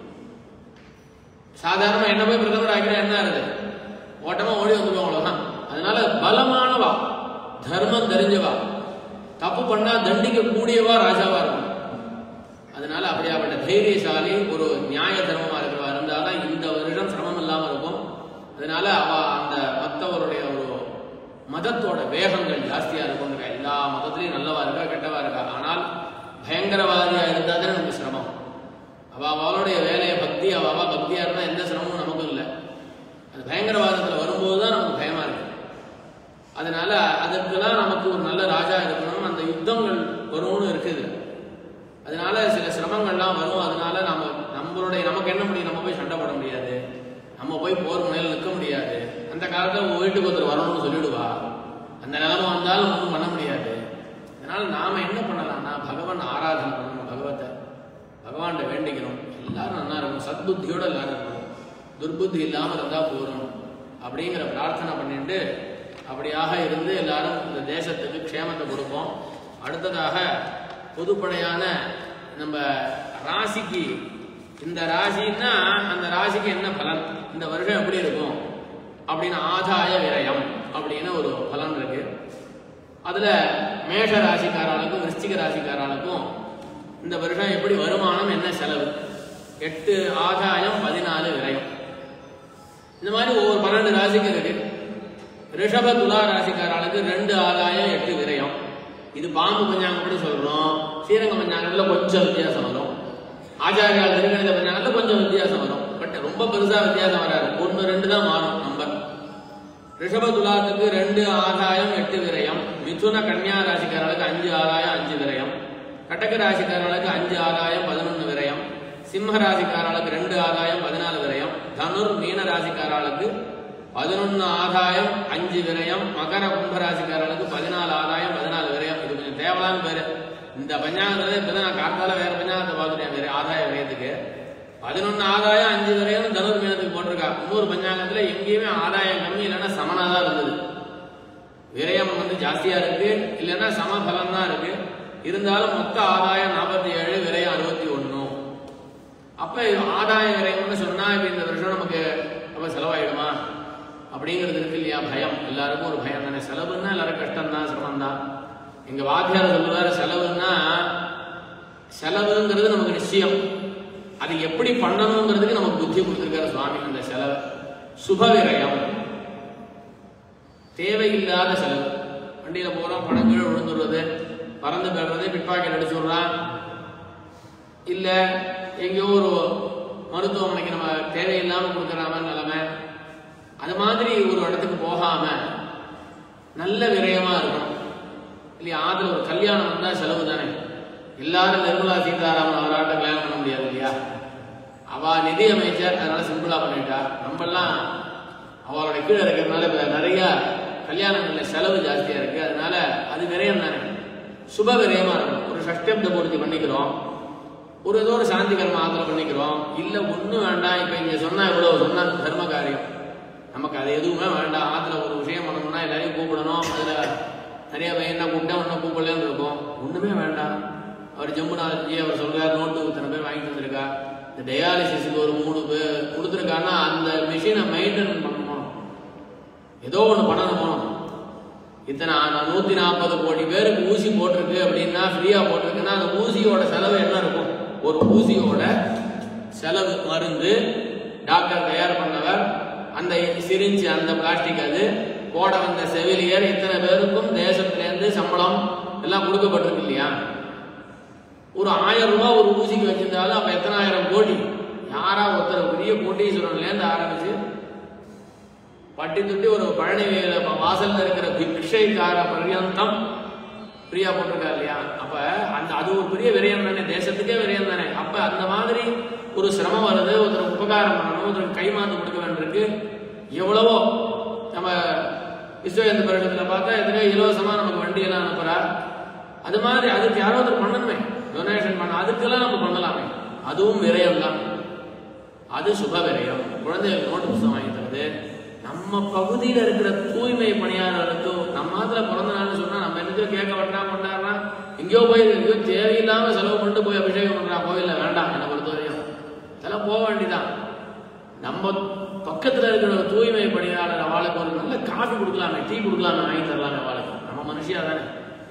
Speaker 5: சாதாரண என்ன போய் பிரதமர் ஆக்கினா என்ன இருக்குது ஓட்டமா ஓடி வந்துடுவோம் அவ்வளவுதான் அதனால பலமானவா தர்மம் தெரிஞ்சவா தப்பு பண்ணா தண்டிக்க கூடியவா ராஜாவா இருக்கும் அதனால அப்படியாப்பட்ட தைரியசாலி ஒரு நியாய தர்மமா இருக்கிறவா இருந்தாதான் இந்த வருஷம் சிரமம் இல்லாம இருக்கும் அதனால அவ அந்த மத்தவருடைய ஒரு மதத்தோட வேகங்கள் ஜாஸ்தியா இருக்கும் எல்லா மதத்திலையும் நல்லவா இருக்கா கெட்டவா இருக்கா ஆனால் பயங்கரவாதியா இருந்தா தானே நமக்கு சிரமம் அவ அவளுடைய வேலையை பக்தி அவ அவ பக்தியா இருந்தா எந்த சிரமமும் நமக்கும் இல்லை அது பயங்கரவாதத்துல வரும்போது தான் நமக்கு பயமா இருக்கு அதனால அதற்கெல்லாம் நமக்கு ஒரு நல்ல ராஜா இருக்கணும் அந்த யுத்தங்கள் வரும்னு இருக்குது அதனால சில சிரமங்கள்லாம் வரும் நம்ம போய் போர் முனையில் நிற்க முடியாது அந்த காலத்துல உங்க வீட்டுக்கு ஒருத்தர் வரணும்னு சொல்லிடுவா அந்த நிலைமை வந்தாலும் ஒன்றும் பண்ண முடியாது அதனால நாம என்ன பண்ணலாம்னா பகவான் ஆராதனை பண்ணணும் பகவத்தை பகவான்கிட்ட வேண்டிக்கணும் எல்லாரும் நல்லா இருக்கணும் சத்புத்தியோட எல்லாரும் இருக்கணும் துர்புத்தி இல்லாம இருந்தா போதும் அப்படிங்கிற பிரார்த்தனை பண்ணிட்டு அப்படியாக இருந்து எல்லாரும் இந்த தேசத்துக்கு க்ஷேமத்தை கொடுப்போம் அடுத்ததாக பொதுப்படையான நம்ம ராசிக்கு இந்த ராசின்னா அந்த ராசிக்கு என்ன பலன் இந்த வருஷம் எப்படி இருக்கும் அப்படின்னு ஆதாய விரயம் அப்படின்னு ஒரு பலன் இருக்கு அதுல மேஷ ராசிக்காரர்களுக்கும் விருச்சிக ராசிக்காரர்களுக்கும் இந்த வருஷம் எப்படி வருமானம் என்ன செலவு எட்டு ஆதாயம் பதினாலு விரயம் இந்த மாதிரி ஒவ்வொரு பன்னெண்டு ராசிக்கு இருக்கு ரிஷப துலா ராசிக்காரர்களுக்கு ரெண்டு ஆதாயம் எட்டு விரயம் இது பாம்பு பஞ்சாங்கப்படி சொல்றோம் ஸ்ரீரங்க பஞ்சாங்கத்துல கொஞ்சம் வித்தியாசம் வரும் ஆச்சாரியால் திருக்கணித பஞ்சாங்கத்துல கொஞ்சம் வித்தியாசம் வரும் பட் ரொம்ப பெருசா வித்தியாசம் வராது ஒன்று ரெண்டு தான் மாறும் நம்பர் ரிஷப துலாத்துக்கு ரெண்டு ஆதாயம் எட்டு விரயம் மிதுன கன்னியா ராசிக்காரர்களுக்கு அஞ்சு ஆதாயம் அஞ்சு விரயம் கடக ராசிக்காரர்களுக்கு அஞ்சு ஆதாயம் பதினொன்று விரயம் சிம்ம ராசிக்காரர்களுக்கு ரெண்டு ஆதாயம் பதினாலு விரயம் தனுர் மீன ராசிக்காரர்களுக்கு பதினொன்று ஆதாயம் அஞ்சு விரயம் மகர கும்ப ராசிக்காரர்களுக்கு பதினாலு ஆதாயம் பதினாலு விரயம் இது கொஞ்சம் தேவலான்னு பேரு இந்த பஞ்சாங்கத்துல இப்பதான் நான் காத்தால வேற பஞ்சாங்கத்தை பார்த்துட்டேன் வேற ஆதாய விரயத்துக்கு பதினொன்னு ஆதாயம் அஞ்சு வரையும் தனுர் மீனத்துக்கு போட்டிருக்கா இன்னொரு பஞ்சாங்கத்துல எங்கேயுமே ஆதாயம் கம்மி இல்லைன்னா சமனா தான் இருந்தது விரயம் வந்து ஜாஸ்தியா இருக்கு இல்லைன்னா சம பலன் தான் இருக்கு இருந்தாலும் மொத்த ஆதாயம் நாற்பத்தி ஏழு விரயம் அறுபத்தி ஒண்ணு அப்ப இது ஆதாய விரயம்னு சொன்னா இப்ப இந்த வருஷம் நமக்கு அப்ப செலவாயிடுமா அப்படிங்கிறது இருக்கு இல்லையா பயம் எல்லாருக்கும் ஒரு பயம் தானே செலவுன்னா எல்லாரும் கஷ்டம் தான் சிரமம் தான் எங்க வாத்தியார் சொல்லுவாரு செலவுன்னா செலவுங்கிறது நமக்கு நிச்சயம் அது எப்படி பண்ணணுங்கிறதுக்கு நமக்கு புத்தி கொடுத்திருக்காரு சுவாமி அந்த செலவு சுப விரயம் தேவையில்லாத செலவு வண்டியில போறோம் பணம் கீழே விழுந்துடுறது பறந்து போயிடுறது பிட் பாக்கெட் அடிச்சு விடுறான் இல்ல எங்கேயோ ஒரு மருத்துவமனைக்கு நம்ம தேவையில்லாம கொடுக்குற மாதிரி நிலைமை அது மாதிரி ஒரு இடத்துக்கு போகாம நல்ல விரயமா இருக்கணும் இல்லையா ஆத்துல ஒரு கல்யாணம் வந்தா செலவு தானே எல்லாரும் நிர்மலா சீதாராமன் அவராட்ட கல்யாணம் பண்ண முடியாது இல்லையா அவ நிதி அமைச்சர் அதனால சிம்பிளா பண்ணிட்டா நம்மெல்லாம் அவளோட கீழே இருக்கிறதுனால இப்ப நிறைய கல்யாணங்கள்ல செலவு ஜாஸ்தியா இருக்கு அதனால அது விரயம் தானே சுப விரயமா இருக்கணும் ஒரு சஷ்டப்த பூர்த்தி பண்ணிக்கிறோம் ஒரு ஏதோ ஒரு சாந்தி கர்ம ஆத்திரம் பண்ணிக்கிறோம் இல்ல ஒண்ணும் வேண்டாம் இப்ப இங்க சொன்னா இவ்வளவு சொன்னா தர்ம காரியம் நமக்கு அது எதுவுமே வேண்டாம் ஆத்துல ஒரு விஷயம் பண்ணணும்னா எல்லாரையும் கூப்பிடணும் அதுல நிறைய பையன் கூப்பிட்டா ஒன்னும் கூப்பிடலன்னு இருக்கும் ஒண்ணுமே வேண்டாம் அவர் ஜம்முநாதஜி அவர் சொல்றாரு நோட்டு இத்தனை பேர் வாங்கி தந்திருக்கா இந்த டயாலிசிஸ்க்கு ஒரு மூணு பேர் கொடுத்துருக்கான்னா அந்த மிஷினை மெயின்டைன் பண்ணணும் ஏதோ ஒண்ணு பண்ணணும் போனோம் இத்தனை ஆ- நூத்தி நாற்பது கோடி பேருக்கு ஊசி போட்டிருக்கு அப்படின்னா ஃப்ரீயா போட்டிருக்குன்னா அந்த ஊசியோட செலவு என்ன இருக்கும் ஒரு ஊசியோட செலவு மருந்து டாக்டர் தயார் பண்ணவர் அந்த சிரிஞ்சு அந்த பிளாஸ்டிக் அது போட வந்த செவிலியர் இத்தனை பேருக்கும் தேசத்திலேருந்து சம்பளம் எல்லாம் கொடுக்கப்பட்டிருக்கு இல்லையா ஒரு ஆயிரம் ரூபாய் ஒரு ஊசிக்கு வச்சிருந்தாலும் அப்ப எத்தனை ஆயிரம் கோடி யாரா ஒருத்தர் பெரிய கோட்டீஸ்வரன்ல இருந்து ஆரம்பிச்சு பட்டி துட்டி ஒரு பழனி வா- வாசல்ல இருக்கிற பிக்ஷைக்கார பர்யந்தம் பிரியா போட்டிருக்கா இல்லையா அப்ப அந்த அது ஒரு பெரிய விரயம் தானே தேசத்துக்கே விரயம் தானே அப்ப அந்த மாதிரி ஒரு சிரமம் வருது ஒருத்தர் உபகாரம் பண்ணணும் ஒருத்தர் கைமாந்து கொடுக்க வேண்டியிருக்கு எவ்வளவோ நம்ம விஸ்வயந்த பரிடத்துல பார்த்தா எத்தனையோ இலவசமா நமக்கு வண்டியெல்லாம் அனுப்புறா அது மாதிரி அதுக்கு யாரோ ஒருத்தர் பண்ணணுமே டொனேஷன் பண்ண அதுக்கெல்லாம் நம்ம பண்ணலாமே அதுவும் விரயம் தான் அது சுப விரயம் குழந்தைகளுக்கு நோட்டு புத்தகம் வாங்கி தருது நம்ம பகுதியில் இருக்கிற தூய்மை பணியாளர்களுக்கு நம்ம ஆத்துல பிறந்த நாள்னு சொன்னா நம்ம என்னத்தையோ கேட்க வேண்டாம் கொண்டாடுறா எங்கேயோ போய் எங்கேயோ தேவையில்லாம செலவு பண்ணிட்டு போய் அபிஷேகம் பண்றான் கோயில்ல வேண்டாம் என்னை பொறுத்தவரையும் அதெல்லாம் போக வேண்டியதான் நம்ம பக்கத்துல இருக்கிற ஒரு தூய்மை பணியாளர் அவளுக்கு ஒரு நல்ல காஃபி கொடுக்கலாமே டீ கொடுக்கலாமே வாங்கி தரலாமே அவளுக்கு நம்ம மனுஷியா தானே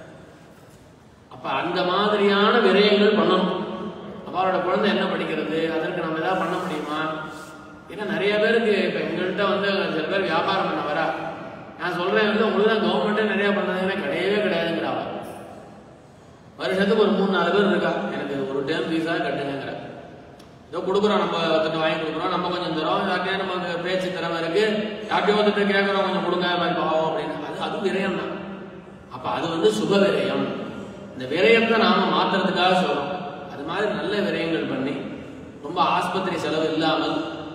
Speaker 5: அப்ப அந்த மாதிரியான விரயங்கள் பண்ணணும் அவளோட குழந்தை என்ன படிக்கிறது அதற்கு நம்ம ஏதாவது பண்ண முடியுமா ஏன்னா நிறைய பேருக்கு இப்ப எங்கள்கிட்ட வந்து சில பேர் வியாபாரம் பண்ண வரா நான் சொல்றேன் வந்து உங்களுக்கு தான் கவர்மெண்ட்டே நிறைய பண்ணதுன்னா கிடையவே கிடையாதுங்கிறா அவ. வருஷத்துக்கு ஒரு மூணு நாலு பேர் இருக்கா எனக்கு ஒரு டேம் ஃபீஸா கட்டுங்கிற ஏதோ கொடுக்குறோம் நம்ம ஒருத்தர் வாங்கி கொடுக்குறோம் நம்ம கொஞ்சம் தரோம் யார்கிட்டயே நமக்கு பேச்சு திறமை இருக்கு யார்கிட்டயோ ஒருத்தர் கேட்குறோம் கொஞ்சம் கொடுங்க அது மாதிரி பாவம் அப்படின்னு அது அது விரயம் தான் அப்ப அது வந்து சுப விரயம் இந்த விரயத்தை நாம மாத்துறதுக்காக சொல்றோம் அது மாதிரி நல்ல விரயங்கள் பண்ணி ரொம்ப ஆஸ்பத்திரி செலவு இல்லாமல்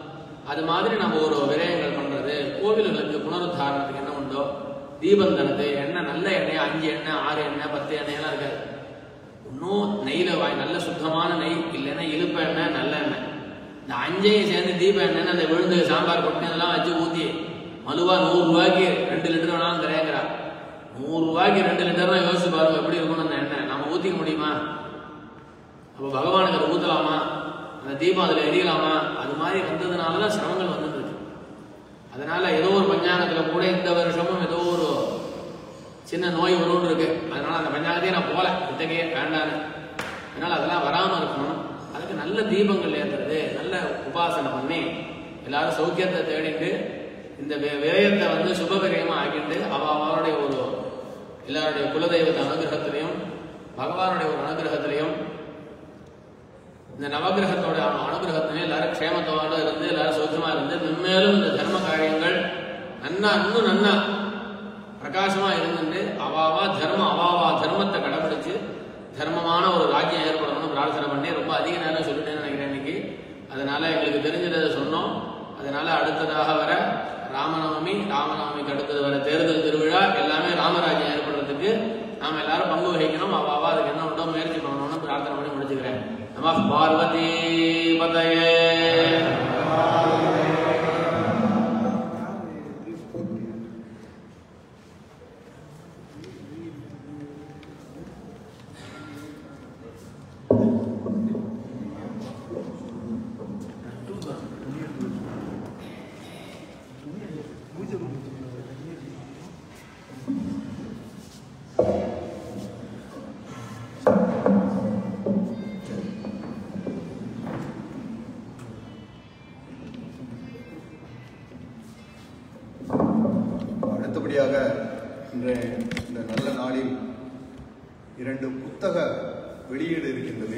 Speaker 5: அது மாதிரி நம்ம ஒரு விரயங்கள் பண்றது கோவில்களுக்கு புனருத்தாரணத்துக்கு என்ன உண்டோ தீபந்தனது எண்ணெய் நல்ல எண்ணெய் அஞ்சு எண்ணெய் ஆறு எண்ணெய் பத்து எண்ணெய் எல்லாம் இருக்காது இன்னும் நெய்யில வாய் நல்ல சுத்தமான நெய் இல்லைன்னா இழுப்ப எண்ணெய் நல்ல எண்ணெய் இந்த அஞ்சையும் சேர்ந்து தீப எண்ணெய் அந்த விழுந்து சாம்பார் கொட்டி அதெல்லாம் வச்சு ஊத்தி மலுவா நூறு ரூபாய்க்கு ரெண்டு லிட்டர் வேணாலும் தரேங்கிறா நூறு ரூபாய்க்கு ரெண்டு லிட்டர்னா யோசிச்சு பாருங்க எப்படி இருக்கணும் அந்த எண்ணெய் நம்ம ஊத்திக்க முடியுமா அப்போ பகவானுக்கு அதை ஊத்தலாமா அந்த தீபம் அதுல எரியலாமா அது மாதிரி வந்ததுனால தான் சிரமங்கள் வந்துட்டு இருக்கு அதனால ஏதோ ஒரு பஞ்சாங்கத்துல கூட இந்த வருஷமும் ஏதோ ஒரு சின்ன நோய் வரும்னு இருக்கு அதனால அந்த பஞ்சாங்கத்தையே நான் போல இத்தகையே வேண்டான்னு அதனால அதெல்லாம் வராம இருக்கணும் அதுக்கு நல்ல தீபங்கள் ஏத்துறது நல்ல உபாசனை பண்ணி எல்லாரும் சௌக்கியத்தை தேடிட்டு இந்த வி- விரயத்தை வந்து சுபவிரயமா ஆக்கிட்டு அவ அவருடைய ஒரு எல்லாருடைய குலதெய்வத்தை அனுகிரகத்திலையும் பகவானுடைய ஒரு அனுகிரகத்திலையும் இந்த நவகிரகத்தோட அனுகிரகத்திலையும் எல்லாரும் க்ஷேமத்தோட இருந்து எல்லாரும் சௌக்கியமா இருந்து மென்மேலும் இந்த தர்ம காரியங்கள் நன்னா இன்னும் நன்னா பிரகாசமா இருந்துட்டு அவாவா தர்மம் அவாவா தர்மத்தை கடைபிடிச்சு தர்மமான ஒரு ராஜ்யம் ஏற்படணும்னு பிரார்த்தனை பண்ணி ரொம்ப அதிக நேரம் சொல்லிட்டேன்னு நினைக்கிறேன் இன்னைக்கு அதனால எங்களுக்கு தெரிஞ்சதை சொன்னோம் அதனால அடுத்ததாக வர ராமநவமி ராமநவமிக்கு அடுத்தது வர தேர்தல் திருவிழா எல்லாமே ராமராஜ்யம் ஏற்படுறதுக்கு நாம எல்லாரும் பங்கு வகிக்கணும் அவாவா அதுக்கு என்ன உண்டோ முயற்சி பண்ணணும்னு பிரார்த்தனை பண்ணி முடிச்சுக்கிறேன் நம பார்வதி பதயே
Speaker 6: அடுத்தபடியாக இன்றைய இந்த நல்ல நாளில் இரண்டு புத்தக வெளியீடு இருக்கின்றது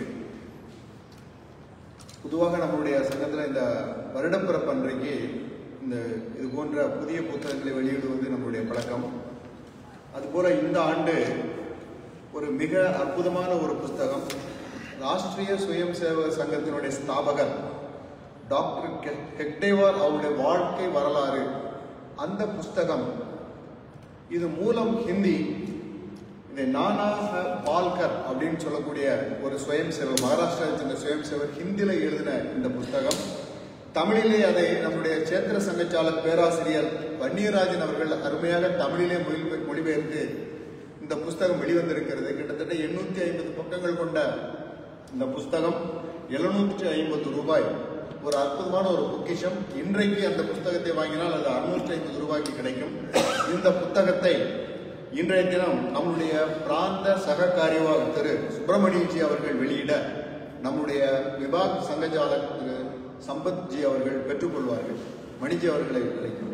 Speaker 6: பொதுவாக நம்மளுடைய சங்கத்தில் இந்த வருடப்பிறப்பு அன்றைக்கு இந்த இது போன்ற புதிய புத்தகங்களை வெளியிடுவது நம்மளுடைய பழக்கம் அதுபோல இந்த ஆண்டு ஒரு மிக அற்புதமான ஒரு புஸ்தகம் ராஷ்டிரிய சுயம் சேவக சங்கத்தினுடைய ஸ்தாபகர் டாக்டர் கெ- ஹெக்டேவார் அவருடைய வாழ்க்கை வரலாறு அந்த புஸ்தகம் இது மூலம் ஹிந்தி இதை நானா ஹ பால்கர் அப்படின்னு சொல்லக்கூடிய ஒரு சுயம் சேவர் மகாராஷ்டிராவை சேர்ந்த சுயம் சேவர் ஹிந்தியில எழுதின இந்த புஸ்தகம் தமிழிலே அதை நம்முடைய சேத்திர சங்கச்சாலர் பேராசிரியர் வன்னியராஜன் அவர்கள் அருமையாக தமிழிலே மொழி- மொழிபெயர்த்து இந்த புஸ்தகம் வெளிவந்திருக்கிறது கிட்டத்தட்ட எண்ணூத்தி ஐம்பது பக்கங்கள் கொண்ட இந்த புஸ்தகம் எழுநூற்றி ஐம்பது ரூபாய் ஒரு அற்புதமான ஒரு பொக்கிஷம் இன்றைக்கு அந்த புத்தகத்தை வாங்கினால் அது அறுநூற்றி ஐம்பது ரூபாய்க்கு கிடைக்கும் இந்த புத்தகத்தை இன்றைய தினம் நம்முடைய பிராந்த சக காரியவாக திரு சுப்பிரமணியஜி அவர்கள் வெளியிட நம்முடைய விபாக் சங்கஜாலர் திரு சம்பத்ஜி அவர்கள் பெற்றுக்கொள்வார்கள் மணிஜி அவர்களை அழைக்கிறோம்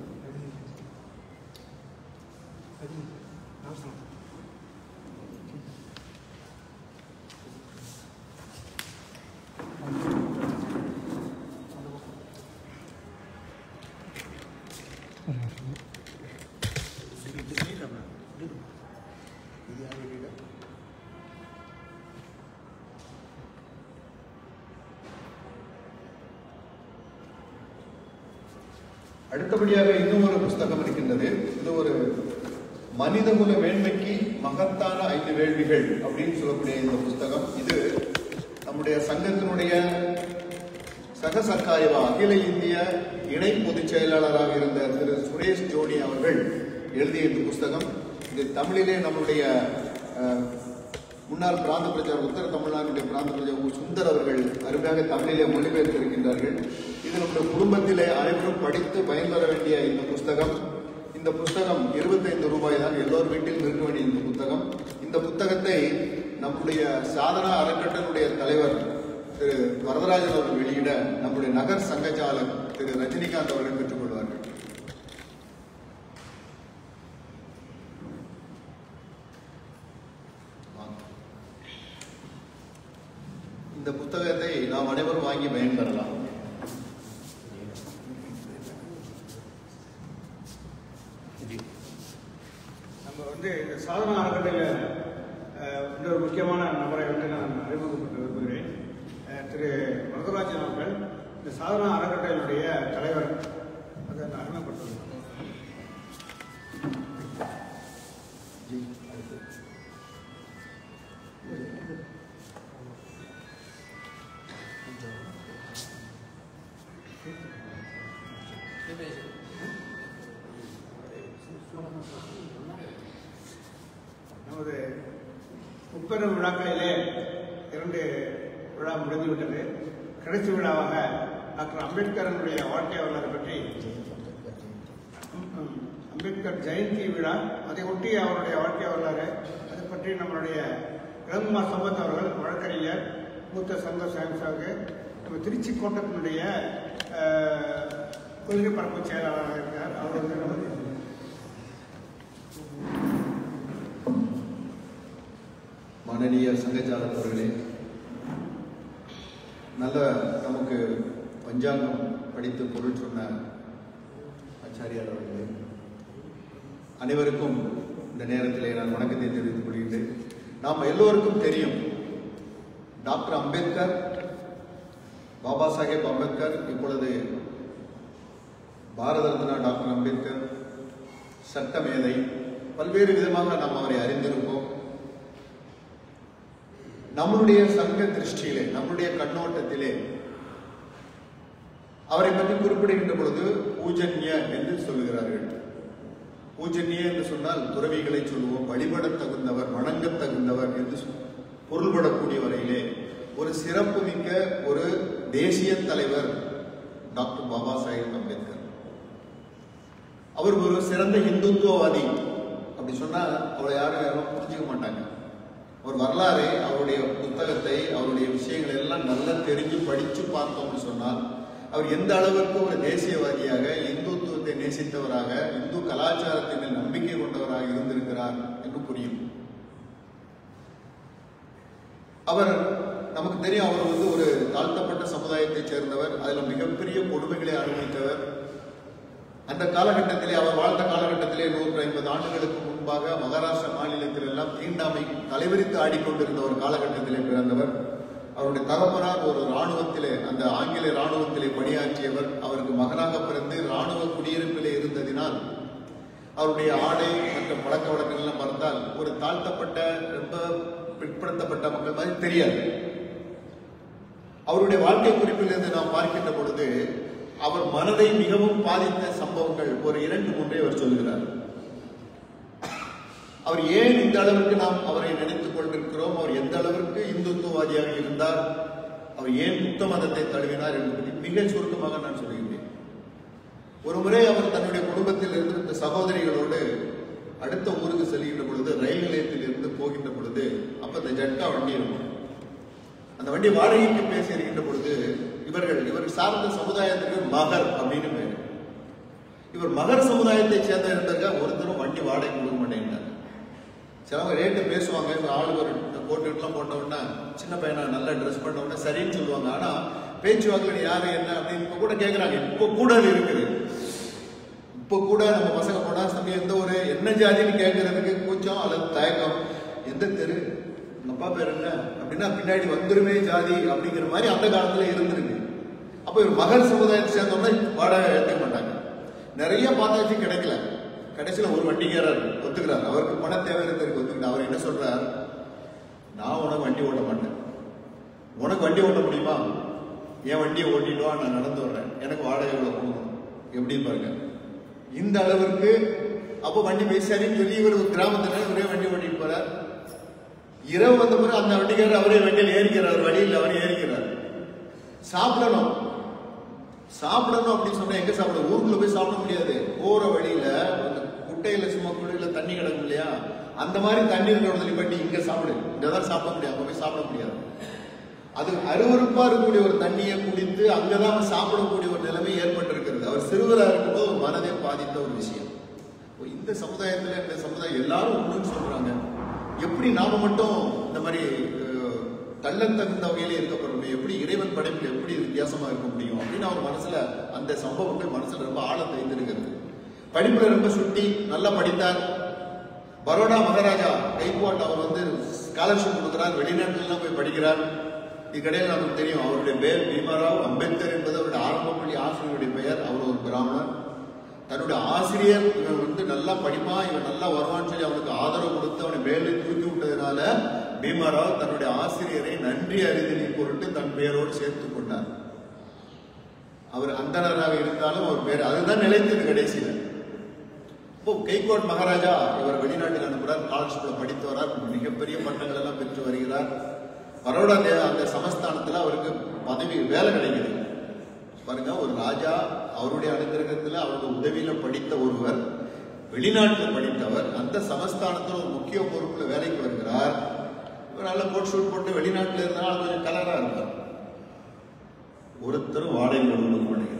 Speaker 6: அடுத்தபடியாக இன்னும் ஒரு புஸ்தகம் இருக்கின்றது இது ஒரு மனிதகுல மேன்மைக்கு மகத்தான ஐந்து வேள்விகள் அப்படின்னு சொல்லக்கூடிய இந்த புஸ்தகம் இது நம்முடைய சங்கத்தினுடைய சக சர்க்காரிவா அகில இந்திய இணை பொதுச் செயலாளராக இருந்த திரு சுரேஷ் ஜோனி அவர்கள் எழுதிய இந்த புஸ்தகம் இது தமிழிலே நம்முடைய அஹ், முன்னாள் பிராந்த பிரச்சார உத்தர தமிழ்நாட்டுடைய பிராந்த பிரச்சார உ. சுந்தர் அவர்கள் அருமையாக தமிழிலே மொழிபெயர்த்திருக்கின்றார்கள் இது நம்முடைய குடும்பத்திலே அனைவரும் படித்து பயன்பெற வேண்டிய இந்த புஸ்தகம் இந்த புஸ்தகம் 25 ரூபாய் தான் எல்லோர் வீட்டிலும் இருக்க வேண்டிய இந்த புத்தகம் இந்த புத்தகத்தை நம்முடைய சாதனா அறக்கட்டளுடைய தலைவர் திரு வரதராஜன் அவர்கள் வெளியிட நம்முடைய நகர் சங்கச்சாலர் திரு ரஜினிகாந்த் அவர்கள் பெற்றுக்கொள்வார்கள் வாங்க. இந்த புத்தகத்தை நாம் அனைவரும் வாங்கி பயன்பெறலாம்
Speaker 2: நம்ம வந்து இந்த சாதனா அறக்கட்டளையில் அஹ், இன்னொரு முக்கியமான நபரை வந்து நான் அறிமுகப்படுத்த விரும்புகிறேன் அஹ், திரு வரதராஜன் அவர்கள் இந்த சாதனா அறக்கட்டளையினுடைய தலைவர் அதை நான் அறிமுகப்படுத்துகிறேன் நமது முப்பெரும் விழாக்களிலே இரண்டு விழா முடிந்துவிட்டது கடைசி விழாவாக டாக்டர் அம்பேத்கரனுடைய வாழ்க்கை வரலாறு பற்றி ம், அம்பேத்கர் ஜெயந்தி விழா அதை ஒட்டி அவருடைய வாழ்க்கை வரலாறு அதை பற்றி நம்மளுடைய இளங்குமார் சம்பத் அவர்கள் வழக்கறிஞர் மூத்த சங்க சாம்சாக நம்ம திருச்சி கோட்டத்தினுடைய அஹ், கொள்கை பரப்பு செயலாளராக இருக்கிறார் அவர் வந்து நமது
Speaker 6: மானனீய சங்கச்சாலர் அவர்களே நல்ல நமக்கு பஞ்சாங்கம் படித்து பொருள் சொன்ன ஆச்சாரியார் அவர்களே அனைவருக்கும் இந்த நேரத்திலே நான் வணக்கத்தை தெரிவித்துக் கொள்கின்றேன் நாம் எல்லோருக்கும் தெரியும் டாக்டர் அம்பேத்கர் பாபா சாஹேப் அம்பேத்கர் இப்பொழுது பாரத ரத்னா டாக்டர் அம்பேத்கர் சட்ட மேதை பல்வேறு விதமாக நாம் அவரை அறிந்திருப்போம் நம்மளுடைய சங்க திருஷ்டியிலே நம்முடைய கண்ணோட்டத்திலே அவரை பற்றி குறிப்பிடுகின்ற பொழுது பூஜன்ய என்று சொல்லுகிறார்கள் பூஜன்ய என்று சொன்னால் துறவிகளை சொல்லுவோம் வழிபடத் தகுந்தவர் வணங்கத் தகுந்தவர் என்று சொல்- பொருள்படக்கூடிய வரையிலே ஒரு சிறப்பு மிக்க ஒரு தேசிய தலைவர் டாக்டர் பாபா சாஹேப் அம்பேத்கர் அவர் ஒரு சிறந்த இந்துத்துவவாதி அப்படி சொன்னா அவரை யாரும் யாரும் புரிஞ்சுக்க மாட்டாங்க ஒரு வரலாறு அவருடைய புத்தகத்தை அவருடைய விஷயங்கள் எல்லாம் நல்லா தெரிஞ்சு படிச்சு பார்த்தோம்னு சொன்னால் அவர் எந்த அளவிற்கு ஒரு தேசியவாதியாக இந்துத்துவத்தை நேசித்தவராக இந்து கலாச்சாரத்தின் மேல் நம்பிக்கை கொண்டவராக இருந்திருக்கிறார் என்று புரியும் அவர் நமக்கு தெரியும் அவர் வந்து ஒரு தாழ்த்தப்பட்ட சமுதாயத்தைச் சேர்ந்தவர் அதுல மிகப்பெரிய கொடுமைகளை அனுபவித்தவர் அந்த காலகட்டத்திலே அவர் வாழ்ந்த காலகட்டத்திலே நூற்று ஐம்பது ஆண்டுகளுக்கு முன்பாக மகாராஷ்டிரா மாநிலத்தில் எல்லாம் தீண்டாமை தலைவிரித்து ஆடிக்கொண்டிருந்த ஒரு காலகட்டத்திலே பிறந்தவர் அவருடைய தகப்பனார் ஒரு ராணுவத்திலே அந்த ஆங்கில ராணுவத்திலே பணியாற்றியவர் அவருக்கு மகனாக பிறந்து ராணுவ குடியிருப்பிலே இருந்ததினால் அவருடைய ஆடை மற்ற பழக்க வழக்கங்கள்லாம் பார்த்தால் ஒரு தாழ்த்தப்பட்ட ரொம்ப பிற்படுத்தப்பட்ட மக்கள் மாதிரி தெரியாது அவருடைய வாழ்க்கை குறிப்பிலிருந்து நாம் பார்க்கின்ற பொழுது அவர் மனதை மிகவும் பாதித்த சம்பவங்கள் ஒரு இரண்டு மூன்றை அவர் சொல்கிறார் அவர் ஏன் இந்த அளவிற்கு நாம் அவரை நினைத்துக் கொண்டிருக்கிறோம் அவர் எந்த அளவிற்கு இந்துத்துவவாதியாக இருந்தார் அவர் ஏன் புத்த மதத்தை தழுவினார் என்பதை மிக சுருக்கமாக நான் சொல்கின்றேன் ஒரு முறை அவர் தன்னுடைய குடும்பத்தில் இருந்த சகோதரிகளோடு அடுத்த ஊருக்கு செல்கின்ற பொழுது ரயில் நிலையத்தில் இருந்து போகின்ற பொழுது அப்ப இந்த ஜட்கா வண்டி இருக்கும் அந்த வண்டி வாடகைக்கு பேசி இருக்கின்ற பொழுது இவர்கள் இவர் சார்ந்த சமுதாயத்துக்கு மகர் அப்படின்னு பேரு இவர் மகர் சமுதாயத்தை சேர்ந்த இருந்திருக்க ஒருத்தரும் வண்டி வாடகை கொடுக்க மாட்டேங்கிறார் சிலவங்க ரேட்டு பேசுவாங்க இப்போ ஆளு ஒரு கோட்டுலாம் போட்ட உடனே சின்ன பையனா நல்லா ட்ரெஸ் பண்ண உடனே சரின்னு சொல்லுவாங்க ஆனா பேச்சுவாக்கில் யாரு என்ன அப்படின்னு இப்போ கூட கேட்குறாங்க இப்போ கூட அது இருக்குது இப்போ கூட நம்ம பசங்க போனா சமயம் எந்த ஒரு என்ன ஜாதின்னு கேட்கறதுக்கு கூச்சம் அல்லது தயக்கம் எந்த தெரு உங்க அப்பா பேர் என்ன அப்படின்னா பின்னாடி வந்துருமே ஜாதி அப்படிங்கிற மாதிரி அந்த காலத்துல இருந்திருக்கு அப்போ இவர் மகர் சமுதாயத்தை சேர்ந்தோம்னா வாடகை எடுக்க மாட்டாங்க நிறைய பார்த்தாச்சு கிடைக்கல கடைசியில் ஒரு வண்டிக்காரர் ஒத்துக்கிறார் அவருக்கு பண தேவை இருக்கிறதுக்கு ஒத்துக்கிட்டு அவர் என்ன சொல்றார் நான் உனக்கு வண்டி ஓட்ட மாட்டேன் உனக்கு வண்டி ஓட்ட முடியுமா என் வண்டியை ஓட்டிடுவா நான் நடந்து வர்றேன் எனக்கு வாடகை எவ்வளவு கொடுக்கணும் எப்படி பாருங்க இந்த அளவிற்கு அப்போ வண்டி போய் சரின்னு சொல்லி இவர் ஒரு கிராமத்துல ஒரே வண்டி ஓட்டிட்டு போறார் இரவு வந்த பிறகு அந்த வண்டிக்காரர் அவரே வண்டியில் ஏறிக்கிறார் வழியில் அவரே ஏறிக்கிறார் சாப்பிடணும் சாப்பிடணும் அப்படின்னு சொன்னா எங்க சாப்பிட ஊருக்குள்ள போய் சாப்பிட முடியாது போற வழியில அந்த குட்டையில சும்மா குழியில தண்ணி கிடக்கும் இல்லையா அந்த மாதிரி தண்ணி இருக்கிற பட்டி இங்க சாப்பிடு இங்கதான் சாப்பிட முடியாது அங்க போய் சாப்பிட முடியாது அது அருவருப்பா இருக்கக்கூடிய ஒரு தண்ணியை குடித்து அங்கதான் அவன் சாப்பிடக்கூடிய ஒரு நிலைமை ஏற்பட்டிருக்கிறது அவர் சிறுவரா இருக்கும்போது ஒரு மனதை பாதித்த ஒரு விஷயம் ஓ, இந்த சமுதாயத்துல இந்த சமுதாயம் எல்லாரும் ஒண்ணுன்னு சொல்றாங்க எப்படி நாம மட்டும் இந்த மாதிரி அஹ், தள்ளத்தகுந்த வகையில இருக்கப்படுறோம் எப்படி இறைவன் படைப்பில் எப்படி வித்தியாசமா இருக்க முடியும் அப்படின்னு அவர் மனசுல அந்த சம்பவங்கள் மனசுல ரொம்ப ஆழ தெரிந்திருக்கிறது படிப்புல ரொம்ப சுட்டி நல்லா படித்தார் பரோடா மகாராஜா கைக்வாட் அவர் வந்து ஸ்காலர்ஷிப் கொடுக்கிறார் வெளிநாட்டுல எல்லாம் போய் படிக்கிறார் இதுக்கடையில் நமக்கு தெரியும் அவருடைய பெயர் பீமாராவ் அம்பேத்கர் என்பது அவருடைய ஆரம்ப பள்ளி ஆசிரியருடைய பெயர் அவர் ஒரு பிராமணர் தன்னுடைய ஆசிரியர் இவன் வந்து நல்லா படிப்பான் இவன் நல்லா வருவான்னு சொல்லி அவனுக்கு ஆதரவு கொடுத்து அவனை மேலே தூக்கி விட்டதுனால பீமாராவ் தன்னுடைய ஆசிரியரை நன்றி அறிதலின் பொருட்டு தன் பெயரோடு சேர்த்து கொண்டார் அவர் அந்தனராக இருந்தாலும் அவர் பேர் அதுதான் நிலைத்தது கடைசியில் இப்போ கைகோட் மகாராஜா இவர் வெளிநாட்டில் அனுப்புறார் ஸ்காலர்ஷிப்ல படித்து வரார் மிகப்பெரிய பட்டங்கள் எல்லாம் பெற்று வருகிறார் பரோடா தே- அந்த சமஸ்தானத்துல அவருக்கு பதவி வேலை கிடைக்குது பாருங்க ஒரு ராஜா அவருடைய அனுகிரகத்துல அவருக்கு உதவியில படித்த ஒருவர் வெளிநாட்டில் படித்தவர் அந்த சமஸ்தானத்துல ஒரு முக்கிய பொறுப்புல வேலைக்கு வருகிறார் இவர் நல்ல கோட் ஷூட் போட்டு வெளிநாட்டில் இருந்தாலும் கொஞ்சம் கலரா இருப்பார் ஒருத்தரும் வாடகை கொடுக்க மாட்டேங்கிறார்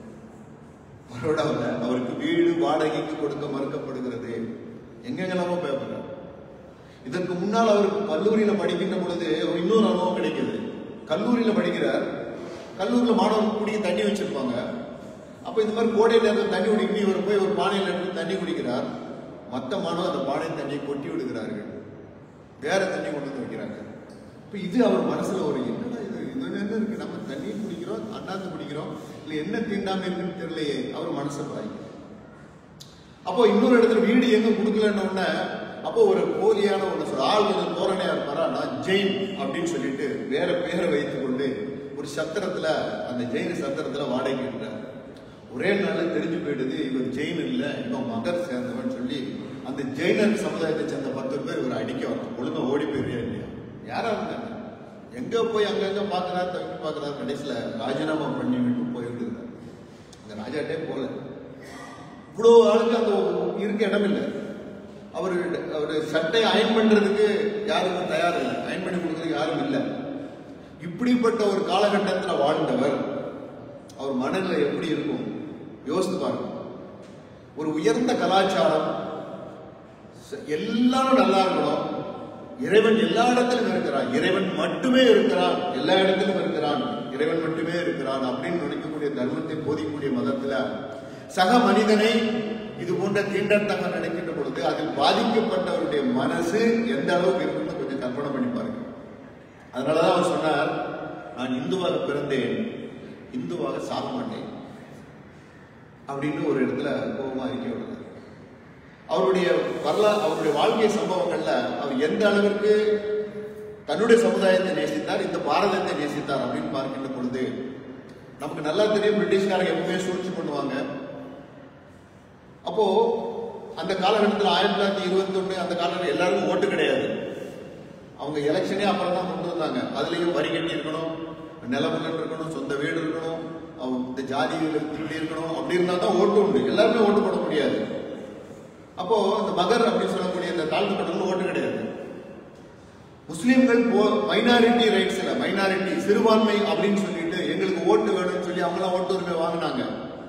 Speaker 6: பரோடாவில் அவருக்கு வீடு வாடகைக்கு கொடுக்க மறுக்கப்படுகிறது எங்கெங்கெல்லாமோ பேப்பர் இதற்கு முன்னால் அவருக்கு கல்லூரியில படிக்கின்ற பொழுது ஒரு இன்னொரு அனுபவம் கிடைக்குது கல்லூரியில படிக்கிறார் கல்லூரியில மாணவர்கள் குடிக்க தண்ணி வச்சிருப்பாங்க அப்ப இந்த மாதிரி கோடை நேரத்தில் தண்ணி குடிக்க இவர் போய் ஒரு பானையில இருந்து தண்ணி குடிக்கிறார் மற்ற மாணவர் அந்த பானை தண்ணியை கொட்டி விடுகிறார்கள் வேற தண்ணி கொண்டு வந்து வைக்கிறாங்க இப்ப இது அவர் மனசுல ஒரு என்னடா இது இது என்ன இருக்கு நம்ம தண்ணி குடிக்கிறோம் அண்ணாந்து குடிக்கிறோம் இல்ல என்ன தீண்டாம இருக்குன்னு தெரியலையே அவர் மனசை பாதிக்கும் அப்போ இன்னொரு இடத்துல வீடு எங்க கொடுக்கலன்னு உடனே அப்போ ஒரு போலியான ஒன்று சொல்ற ஆள் கொஞ்சம் தோரணையா இருப்பாரா நான் ஜெயின் அப்படின்னு சொல்லிட்டு வேற பேரை வைத்துக் கொண்டு ஒரு சத்திரத்துல அந்த ஜெயின் சத்திரத்துல வாடகைக்கு இருக்கிறார் ஒரே நாள்ல தெரிஞ்சு போயிடுது இவர் ஜெயின் இல்ல இவன் மகர் சேர்ந்தவன் சொல்லி அந்த ஜெயினர் சமுதாயத்தை சேர்ந்த பத்து பேர் இவர் அடிக்க வரோம் ஒழுங்கா ஓடி போயிருக்கா இல்லையா யாரா இருந்தாங்க எங்க போய் அங்கங்க பாக்குறாரு தவிர்த்து பாக்குறாரு கடைசியில ராஜினாமா பண்ணி விட்டு போயிட்டு அந்த ராஜாட்டே போல இவ்வளோ ஆளுக்கு அந்த இருக்க இடம் இல்லை அவர் அவர் சட்டை அயன் பண்றதுக்கு யாருக்கும் தயார் இல்லை அயன் பண்ணி கொடுக்கறதுக்கு யாரும் இல்லை இப்படிப்பட்ட ஒரு காலகட்டத்தில் வாழ்ந்தவர் அவர் மனநிலை எப்படி இருக்கும் யோசித்து பாருங்க ஒரு உயர்ந்த கலாச்சாரம் ச- எல்லாரும் நல்லா இருக்கணும் இறைவன் எல்லா இடத்திலும் இருக்கிறான் இறைவன் மட்டுமே இருக்கிறான் எல்லா இடத்திலும் இருக்கிறான் இறைவன் மட்டுமே இருக்கிறான் அப்படின்னு நினைக்கக்கூடிய தர்மத்தை போதிக்கக்கூடிய மதத்துல சக மனிதனை இது போன்ற தீண்டத்தக நினைக்கின்ற பொழுது அதில் பாதிக்கப்பட்டவருடைய மனசு எந்த அளவுக்கு இருக்குன்னு கொஞ்சம் கற்பனை பண்ணி பாருங்க அதனாலதான் அவர் சொன்னார் நான் இந்துவாக பிறந்தேன் இந்துவாக சாக மாட்டேன் அப்படின்னு ஒரு இடத்துல கோபமா அறிக்கை விடுறார் அவருடைய வரலா அவருடைய வாழ்க்கை சம்பவங்கள்ல அவர் எந்த அளவிற்கு தன்னுடைய சமுதாயத்தை நேசித்தார் இந்த பாரதத்தை நேசித்தார் அப்படின்னு பார்க்கின்ற பொழுது நமக்கு நல்லா தெரியும் பிரிட்டிஷ்காரங்க எப்பவுமே சூழ்ச்சி பண்ணுவாங்க அப்போ அந்த காலகட்டத்தில் ஆயிரத்தி தொள்ளாயிரத்தி இருபத்தி ஒண்ணு அந்த காலகட்டத்தில் எல்லாருக்கும் ஓட்டு கிடையாது அவங்க எலெக்ஷனே அப்புறம் தான் கொண்டு வந்தாங்க அதுலயும் வரி கட்டி இருக்கணும் நிலமகன் இருக்கணும் சொந்த வீடு இருக்கணும் அவங்க இந்த ஜாதி இப்படி இருக்கணும் அப்படி இருந்தா தான் ஓட்டு உண்டு எல்லாருமே ஓட்டு போட முடியாது அப்போ இந்த மகர் அப்படின்னு சொல்லக்கூடிய இந்த தாழ்த்தப்பட்டவங்க ஓட்டு கிடையாது முஸ்லீம்கள் போ மைனாரிட்டி ரைட்ஸ் இல்ல மைனாரிட்டி சிறுபான்மை அப்படின்னு சொல்லிட்டு எங்களுக்கு ஓட்டு வேணும்னு சொல்லி அவங்களாம் ஓட்டு உரிமை வாங்கினாங்க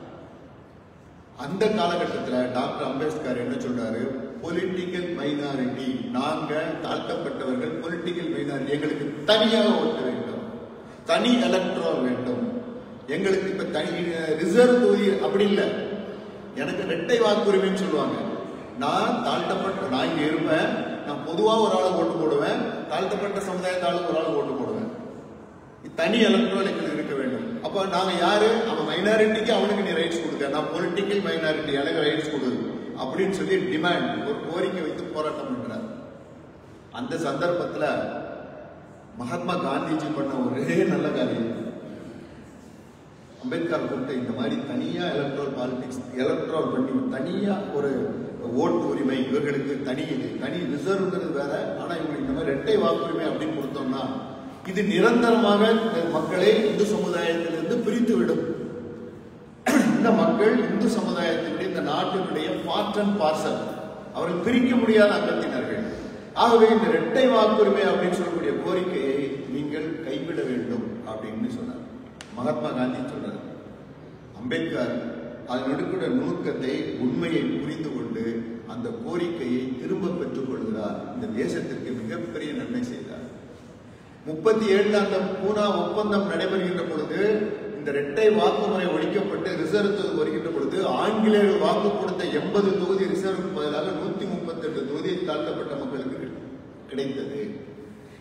Speaker 6: அந்த காலகட்டத்துல டாக்டர் அம்பேத்கர் என்ன சொல்றாரு பொலிட்டிக்கல் மைனாரிட்டி நாங்க தாழ்த்தப்பட்டவர்கள் பொலிட்டிக்கல் மைனாரிட்டி எங்களுக்கு தனியாக ஓட்டு வேண்டும் தனி எலக்ட்ரால் வேண்டும் எங்களுக்கு இப்ப தனி ரிசர்வ் தொகுதி அப்படி இல்லை எனக்கு இரட்டை வாக்குரிமைன்னு சொல்லுவாங்க நான் தாழ்த்தப்பட்ட நான் இங்க இருப்பேன் நான் பொதுவா ஒரு ஆளுக்கு ஓட்டு போடுவேன் தாழ்த்தப்பட்ட சமுதாயத்த ஆளுக்கு ஒரு ஆளுக்கு ஓட்டு போடுவேன் தனி எலக்ட்ரால் எங்களுக்கு இருக்க வேண்டும் அப்ப நாங்க யாரு அவன் மைனாரிட்டிக்கு அவனுக்கு நீ ரைட்ஸ் கொடுக்க நான் பொலிட்டிக்கல் மைனாரிட்டி எனக்கு ரைட்ஸ் கொடு அப்படின்னு சொல்லி டிமாண்ட் ஒரு கோரிக்கை வைத்து போராட்டம் பண்றார் அந்த சந்தர்ப்பத்துல மகாத்மா காந்திஜி பண்ண ஒரே நல்ல காரியம் அம்பேத்கர் கூப்பிட்டு இந்த மாதிரி தனியா எலக்ட்ரல் பாலிடிக்ஸ் எலக்ட்ரல் பண்ணி தனியா ஒரு ஓட்டு உரிமை இவர்களுக்கு தனி இது தனி ரிசர்வ்ங்கிறது வேற ஆனா இவங்க இந்த மாதிரி இரட்டை வாக்குரிமை அப்படின்னு கொடுத்தோம்னா இது நிரந்தரமாக இந்த மக்களை இந்து சமுதாயத்திலிருந்து பிரித்து விடும் இந்த மக்கள் இந்து சமுதாயத்தினுடைய இந்த நாட்டினுடைய பார்ட் அண்ட் பார்சல் அவர்கள் பிரிக்க முடியாத அங்கத்தினர்கள் ஆகவே இந்த இரட்டை வாக்குரிமை அப்படின்னு சொல்லக்கூடிய கோரிக்கையை நீங்கள் கைவிட வேண்டும் அப்படின்னு சொன்னார் மகாத்மா காந்தி சொன்னார் அம்பேத்கர் அதனுடைய நுணுக்கத்தை உண்மையை புரிந்து கொண்டு அந்த கோரிக்கையை திரும்ப பெற்றுக் கொள்கிறார் இந்த தேசத்திற்கு மிகப்பெரிய நன்மை செய்தார் முப்பத்தி ஏழுல அந்த பூனா ஒப்பந்தம் நடைபெறுகின்ற பொழுது இந்த இரட்டை வாக்குமுறை ஒழிக்கப்பட்டு ரிசர்வ் தொகுதி வருகின்ற பொழுது ஆங்கிலேயர்கள் வாக்கு கொடுத்த எண்பது தொகுதி ரிசர்வ் பதிலாக நூத்தி முப்பத்தி எட்டு தொகுதி தாழ்த்தப்பட்ட மக்களுக்கு கிடை- கிடைத்தது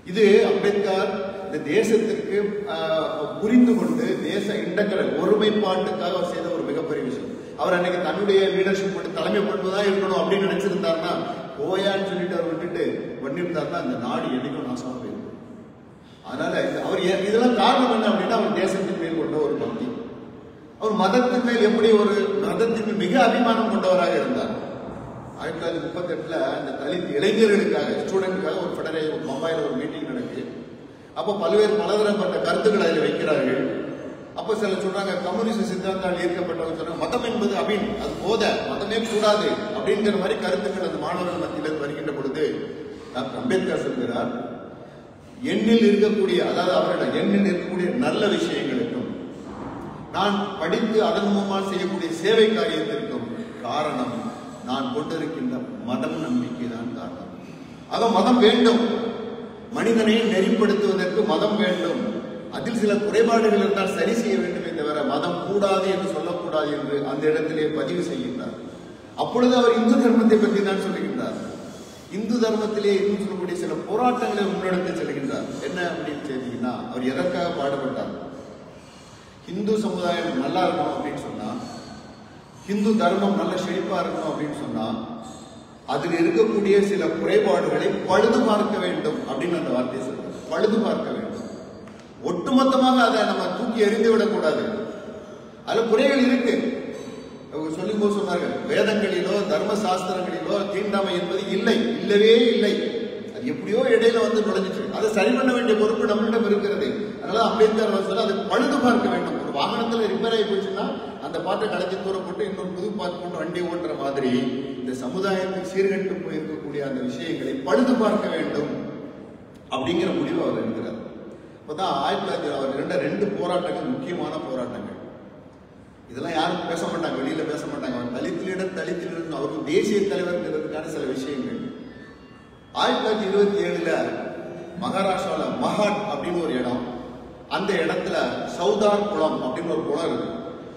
Speaker 6: இது அம்பேத்கர் இந்த தேசத்திற்கு ஆஹ், புரிந்து கொண்டு தேச இண்டக்கடல் ஒருமைப்பாட்டுக்காக அவர் செய்த ஒரு மிகப்பெரிய விஷயம் அவர் அன்னைக்கு தன்னுடைய லீடர்ஷிப் போட்டு தலைமை பண்பு தான் இருக்கணும் அப்படின்னு நினைச்சிருந்தாருன்னா ஓயான்னு சொல்லிட்டு அவர் விட்டுட்டு பண்ணியிருந்தாருன்னா அந்த நாடு என்னைக்கும் நாசமா போயிருக்கும் அதனால இது- அவர் ஏ- இதெல்லாம் காரணம் என்ன அப்படின்னா அவர் தேசத்தின் மேல் கொண்ட ஒரு பக்தி அவர் மதத்தின் மேல் எப்படி ஒரு மதத்தின் மேல் மிக அபிமானம் கொண்டவராக இருந்தார் ஆயிரத்தி தொள்ளாயிரத்தி முப்பத்தி எட்டுல அந்த தலித் இளைஞர்களுக்காக ஸ்டூடெண்ட்காக ஒரு ஃபெடரே பம்பாயில ஒரு மீட்டிங் நடக்குது அப்போ பல்வேறு பலதரப்பட்ட கருத்துக்களை அதில் வைக்கிறார்கள் அப்போ சில சொல்றாங்க கம்யூனிஸ்ட் சித்தாந்தால் ஈர்க்கப்பட்டவங்க சொல்றாங்க மதம் என்பது அபின் அது போத மதமே கூடாது அப்படிங்கிற மாதிரி கருத்துக்கள் அந்த மாணவர்கள் மத்தியில் வருகின்ற பொழுது டாக்டர் அம்பேத்கர் சொல்கிறார் எண்ணில் இருக்கக்கூடிய அதாவது அவரிடம் எண்ணில் இருக்கக்கூடிய நல்ல விஷயங்களுக்கும் நான் படித்து அதன் மூலமாக செய்யக்கூடிய சேவை காரியத்திற்கும் காரணம் நான் கொண்டிருக்கின்ற மதம் நம்பிக்கை தான் காரணம் ஆக மதம் வேண்டும் மனிதனை நெறிப்படுத்துவதற்கு மதம் வேண்டும் அதில் சில குறைபாடுகள் இருந்தால் சரி செய்ய வேண்டுமே தவிர மதம் கூடாது என்று சொல்லக்கூடாது என்று அந்த இடத்திலே பதிவு செய்கின்றார் அப்பொழுது அவர் இந்து தர்மத்தை பற்றி தான் சொல்லுகின்றார் இந்து தர்மத்திலே இருந்து சொல்லக்கூடிய சில போராட்டங்களை முன்னெடுத்து செல்கின்றார் என்ன அப்படின்னு கேட்டீங்கன்னா அவர் எதற்காக பாடுபட்டார் இந்து சமுதாயம் நல்லா இருக்கணும் அப்படின்னு சொன்னா இந்து தர்மம் நல்ல செழிப்பா இருக்கணும் அப்படின்னு சொன்னா அதில் இருக்கக்கூடிய சில குறைபாடுகளை பழுது பார்க்க வேண்டும் அப்படின்னு அந்த வார்த்தையை சொல்றாரு பழுது பார்க்க வேண்டும் ஒட்டுமொத்தமாக அதை நம்ம தூக்கி எறிந்து விடக்கூடாது அதுல குறைகள் இருக்கு அவங்க சொல்லும் போது சொன்னார்கள் வேதங்களிலோ தர்ம சாஸ்திரங்களிலோ தீண்டாமை என்பது இல்லை இல்லவே இல்லை அது எப்படியோ இடையில வந்து நுழைஞ்சிச்சு அதை சரி பண்ண வேண்டிய பொறுப்பு நம்மளிடம் இருக்கிறது அதனால அம்பேத்கர் அவர் சொல்ல அதை பழுது பார்க்க வேண்டும் ஒரு வாகனத்துல ரிப்பேர் ஆகி போச்சுன்னா அந்த பாட்டை கலத்தி தூர போட்டு இன்னொரு புது பாட்டு போட்டு வண்டி ஓட்டுற மாதிரி இந்த சமுதாயத்தில் சீர்கெட்டு போயிருக்கக்கூடிய அந்த விஷயங்களை பழுது பார்க்க வேண்டும் அப்படிங்கிற முடிவு அவர் எடுக்கிறார் இப்பதான் ஆயிரத்தி தொள்ளாயிரத்தி அவர் ரெண்ட ரெண்டு போராட்டங்கள் முக்கியமான போராட்டங்கள் இதெல்லாம் யாரும் பேச மாட்டாங்க வெளியில பேச மாட்டாங்க அவர் தலித்திலிடம் தலித்திலிடம் அவருக்கு தேசிய தலைவர்ங்கிறதுக்கான சில விஷயங்கள் ஆயிரத்தி தொள்ளாயிரத்தி இருபத்தி ஏழுல மகாராஷ்டிரால மகாட் அப்படின்னு ஒரு இடம் அந்த இடத்துல சௌதார் குளம் அப்படின்னு ஒரு குளம் இருக்கு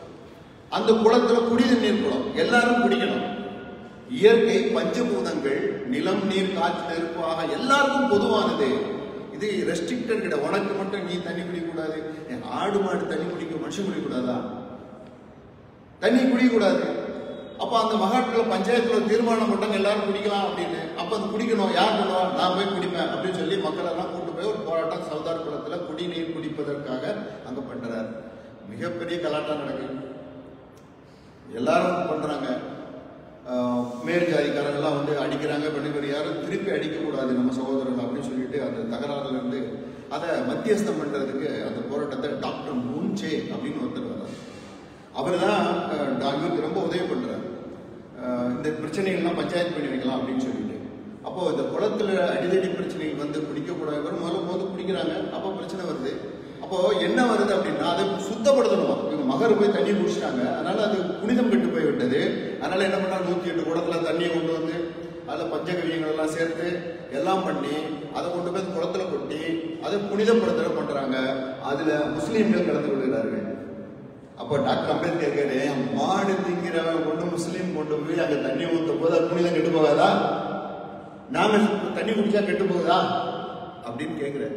Speaker 6: அந்த குளத்துல குடித நீர் குளம் எல்லாரும் குடிக்கணும் இயற்கை பஞ்சபூதங்கள் நிலம் நீர் காற்று நெருப்பு ஆக எல்லாருக்கும் பொதுவானது இது ரெஸ்ட்ரிக்டட் கிடையாது உனக்கு மட்டும் நீ தண்ணி குடிக்கக்கூடாது என் ஆடு மாடு தண்ணி குடிக்க மனுஷன் குடிக்கக்கூடாதா தண்ணி குடிக்கக்கூடாது அப்ப அந்த மகாட்கள பஞ்சாயத்துல தீர்மானம் போட்டாங்க எல்லாரும் குடிக்கலாம் அப்படின்னு அப்ப அது குடிக்கணும் யார் பண்ணுவா நான் போய் குடிப்பேன் அப்படின்னு சொல்லி மக்கள் எல்லாம் கூட்டு போய் ஒரு போராட்டம் சவுதார் குளத்துல குடிநீர் குடிப்பதற்காக அங்க பண்றாரு மிகப்பெரிய கலாட்டம் நடக்குது எல்லாரும் பண்றாங்க ஆஹ் மேல் ஜாதிக்காரங்கெல்லாம் வந்து அடிக்கிறாங்க பெண்ணுக்கு யாரும் திருப்பி அடிக்கக்கூடாது நம்ம சகோதரர்கள் அப்படின்னு சொல்லிட்டு அந்த தகராறுல இருந்து அதை மத்தியஸ்தம் பண்றதுக்கு அந்த போராட்டத்தை டாக்டர் முன்சே அப்படின்னு ஒருத்தர் வர்றார் அவர் தான் இவருக்கு ரொம்ப உதவி பண்றாரு ஆஹ் இந்த பிரச்சனைகள்லாம் பஞ்சாயத்து பண்ணி வைக்கலாம் அப்படின்னு சொல்லிட்டு அப்போ இந்த குளத்துல அடிதடி பிரச்சனைகள் வந்து குடிக்கக்கூடாது இவர் முதல்ல போது குடிக்கிறாங்க அப்போ பிரச்சனை வருது அப்போ என்ன வருது அப்படின்னா அதை சுத்தப்படுத்தணும் இவங்க மகர் போய் தண்ணி குடிச்சிட்டாங்க அதனால அது புனிதம் கெட்டு போய் விட்டது அதனால என்ன பண்ணா நூத்தி எட்டு குடத்துல தண்ணியை கொண்டு வந்து அதில் பஞ்சகவியங்கள் எல்லாம் சேர்த்து எல்லாம் பண்ணி அதை கொண்டு போய் அந்த குளத்துல கொட்டி அதை புனிதப்படுத்த பண்றாங்க அதுல முஸ்லீம்கள் கலந்து கொள்கிறார்கள் அப்போ டாக்டர் அம்பேத்கர் கேட்காரு மாடு திங்கிறவன் கொண்டு முஸ்லீம் கொண்டு போய் அங்க தண்ணி ஊற்றும் போது அது புனிதம் கெட்டு போகாதா நாம தண்ணி குடிச்சா கெட்டு போகுதா அப்படின்னு கேட்கிறாரு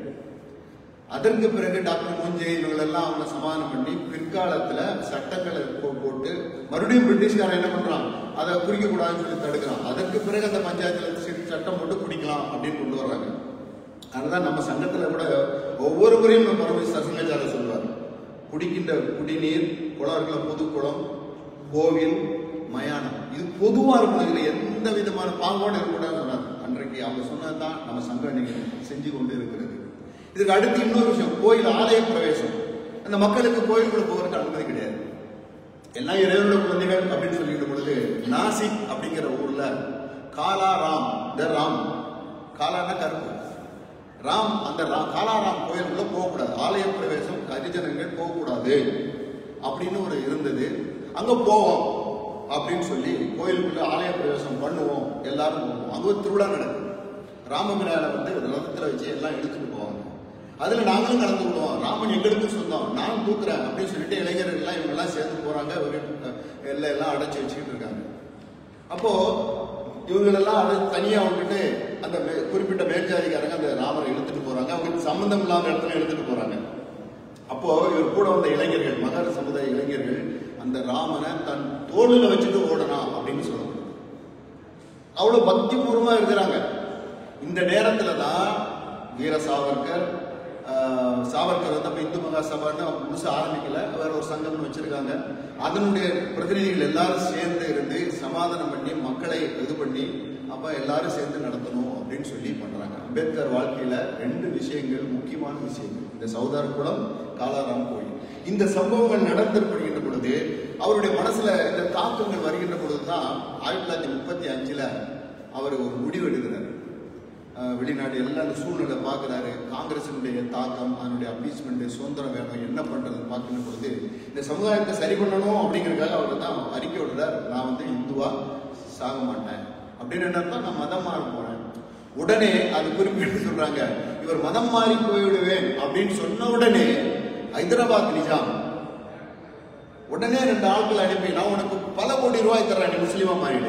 Speaker 6: அதற்கு பிறகு டாக்டர் மூஞ்சே இவங்களெல்லாம் அவங்கள சமாதானம் பண்ணி பிற்காலத்துல சட்டங்களை போ- போட்டு மறுபடியும் பிரிட்டிஷ்காரன் என்ன பண்றான் அதை குடிக்க கூடாதுன்னு சொல்லி தடுக்கிறான் அதற்கு பிறகு அந்த பஞ்சாயத்துல சரி சட்டம் போட்டு குடிக்கலாம் அப்படின்னு கொண்டு வர்றாங்க அதுதான் நம்ம சங்கத்துல கூட ஒவ்வொரு முறையும் நம்ம பரமேஸ்வர சசங்கச்சார சொல்வார் குடிக்கின்ற குடிநீர் குளம் இருக்கிற பொது குளம் கோவில் மயானம் இது பொதுவா இருக்கணும் இதுல எந்த விதமான பாங்கோடு இருக்கக்கூடாதுன்னு சொன்னார் அன்றைக்கு அவங்க சொன்னதுதான் நம்ம சங்கம் இன்னைக்கு செஞ்சு கொண்டு இருக்கிறது இதுக்கு அடுத்து இன்னொரு விஷயம் கோயில் ஆலய பிரவேசம் அந்த மக்களுக்கு கோயிலுக்குள்ள போகிறதுக்கு அனுமதி கிடையாது எல்லாம் இறைவனோட குழந்தைகள் அப்படின்னு சொல்லிட்டு பொழுது நாசிக் அப்படிங்கிற ஊர்ல காலாராம் த ராம் காலான கருப்பு ராம் அந்த ரா- காலாராம் கோயிலுக்குள்ள போகக்கூடாது ஆலய பிரவேசம் ஹரிஜனங்கள் போகக்கூடாது அப்படின்னு ஒரு இருந்தது அங்க போவோம் அப்படின்னு சொல்லி கோயிலுக்குள்ள ஆலய பிரவேசம் பண்ணுவோம் எல்லாரும் போவோம் அங்க ஒரு திருவிழா நடக்குது ராமபிரானை வந்து ரதத்துல வச்சு எல்லாம் எடுத்துட்டு போவாங்க அதுல நாங்களும் கலந்து கொள்வோம் ராமன் எங்களுக்கு சொந்தம் நான் தூக்குறேன் அப்படின்னு சொல்லிட்டு இளைஞர்கள் எல்லாம் இவங்க எல்லாம் சேர்ந்து போறாங்க ஒரு எல்லாம் எல்லாம் அடைச்சு வச்சுக்கிட்டு இருக்காங்க அப்போ இவங்களெல்லாம் அடை தனியா விட்டுட்டு அந்த மே- குறிப்பிட்ட மேற்ஜாதிக்காரங்க அந்த ராமரை இழுத்துட்டு போறாங்க அவங்க சம்பந்தம் இல்லாத இடத்துல இழுத்துட்டு போறாங்க அப்போ இவர் கூட வந்த இளைஞர்கள் மகர சமுதாய இளைஞர்கள் அந்த ராமனை தன் தோளில் வச்சுட்டு ஓடணும் அப்படின்னு சொல்லப்படுது அவ்வளவு பக்தி பூர்வமா இருக்கிறாங்க இந்த நேரத்துல தான் வீர சாவர்கர் ஆஹ், சாவர்கர் வந்து அப்ப இந்து மகா சபான்னு முழுசா ஆரம்பிக்கல வேற ஒரு சங்கம்னு வச்சிருக்காங்க அதனுடைய பிரதிநிதிகள் எல்லாரும் சேர்ந்து இருந்து சமாதானம் பண்ணி மக்களை இது பண்ணி அப்ப எல்லாரும் சேர்ந்து நடத்தணும் அப்படின்னு சொல்லி பண்றாங்க அம்பேத்கர் வாழ்க்கையில ரெண்டு விஷயங்கள் முக்கியமான விஷயங்கள் இந்த சௌதார் குளம் காலாராம் கோயில் இந்த சம்பவங்கள் நடத்தப்படுகின்ற பொழுது அவருடைய மனசுல இந்த தாக்கங்கள் வருகின்ற பொழுதுதான் ஆயிரத்தி தொள்ளாயிரத்தி முப்பத்தி அஞ்சுல அவர் ஒரு முடிவு எடுக்கிறார் அஹ் வெளிநாடு எல்லாம் அந்த சூழ்நிலை பார்க்குறாரு காங்கிரசினுடைய தாக்கம் அதனுடைய அப்பீஸ்மெண்ட் சுதந்திரம் வேணும் என்ன பண்றதுன்னு பார்க்கின்ற பொழுது இந்த சமுதாயத்தை சரி பண்ணணும் அப்படிங்கிறதுக்காக அவர் தான் அறிக்கை விடுறார் நான் வந்து இந்துவா சாக மாட்டேன் அப்படின்னு என்ன அர்த்தம்? நான் மதம் மாற போறேன் உடனே அது குறிப்பிட்டு சொல்றாங்க இவர் மதம் மாறி போய்விடுவேன் அப்படின்னு சொன்ன உடனே ஹைதராபாத் நிஜாம் உடனே ரெண்டு ஆட்கள் அனுப்பி நான் உனக்கு பல கோடி ரூபாய் தர்றேன் நீ முஸ்லீமா மாறிடு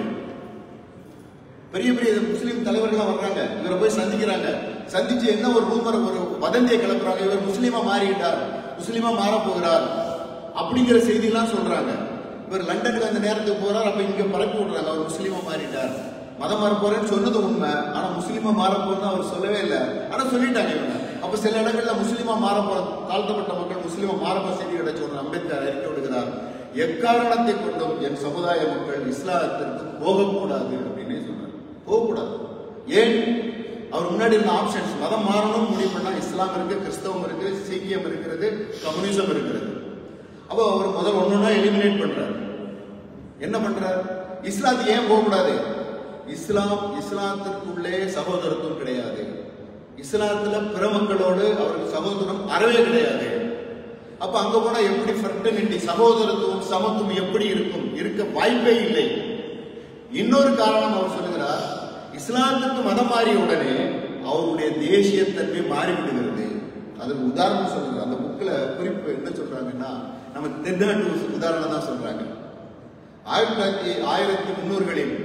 Speaker 6: பெரிய பெரிய முஸ்லீம் தலைவர்கள்லாம் வர்றாங்க இவரை போய் சந்திக்கிறாங்க சந்திச்சு என்ன ஒரு ரூமர் ஒரு வதந்தியை கிளப்புறாங்க இவர் முஸ்லீமா மாறிட்டார் முஸ்லீமா மாற போகிறார் அப்படிங்கிற செய்திலாம் சொல்றாங்க இவர் லண்டனுக்கு அந்த நேரத்துக்கு போறார் அப்ப இங்க பரப்பி விடுறாங்க அவர் முஸ்லீமா மாறிட்டார் மதம் மாற போறேன்னு சொன்னது உண்மை ஆனா முஸ்லீமா மாற போறேன்னு அவர் சொல்லவே இல்லை ஆனா சொல்லிட்டாங்க இவங்க அப்ப சில இடங்கள்ல முஸ்லீமா மாற போற தாழ்த்தப்பட்ட மக்கள் முஸ்லீமா மாற போற செய்தி கிடைச்ச ஒரு அம்பேத்கர் அறிக்கை விடுகிறார் எக்காரணத்தை கொண்டும் என் சமுதாய மக்கள் இஸ்லாத்திற்கு போகக்கூடாது அப்படின்னே சொன்னார் போகக்கூடாது ஏன் அவர் முன்னாடி இருந்த ஆப்ஷன்ஸ் மதம் மாறணும் முடிவு பண்ணா இஸ்லாம் இருக்கு கிறிஸ்தவம் இருக்கு சீக்கியம் இருக்கிறது கம்யூனிசம் இருக்கிறது அப்போ அவர் முதல் ஒன்னொன்னா எலிமினேட் பண்றாரு என்ன பண்றார் இஸ்லாத்துக்கு ஏன் போகக்கூடாது இஸ்லாம் இஸ்லாத்திற்குள்ளே சகோதரத்துவம் கிடையாது இஸ்லாத்துல பிற மக்களோடு அவருக்கு சகோதரம் அறவே கிடையாது அப்ப அங்க போனா எப்படி ஃபர்டனிட்டி சகோதரத்துவம் சமத்துவம் எப்படி இருக்கும் இருக்க வாய்ப்பே இல்லை இன்னொரு காரணம் அவர் சொல்லுகிறார் இஸ்லாத்துக்கு மதம் மாறிய உடனே அவருடைய தேசியத்தன்மை மாறிவிடுகிறது அதுக்கு உதாரணம் சொல்லுங்க அந்த புக்ல குறிப்பு என்ன சொல்றாங்கன்னா நம்ம தென்னாட்டு உதாரணம் தான் சொல்றாங்க ஆயிரத்தி தொள்ளாயிரத்தி ஆயிரத்தி முன்னூறுகளில்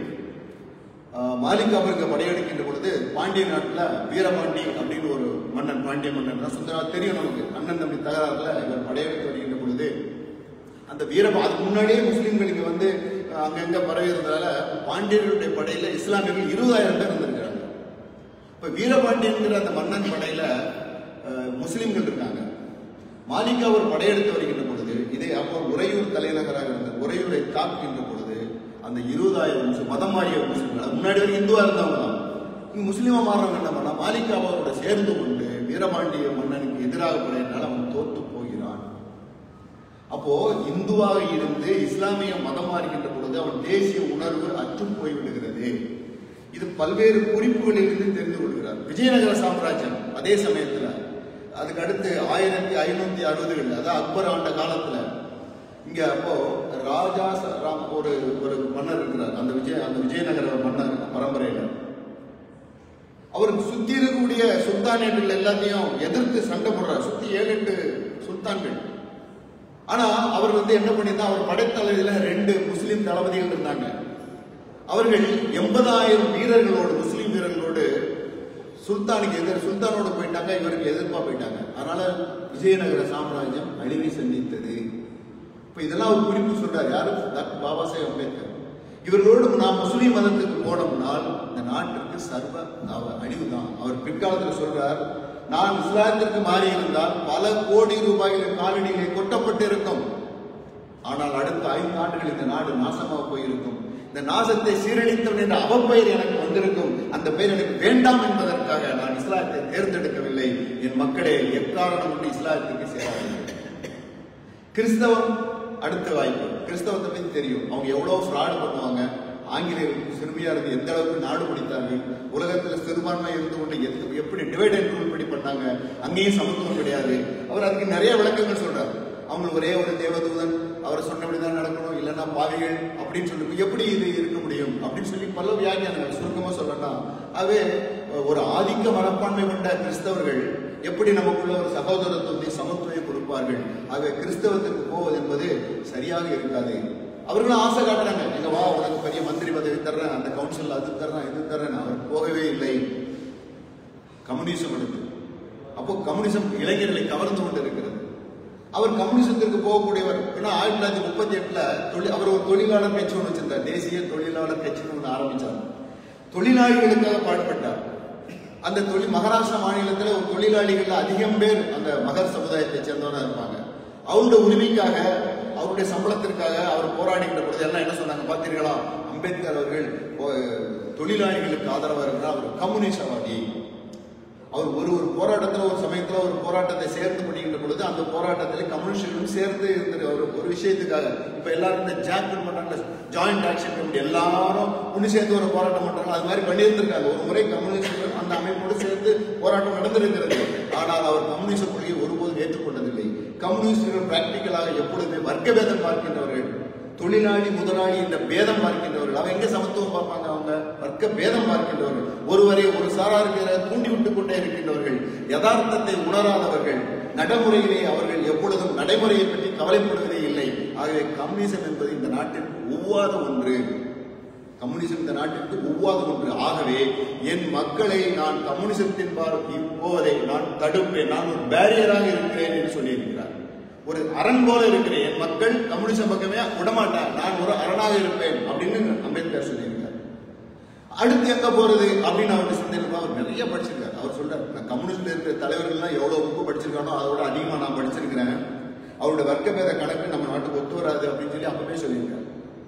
Speaker 6: மாலிகாபுரங்க படையெடுக்கின்ற பொழுது பாண்டிய நாட்டுல வீரபாண்டி அப்படின்னு ஒரு மன்னன் பாண்டிய மன்னன் தான் சுந்தரா தெரியும் நமக்கு அண்ணன் தம்பி தகராறுல இவர் படையெடுத்து வருகின்ற பொழுது அந்த வீரபா அதுக்கு முன்னாடியே முஸ்லீம்கள் இங்க வந்து அஹ், அங்கங்க பரவி இருந்ததால பாண்டியர்களுடைய படையில இஸ்லாமியர்கள் இருபதாயிரம் பேர் இருந்திருக்கிறாங்க இப்ப வீரபாண்டியன்கிற அந்த மன்னன் படையில அஹ், முஸ்லிம்கள் இருக்காங்க மாலிகா ஒரு படையெடுத்து வருகின்ற பொழுது இதே அப்போ உறையூர் தலைநகராக இருந்த உறையூரை தாக்குகின்ற பொழுது அந்த இருபதாயிரம் முஸ்லிம் மதம் மாறிய முஸ்லிம்கள் அது முன்னாடி வரைக்கும் இந்துவா இருந்தவங்க தான் இங்க முஸ்லீமா மாறவங்க என்ன பண்ணா மாலிகாவோட சேர்ந்து கொண்டு வீரபாண்டிய மன்னனுக்கு எதிராக படையினால அவன் தோத்து போகிறான் அப்போ இந்துவாக இருந்து இஸ்லாமிய மதம் மாறுகின்ற பொழுது அவன் தேசிய உணர்வு அற்றும் போய்விடுகிறது இது பல்வேறு குறிப்புகளிலிருந்து தெரிந்து கொள்கிறார் விஜயநகர சாம்ராஜ்யம் அதே சமயத்துல அதுக்கு அடுத்து ஆயிரத்தி ஐநூத்தி அறுபதுகள் அதாவது அக்பர் ஆண்ட காலத்துல இங்க அப்போ ராஜா ச- ராம் ஒரு ஒரு மன்னர் இருக்கிறார் அந்த விஜய அந்த விஜயநகர மன்னர் பரம்பரையில அவருக்கு சுத்தி இருக்கக்கூடிய சுல்தானேட்டுகள் எல்லாத்தையும் எதிர்த்து சண்டை போடுறார் சுத்தி ஏழு எட்டு சுல்தான்கள் ஆனா அவர் வந்து என்ன பண்ணியிருந்தா அவர் படைத்தலைவில ரெண்டு முஸ்லிம் தளபதிகள் இருந்தாங்க அவர்கள் எண்பதாயிரம் வீரர்களோடு முஸ்லிம் வீரர்களோடு சுல்தானுக்கு எதிர் சுல்தானோட போயிட்டாங்க இவருக்கு எதிர்ப்பா போயிட்டாங்க அதனால விஜயநகர சாம்ராஜ்யம் அழிவை சந்தித்தது இப்ப இதெல்லாம் ஒரு குறிப்பு சொல்றாரு யாரு டாக்டர் பாபா சாஹேப் அம்பேத்கர் இவர்களோடு நாம் முஸ்லீம் மதத்துக்கு போனோம்னால் இந்த நாட்டிற்கு சர்வ அவ- அழிவுதான் அவர் பிற்காலத்துல சொல்றார் நான் இஸ்லாத்திற்கு மாறி இருந்தால் பல கோடி ரூபாய்கள் காலணிகளை கொட்டப்பட்டு இருக்கும் ஆனால் அடுத்த ஐந்து ஆண்டுகள் இந்த நாடு நாசமாக போயிருக்கும் இந்த நாசத்தை சீரழித்தவன் என்ற அவப்பெயர் எனக்கு வந்திருக்கும் அந்த பெயர் எனக்கு வேண்டாம் என்பதற்காக நான் இஸ்லாத்தை தேர்ந்தெடுக்கவில்லை என் மக்களே எக்காரணம் கொண்டு இஸ்லாத்திற்கு சேராதீர்கள் கிறிஸ்தவம் அடுத்த வாய்ப்பு கிறிஸ்தவத்தை பத்தி தெரியும் அவங்க எவ்வளவு ஃப்ராடு பண்ணுவாங்க ஆங்கிலேயருக்கு சிறுமியா இருந்து எந்த அளவுக்கு நாடு பிடித்தார்கள் உலகத்துல சிறுபான்மை இருந்து கொண்டு எந்த- எப்படி டிவைட் அண்ட் ரூல் படி பண்ணாங்க அங்கேயும் சமத்துவம் கிடையாது அவர் அதுக்கு நிறைய விளக்கங்கள் சொல்றாரு அவங்க ஒரே ஒரு தேவதூதன் அவர் சொன்னபடிதான் நடக்கணும் இல்லைன்னா பாவிகள் அப்படின்னு சொல்லி எப்படி இது இருக்க முடியும் அப்படின்னு சொல்லி பல வியாக்கியானங்கள் சுருக்கமா சொல்லலாம் ஆகவே ஒரு ஆதிக்க மனப்பான்மை கொண்ட கிறிஸ்தவர்கள் எப்படி நமக்குள்ள ஒரு சகோதரத்துவத்தை சமத்துவத்தை கொடுப்பார்கள் ஆக கிறிஸ்தவத்துக்கு போவது என்பது சரியாக இருக்காது அவர்களும் ஆசை காட்டுறாங்க எங்க வா உனக்கு பெரிய மந்திரி பதவி தர்றேன் அந்த கவுன்சில் அது தர்றேன் இது தர்றேன் அவர் போகவே இல்லை கம்யூனிசம் எடுத்து அப்போ கம்யூனிசம் இளைஞர்களை கவர்ந்து கொண்டு இருக்கிறது அவர் கம்யூனிசத்திற்கு போகக்கூடியவர் ஏன்னா ஆயிரத்தி தொள்ளாயிரத்தி முப்பத்தி எட்டுல தொழில் அவர் ஒரு தொழிலாளர் கட்சி ஒன்று வச்சிருந்தார் தேசிய தொழிலாளர் கட்சின்னு ஒன்று ஆரம்பிச்சார் தொழிலாளிகளுக்காக பாடுபட்டார் அந்த தொழில் மகாராஷ்டிரா மாநிலத்தில் ஒரு தொழிலாளிகள் அதிகம் பேர் அந்த மகர் சமுதாயத்தை சேர்ந்தவனா இருப்பாங்க அவருடைய உரிமைக்காக அவருடைய சம்பளத்திற்காக அவர் போராடுகின்ற பொழுது எல்லாம் என்ன சொன்னாங்க பார்த்தீர்களா அம்பேத்கர் அவர்கள் ஓ, தொழிலாளிகளுக்கு ஆதரவாக இருக்கிறார் அவர் கம்யூனிஸ்டவாதி அவர் ஒரு ஒரு போராட்டத்தில் ஒரு சமயத்தில் ஒரு போராட்டத்தை சேர்ந்து பண்ணிக்கின்ற பொழுது அந்த போராட்டத்தில் கம்யூனிஸ்டுகளும் சேர்ந்து இருந்தது ஒரு ஒரு விஷயத்துக்காக இப்போ எல்லாரும் இந்த ஜாக்டன் பண்றாங்க ஜாயிண்ட் ஆக்ஷன் கமிட்டி எல்லாரும் ஒன்று சேர்ந்து ஒரு போராட்டம் பண்றாங்க அது மாதிரி பண்ணியிருந்திருக்காங்க ஒரு முறை கம்யூனிஸ்டுகள் அந்த அமைப்போடு சேர்ந்து போராட்டம் நடந்திருக்கிறது ஆனால் அவர் கம்யூனிஸ்ட கொள்கையை ஒருபோதும் ஏற்றுக்கொண்டதில்லை கம்யூனிஸ்டுகள் பிராக்டிக்கலாக எப்பொழுதுமே வர்க்க பேதம் பார்க்கின்றவர்கள் தொழிலாளி முதலாளி என்ற பேதம் பார்க்கின்றவர்கள் அவங்க எங்க சமத்துவம் பார்ப்பாங்க அவங்க வர்க்க பேதம் பார்க்கின்றவர்கள் ஒருவரை ஒரு சாராருக்கு தூண்டி விட்டு கொண்டே இருக்கின்றவர்கள் யதார்த்தத்தை உணராதவர்கள் நடைமுறையிலே அவர்கள் எப்பொழுதும் நடைமுறையை பற்றி கவலைப்படுவதே இல்லை ஆகவே கம்யூனிசம் என்பது இந்த நாட்டிற்கு ஒவ்வாத ஒன்று கம்யூனிசம் இந்த நாட்டிற்கு ஒவ்வாத ஒன்று ஆகவே என் மக்களை நான் கம்யூனிசத்தின் பார்வை போவதை நான் தடுப்பேன் நான் ஒரு பேரியராக இருக்கிறேன் என்று சொல்லியிருக்கிறார் ஒரு அரண் போல இருக்கிறேன் என் மக்கள் கம்யூனிசம் பக்கமே விடமாட்டார் நான் ஒரு அரணாக இருப்பேன் அப்படின்னு அம்பேத்கர் சொல்லியிருக்கார் அடுத்து எங்க போறது அப்படின்னு அவர் சிந்தனை அவர் நிறைய படிச்சிருக்காரு அவர் சொல்றாரு நான் கம்யூனிஸ்ட்ல இருக்கிற தலைவர்கள்லாம் எவ்வளவு புக்கு படிச்சிருக்கானோ அதோட அதிகமா நான் படிச்சிருக்கிறேன் அவருடைய வர்க்கபேத கணக்கு நம்ம நாட்டுக்கு ஒத்து வராது அப்படின்னு சொல்லி அப்பவே சொல்லியிருக்காரு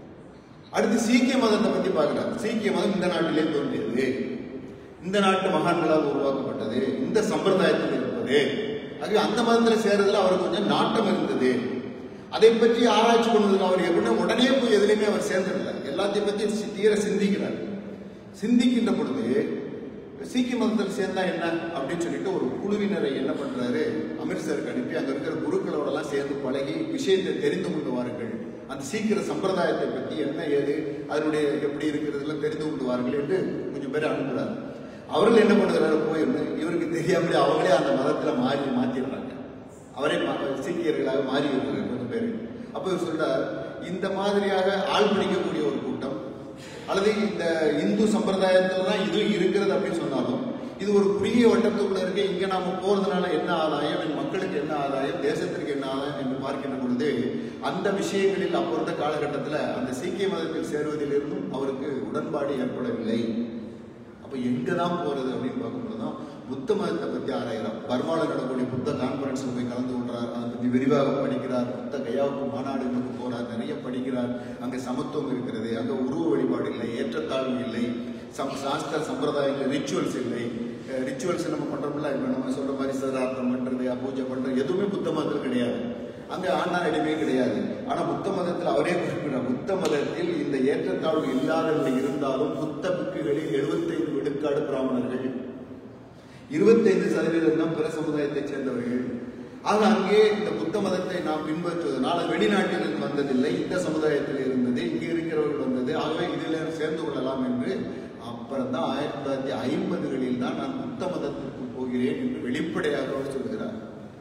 Speaker 6: அடுத்து சீக்கிய மதத்தை பத்தி பார்க்கிறார் சீக்கிய மதம் இந்த நாட்டிலே தோன்றியது இந்த நாட்டு மகான்களால் உருவாக்கப்பட்டது இந்த சம்பிரதாயத்தில் இருப்பது ஆகவே அந்த மதத்துல சேர்றதுல அவருக்கு கொஞ்சம் நாட்டம் இருந்தது அதை பற்றி ஆராய்ச்சி கொண்டதுக்கு அவர் எப்படின்னா உடனே போய் எதுலையுமே அவர் சேர்ந்ததில்லை எல்லாத்தையும் பத்தி சி- தீர சிந்திக்கிறார் சிந்திக்கின்ற பொழுது சீக்கிய மதத்தில் சேர்ந்தா என்ன அப்படின்னு சொல்லிட்டு ஒரு குழுவினரை என்ன பண்றாரு அமிர்தசருக்கு அனுப்பி அங்க இருக்கிற குருக்களோட எல்லாம் சேர்ந்து பழகி விஷயத்தை தெரிந்து கொண்டு வாருங்கள் அந்த சீக்கிர சம்பிரதாயத்தை பத்தி என்ன ஏது அதனுடைய எப்படி இருக்கிறதுலாம் தெரிந்து கொண்டு வாருங்கள் என்று கொஞ்சம் பேர் அனுப்புறாரு அவர்கள் என்ன பண்ணுறாரு போயிருந்து இவருக்கு தெரியாமலே அவங்களே அந்த மதத்துல மாறி மாத்திடுறாங்க அவரே மா- சீக்கியர்களாக மாறி இருக்கிறார் கொஞ்சம் பேர் அப்போ இவர் சொல்றார் இந்த மாதிரியாக ஆள் பிடிக்கக்கூடிய ஒரு கூட்டம் அல்லது இந்த இந்து சம்பிரதாயத்துல தான் இது இருக்கிறது அப்படின்னு சொன்னாலும் இது ஒரு குறுகிய வட்டத்துக்குள்ள இருக்க இங்க நாம போறதுனால என்ன ஆதாயம் என் மக்களுக்கு என்ன ஆதாயம் தேசத்திற்கு என்ன ஆதாயம் என்று பார்க்கின்ற பொழுது அந்த விஷயங்களில் அப்போ இருந்த காலகட்டத்தில் அந்த சீக்கிய மதத்தில் சேருவதிலிருந்தும் அவருக்கு உடன்பாடு ஏற்படவில்லை அப்ப எங்க தான் போறது அப்படின்னு பார்க்கும்போது தான் புத்த மதத்தை பத்தி ஆராயிறார் பர்மாவில் நடக்கக்கூடிய புத்த கான்ஃபரன்ஸ்ல போய் கலந்து கொள்றார் அதை பத்தி விரிவாக படிக்கிறார் புத்த கயாவுக்கு மாநாடுகளுக்கு போறார் நிறைய படிக்கிறார் அங்க சமத்துவம் இருக்கிறது அங்க உருவ வழிபாடு இல்லை ஏற்றத்தாழ்வு இல்லை சம் சாஸ்திர சம்பிரதாயங்கள் ரிச்சுவல்ஸ் இல்லை ரிச்சுவல்ஸ் நம்ம பண்றோம்ல இப்ப நம்ம சொல்ற மாதிரி சிதார்த்தம் பண்றது பூஜை பண்றது எதுவுமே புத்த மதத்தில் கிடையாது அங்க ஆண்டார் எதுவுமே கிடையாது ஆனா புத்த மதத்தில் அவரே குறிப்பிடுறார் புத்த மதத்தில் இந்த ஏற்றத்தாழ்வு இல்லாதவர்கள் இருந்தாலும் புத்த பிக்குகளில் 75 விழுக்காடு பிராமணர்கள் இருபத்தைந்து சதவீதம் தான் பிற சமுதாயத்தைச் சேர்ந்தவர்கள் ஆக அங்கே இந்த புத்த மதத்தை நாம் பின்பற்றுவதனால வெளிநாட்டில் இருந்து வந்ததில்லை இந்த சமுதாயத்தில் இருந்தது இங்கே இருக்கிறவர்கள் வந்தது ஆகவே இதில் சேர்ந்து கொள்ளலாம் என்று அப்புறம் தான் ஆயிரத்தி தொள்ளாயிரத்தி ஐம்பதுகளில் தான் நான் புத்த மதத்திற்கு போகிறேன் என்று வெளிப்படையாக அவர் சொல்கிறார்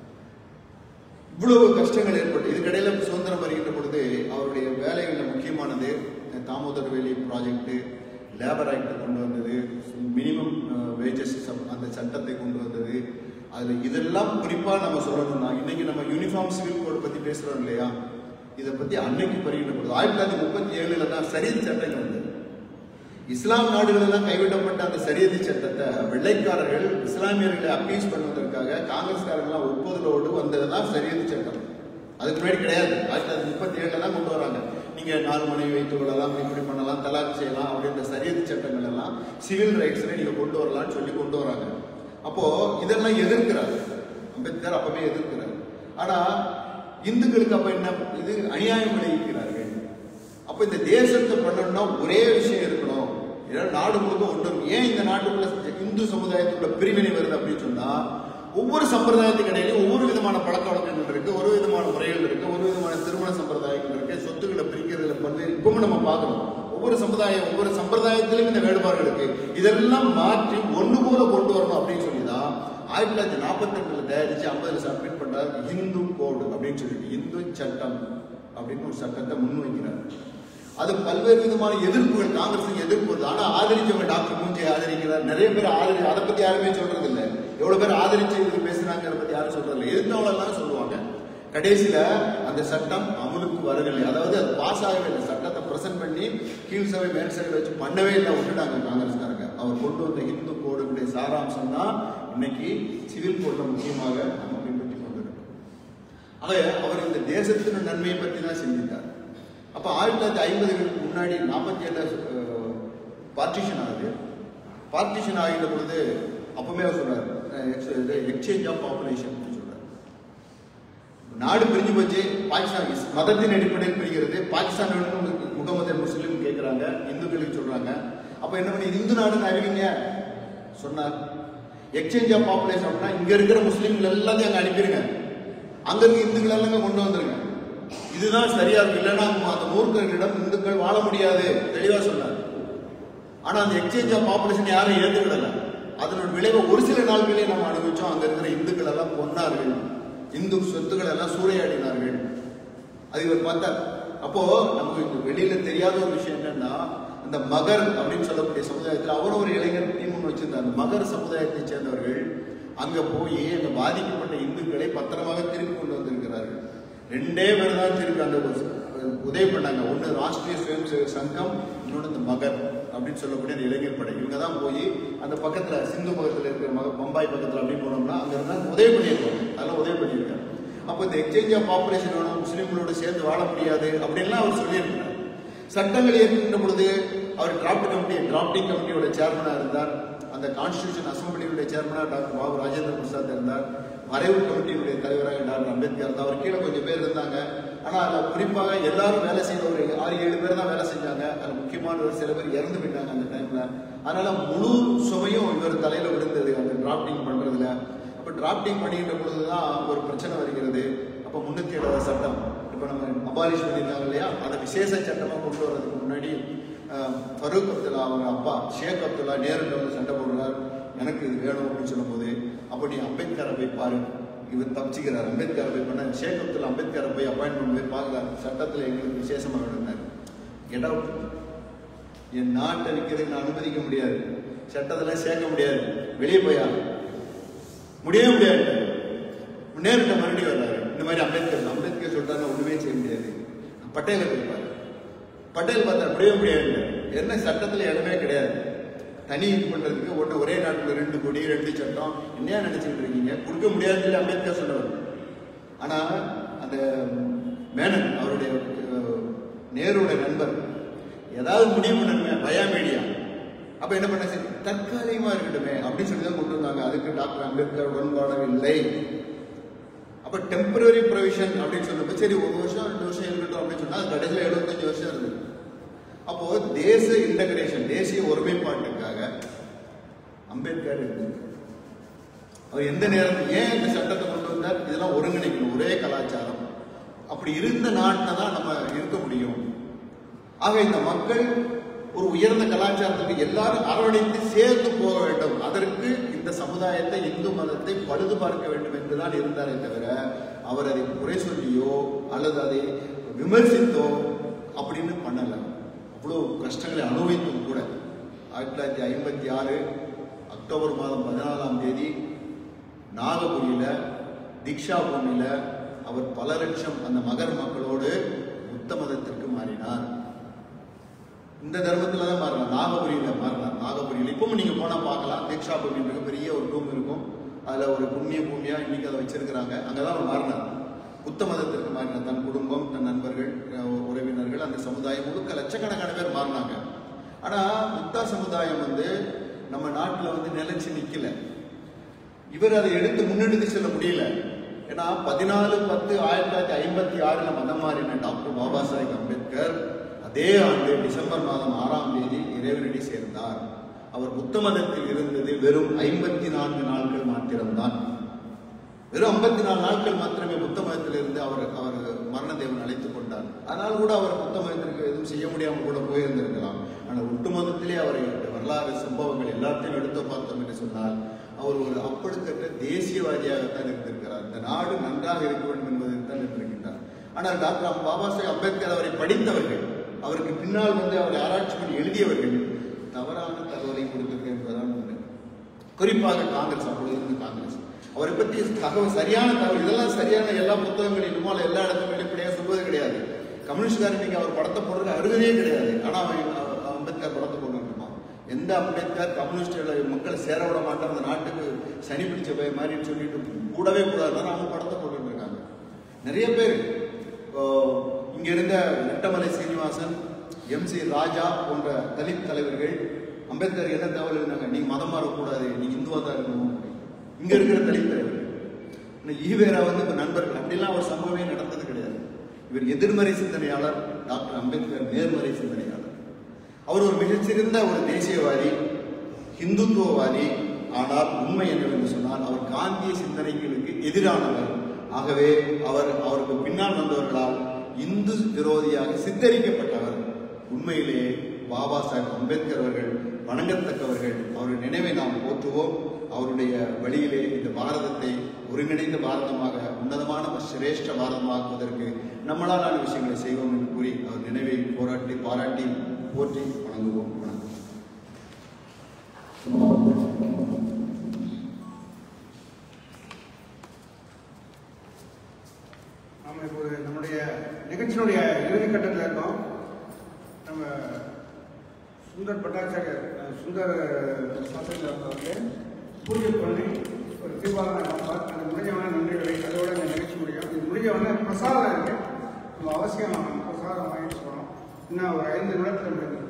Speaker 6: இவ்வளவு கஷ்டங்கள் ஏற்பட்டு இதுக்கிடையில சுதந்திரம் வருகின்ற பொழுது அவருடைய வேலைகளில் முக்கியமானது தாமோதர் வேலி ப்ராஜெக்ட் லேபர் ஆக்ட் கொண்டு வந்தது மினிமம் வேஜஸ் அந்த சட்டத்தை கொண்டு வந்தது அதுல இதெல்லாம் குறிப்பா நம்ம சொல்லணும்னா இன்னைக்கு நம்ம யூனிஃபார்ம் சிவில் கோட் பத்தி பேசுறோம் இல்லையா இதை பத்தி அன்னைக்கு வருகின்ற பொழுது ஆயிரத்தி தொள்ளாயிரத்தி முப்பத்தி ஏழுல தான் சரியத் சட்டங்கள் வந்தது இஸ்லாம் நாடுகள் எல்லாம் கைவிடப்பட்ட அந்த சரியதி சட்டத்தை வெள்ளைக்காரர்கள் இஸ்லாமியர்களை அப்பீஸ் பண்ணுவதற்காக காங்கிரஸ்காரர்கள்லாம் ஒப்புதலோடு வந்ததுதான் சரியதி சட்டம் அதுக்கு முன்னாடி கிடையாது ஆயிரத்தி தொள்ளாயிரத்தி முப்பத்தி ஏழுல தான் கொண்டு வராங்க நீங்க நாலு மனைவி வைத்துக் கொள்ளலாம் இப்படி பண்ணலாம் தலாக் செய்யலாம் அப்படின்ற சரியதி சட்டங்கள் எல்லாம் சிவில் ரைட்ஸ்ல நீங்க கொண்டு வரலாம்னு சொல்லி கொண்டு வராங்க அப்போ இதெல்லாம் எதிர்க்கிறார் அம்பேத்கர் அப்பவே எதிர்க்கிறார் ஆனா இந்துக்களுக்கு அப்ப என்ன இது அநியாயம் விளைவிக்கிறார்கள் அப்ப இந்த தேசத்தை பண்ணணும்னா ஒரே விஷயம் இருக்கணும் ஏன்னா நாடு முழுக்க ஒன்றும் ஏன் இந்த நாட்டுக்குள்ள இந்து சமுதாயத்துக்குள்ள பிரிவினை வருது அப்படின்னு சொன்னா ஒவ்வொரு சம்பிரதாயத்துக்கு இடையிலும் ஒவ்வொரு விதமான பழக்க வழக்கங்கள் இருக்கு ஒரு விதமான முறைகள் இருக்கு ஒரு விதமான திருமண சம்பிரதாயங்கள் இருக்கு சொத்துக்களை பிரிக்கிறதுல பல்வேறு இப்பவும் நம்ம பார்க்கணும் ஒவ்வொரு சமுதாயம் ஒவ்வொரு சம்பிரதாயத்திலும் இந்த வேறுபாடுகள் இருக்கு இதெல்லாம் மாற்றி ஒண்ணு போல கொண்டு வரணும் அப்படின்னு சொல்லி தான் ஆயிரத்தி தொள்ளாயிரத்தி நாற்பத்தி ரெண்டுல தயாரிச்சு ஐம்பதுல சப்மிட் பண்றாரு இந்து கோடு அப்படின்னு சொல்லிட்டு இந்து சட்டம் அப்படின்னு ஒரு சட்டத்தை முன்வைக்கிறார் அது பல்வேறு விதமான எதிர்ப்புகள் காங்கிரஸுக்கு எதிர்ப்பு வருது ஆனா ஆதரிச்சவங்க டாக்டர் மூஞ்சி ஆதரிக்கிறார் நிறைய பேர் ஆதரி அதை பத்தி யாருமே சொல்றது இல்ல எவ்வளவு பேர் ஆதரிச்சு இது பேசுறாங்க அதை பத்தி யாரும் சொல்றது இல்லை எதிர்த்தவங்க எல்லாம் சொல்லுவாங்க கடைசியில அந்த சட்டம் அமலுக்கு வரவில்லை அதாவது அது பாஸ் ஆகவே இல்லை சட்டத்தை பிரசன்ட் பண்ணி கீழ் சபை மேல் சபை வச்சு பண்ணவே இல்லை விட்டுட்டாங்க காங்கிரஸ்காரங்க அவர் கொண்டு வந்த இந்து கோடுடைய சாராம்சம் தான் இன்னைக்கு சிவில் கோட்டை முக்கியமாக நம்ம பின்பற்றி கொண்டிருக்கோம் ஆக அவர் இந்த தேசத்தின் நன்மையை பற்றி தான் சிந்தித்தார் அப்ப ஆயிரத்தி தொள்ளாயிரத்தி ஐம்பதுகளுக்கு முன்னாடி நாற்பத்தி ஏழு பார்ட்டிஷன் ஆகுது பார்ட்டிஷன் ஆகிற பொழுது அப்பவுமே அவர் சொல்றாரு எக்ஸ்சேஞ்ச் ஆஃப் பாப்புலேஷன் சொல்றாரு நாடு பிரிஞ்சு போச்சு பாகிஸ்தான் இஸ்- மதத்தின் அடிப்படையில் பிரிகிறது பாகிஸ்தான் வேணும்னு முகமது முஸ்லீம் கேட்குறாங்க இந்துக்களுக்கு சொல்றாங்க அப்ப என்ன பண்ணி இந்து நாடுன்னு அறிவிங்க சொன்னார் எக்ஸ்சேஞ்ச் ஆஃப் பாப்புலேஷன் அப்படின்னா இங்க இருக்கிற முஸ்லீம்கள் எல்லாத்தையும் அங்க அனுப்பிடுங்க அங்க இருக்க இந்துக்கள் எல்லாம் இங்க கொண்டு வந்துருங்க இதுதான் சரியா இருக்கு இல்லைன்னா அந்த மூர்க்கர்களிடம் இந்துக்கள் வாழ முடியாது தெளிவா சொன்னார் ஆனா அந்த எக்ஸ்சேஞ்ச் ஆஃப் பாப்புலேஷன் யாரும் ஏற்றுக்கிடல அதனோட விளைவை ஒரு சில நாட்களே நம்ம அனுபவிச்சோம் அங்க இருக்கிற இந்துக்கள் எல்லாம் கொன்னார்கள் இந்து சொத்துக்கள் எல்லாம் சூறையாடினார்கள் அது இவர் பார்த்தார் அப்போ நமக்கு இந்த வெளியில தெரியாத ஒரு விஷயம் என்னன்னா இந்த மகர் அப்படின்னு சொல்லக்கூடிய சமுதாயத்தில் அவரும் ஒரு இளைஞர் டீம் வச்சிருந்தார் அந்த மகர் சமுதாயத்தை சேர்ந்தவர்கள் அங்க போய் அங்க பாதிக்கப்பட்ட இந்துக்களை பத்திரமாக திருப்பி கொண்டு வந்திருக்கிறார்கள் ரெண்டே பேர் தான் திருப்பி அந்த ஒரு உதவி பண்ணாங்க ஒன்று ராஷ்டிரிய சுயம் சேவக் சங்கம் இன்னொன்று இந்த மகர் அப்படின்னு சொல்லக்கூடிய அந்த இளைஞர் படை இவங்க தான் போய் அந்த பக்கத்துல சிந்து பக்கத்துல இருக்கிற மக பம்பாய் பக்கத்துல அப்படி போனோம்னா அங்க இருந்தா உதவி பண்ணியிருக்காங்க அதெல்லாம் உதவி பண்ணியிருக்காங்க அப்போ இந்த எக்ஸ்சேஞ்ச் ஆஃப் பாப்புலேஷன் வேணும் முஸ்லீம்களோட சேர்ந்து வாழ முடியாது அப்படின்லாம் அவர் சொல்லியிருக்கிறார் சட்டங்கள் இயக்குகின்ற பொழுது அவர் டிராப்ட் கமிட்டி டிராப்டிங் கமிட்டியோட சேர்மனா இருந்தார் அந்த கான்ஸ்டியூஷன் அசம்பிளியுடைய சேர்மனா டாக்டர் பாபு ராஜேந்திர பிரசாத் இருந்தார் வரைவு கமிட்டியினுடைய தலைவராக டாக்டர் அம்பேத்கர் இருந்தார் அவர் கீழே கொஞ்சம் பேர் இருந்தாங்க ஆனா அதுல குறிப்பாக எல்லாரும் வேலை செய்த ஒரு ஆறு ஏழு பேர் தான் வேலை செஞ்சாங்க அதுல முக்கியமானவர் சில பேர் இறந்து போயிட்டாங்க அந்த டைம்ல அதனால முழு சுமையும் இவர் தலையில விழுந்தது அந்த டிராப்டிங் பண்றதுல அப்ப டிராப்டிங் பண்ணிக்கின்ற பொழுதுதான் ஒரு பிரச்சனை வருகிறது அப்ப முன்னூத்தி எழுபது சட்டம் இப்ப நம்ம அபாலிஷ் பண்ணியிருந்தாங்க இல்லையா அதை விசேஷ சட்டமா கொண்டு வர்றதுக்கு முன்னாடி அஹ், ஃபரூக் அப்துல்லா அவங்க அப்பா ஷேக் அப்துல்லா நேருல வந்து சண்டை போடுறார் எனக்கு இது வேணும் அப்படின்னு சொல்லும்போது அப்ப நீ அம்பேத்கரை போய் பாரு இவர் தப்பிச்சுக்கிறார் அம்பேத்கரை போய் பண்ண ஷேக் அப்துல்லா அம்பேத்கரை போய் அப்பாயின்மெண்ட் போய் பார்க்கறாரு சட்டத்துல எங்களுக்கு விசேஷமா வேணும்னாரு கெட் அவுட் என் நாட்டை நிற்கிறதுக்கு நான் அனுமதிக்க முடியாது சட்டத்துல சேர்க்க முடியாது வெளியே போயா முடியவே முடியாது நேருட்ட மறுபடியும் வர்றாரு இந்த மாதிரி அம்பேத்கர் அம்பேத்கர் சொல்றாரு ஒண்ணுமே செய்ய முடியாது பட்டேல போயிருப்பாரு பட்டேல் பார்த்தா முடியவே முடியாது என்ன சட்டத்துல இடமே கிடையாது தனி இது பண்றதுக்கு ஒன்று ஒரே நாட்டுல ரெண்டு கோடி ரெண்டு சட்டம் என்னையா நினைச்சிட்டு இருக்கீங்க கொடுக்க முடியாதுன்னு சொல்லி அம்பேத்கர் சொன்னவர் ஆனா அந்த மேனன் அவருடைய அஹ், நேருடைய நண்பர் ஏதாவது முடிவு பண்ணணுமே பயா மீடியா அப்ப என்ன பண்ண சரி தற்காலிகமா இருக்கட்டுமே அப்படின்னு சொல்லி தான் கொண்டு வந்தாங்க அதுக்கு டாக்டர் அம்பேத்கர் உடன்பாடவில்லை அப்ப டெம்பரரி ப்ரொவிஷன் அப்படின்னு சொன்னப்ப சரி ஒரு வருஷம் ரெண்டு வருஷம் இருக்கட்டும் அப்படின்னு சொன்னா அது கடைசியில் எழுபத்தஞ்சு வருஷம் இருந்தது அப்போ தேச இன்டகிரேஷன் தேசிய ஒருமைப்பாட்டுக்காக அம்பேத்கர் இருந்தார் அவர் எந்த நேரத்தில் ஏன் இந்த சட்டத்தை கொண்டு வந்தார் இதெல்லாம் ஒருங்கிணைக்கணும் ஒரே கலாச்சாரம் அப்படி இருந்த நாட்டில் தான் நம்ம இருக்க முடியும் ஆக இந்த மக்கள் ஒரு உயர்ந்த கலாச்சாரத்துக்கு எல்லாரும் அரவணைத்து சேர்ந்து போக வேண்டும் அதற்கு இந்த சமுதாயத்தை இந்து மதத்தை பழுது பார்க்க வேண்டும் என்றுதான் இருந்தாரே தவிர அவர் அதை குறை சொல்லியோ அல்லது அதை விமர்சித்தோ அப்படின்னு பண்ணல அவ்வளோ கஷ்டங்களை அனுபவித்தும் கூட ஆயிரத்தி தொள்ளாயிரத்தி ஐம்பத்தி ஆறு அக்டோபர் மாதம் பதினாலாம் தேதி நாகபுரியில தீக்ஷா பூமியில அவர் பல லட்சம் அந்த மகர் மக்களோடு புத்த மதத்திற்கு மாறினார் இந்த தர்மத்துல தான் மாறலாம் நாகபுரியில மாறலாம் நாகபுரியில இப்பவும் நீங்க போனா பார்க்கலாம் தீக்ஷா பூமி மிகப்பெரிய ஒரு ரூம் இருக்கும் அதுல ஒரு புண்ணிய பூமியா இன்னைக்கு அதை வச்சிருக்கிறாங்க அங்கதான் அவர் மாறினார் புத்த மதத்திற்கு மாறினார் தன் குடும்பம் தன் நண்பர்கள் அஹ், உறவினர்கள் அந்த சமுதாயம் முழுக்க லட்சக்கணக்கான பேர் மாறினாங்க ஆனா புத்தா சமுதாயம் வந்து நம்ம நாட்டுல வந்து நிலைச்சு நிக்கல இவர் அதை எடுத்து முன்னெடுத்து செல்ல முடியல ஏன்னா பதினாலு பத்து ஆயிரத்தி தொள்ளாயிரத்தி ஐம்பத்தி ஆறுல மதம் மாறின டாக்டர் பாபா சாஹேப் அம்பேத்கர் அதே ஆண்டு டிசம்பர் மாதம் ஆறாம் தேதி இறைவனடி சேர்ந்தார் அவர் புத்த மதத்தில் இருந்தது வெறும் ஐம்பத்தி நான்கு நாட்கள் மாத்திரம்தான் வெறும் ஐம்பத்தி நாலு நாட்கள் மாத்திரமே புத்த மதத்தில் இருந்து அவர் அவர் மரணதேவன் அழைத்துக் கொண்டார் அதனால் கூட அவர் புத்த மதத்திற்கு எதுவும் செய்ய முடியாமல் கூட போயிருந்திருக்கலாம் ஆனால் ஒட்டு மதத்திலே அவரை வரலாறு சம்பவங்கள் எல்லாத்தையும் எடுத்து பார்த்தோம் என்று சொன்னால் அவர் ஒரு அப்படித்தட்ட தேசியவாதியாகத்தான் இருந்திருக்கிறார் இந்த நாடு நன்றாக இருக்க வேண்டும் என்பதைத்தான் இருந்திருக்கின்றார் ஆனால் டாக்டர் அம் பாபா சாஹேப் அம்பேத்கர் அவரை படித்தவர்கள் அவருக்கு பின்னால் வந்து அவரை ஆராய்ச்சி பண்ணி எழுதியவர்கள் தவறான தகவலை கொடுத்திருக்க என்பதுதான் உண்மை குறிப்பாக காங்கிரஸ் அப்பொழுது இருந்த காங்கிரஸ் அவரை பற்றி தகவல் சரியான தகவல் இதெல்லாம் சரியான எல்லா புத்தகங்களிலுமோ அல்ல எல்லா இடத்துலையும் வெளிப்படையாக சொல்வது கிடையாது கம்யூனிஸ்ட்காரன் நீங்க அவர் படத்தை போடுறது அருகதே கிடையாது ஆனா அவன் அவ- அம்பேத்கர் படத்தை போட்டு இருப்பான் எந்த அம்பேத்கர் கம்யூனிஸ்ட்களை மக்களை சேர விட மாட்டான் அந்த நாட்டுக்கு சனி பிடிச்ச பய மாதிரி சொல்லிட்டு கூடவே கூடாதுன்னு அவங்க படத்தை போட்டுட்டு இருக்காங்க நிறைய பேர் இப்போ இங்க இருந்த நெட்டமலை சீனிவாசன் எம் சி ராஜா போன்ற தலித் தலைவர்கள் அம்பேத்கர் என்ன தகவல் இருந்தாங்க நீங்க மதம் மாறக்கூடாது நீங்க இந்துவா தான் இருக்கணும் இங்க இருக்கிற தலித் தலைவர்கள் இன்னும் ஈவேரா வந்து இப்ப நண்பர்கள் அப்படிலாம் ஒரு சம்பவமே நடந்தது கிடையாது இவர் எதிர்மறை சிந்தனையாளர் டாக்டர் அம்பேத்கர் நேர்மறை சிந்தனையாளர் அவர் ஒரு மிகச்சிறந்த ஒரு தேசியவாதி இந்துத்துவவாதி ஆனால் உண்மை என்னவென்று சொன்னால் அவர் காந்திய சிந்தனைகளுக்கு எதிரானவர் ஆகவே அவர் அவருக்கு பின்னால் வந்தவர்களால் இந்து விரோதியாக சித்தரிக்கப்பட்டவர் உண்மையிலேயே பாபா சாஹேப் அம்பேத்கர் அவர்கள் வணங்கத்தக்கவர்கள் அவருடைய நினைவை நாம் போற்றுவோம் அவருடைய வழியிலே இந்த பாரதத்தை ஒருங்கிணைந்த பாரதமாக உன்னதமான சிரேஷ்ட பாரதமாக்குவதற்கு நம்மளாலான விஷயங்களை செய்வோம் என்று கூறி அவர் நினைவை போராட்டி பாராட்டி போற்றி வணங்குவோம் வணக்கம்
Speaker 2: நம்ம இப்போ ஒரு நம்முடைய நிகழ்ச்சியினுடைய இறுதி கட்டத்தில் இருக்கோம் நம்ம சுந்தர் பட்டாச்சாரியர் அஹ், சுந்தர் சாஸ்திரியில் வந்து பூஜை பண்ணி ஒரு தீபாவளி பார்ப்பார் அந்த முடிஞ்சவன நன்றிகளை அதோட இந்த நிகழ்ச்சி முடியும் இது முடிஞ்சவன பிரசாதம் இருக்கு நம்ம அவசியம் பிரசாதம் வாங்கிட்டு போகணும் இன்னும் ஒரு ஐந்து நிமிடத்தில் முடியும்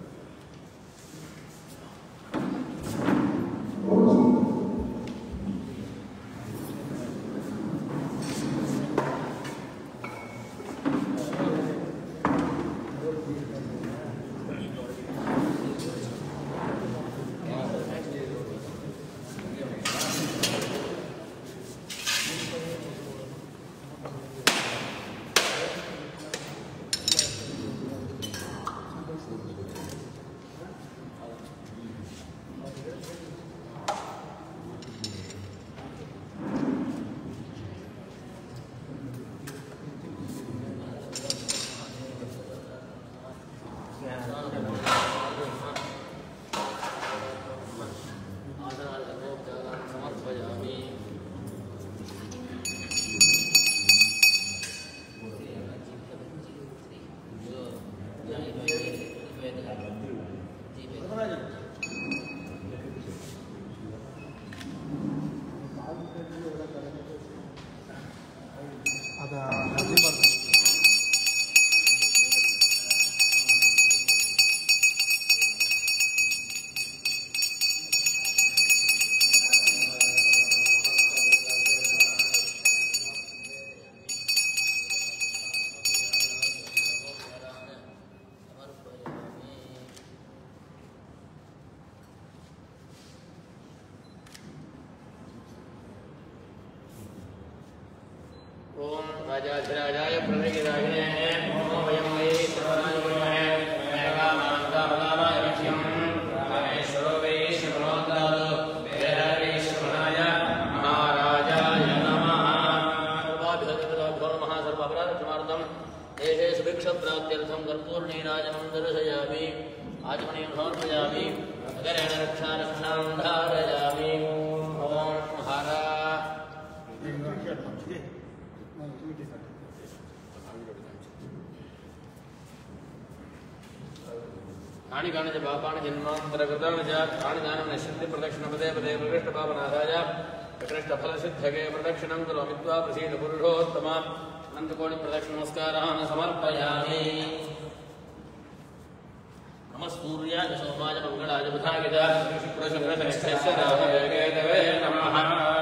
Speaker 5: समर्पयामि ओम राजाधिराजाय प्रणयिरागिणे नमो वयं वै सर्वनाय कुर्महे मेघामान्तावदानाय लक्ष्यम् रामेश्वरो वै श्रवणोद्दारो वेदावै श्रवणाय महाराजाय नमः सर्वाभिहतिपदाभ्यो नमः सर्वापराधक्षमार्थं देशे सुभिक्षप्राप्त्यर्थं कर्पूर्णीराजनं दर्शयामि आचमनीं समर्पयामि अगरेण रक्षा रक्षां धारयामि ॐ हरा कानि कानि च पापानि जन्मान्तरकृतानि च तानि दानं नश्यन्ति प्रदक्षिणपदे पदे प्रकृष्टपापनाथाय प्रकृष्टफलसिद्धगे प्रदक्षिणं करोमि त्वा प्रसीद पुरुषोत्तम अनन्तकोटिप्रदक्षिणमस्कारान् समर्पयामि नमः सूर्याय सोमाय मङ्गलाय बुधाय च पुरुषनिरतनिष्ठस्य रामवेगेतवे नमः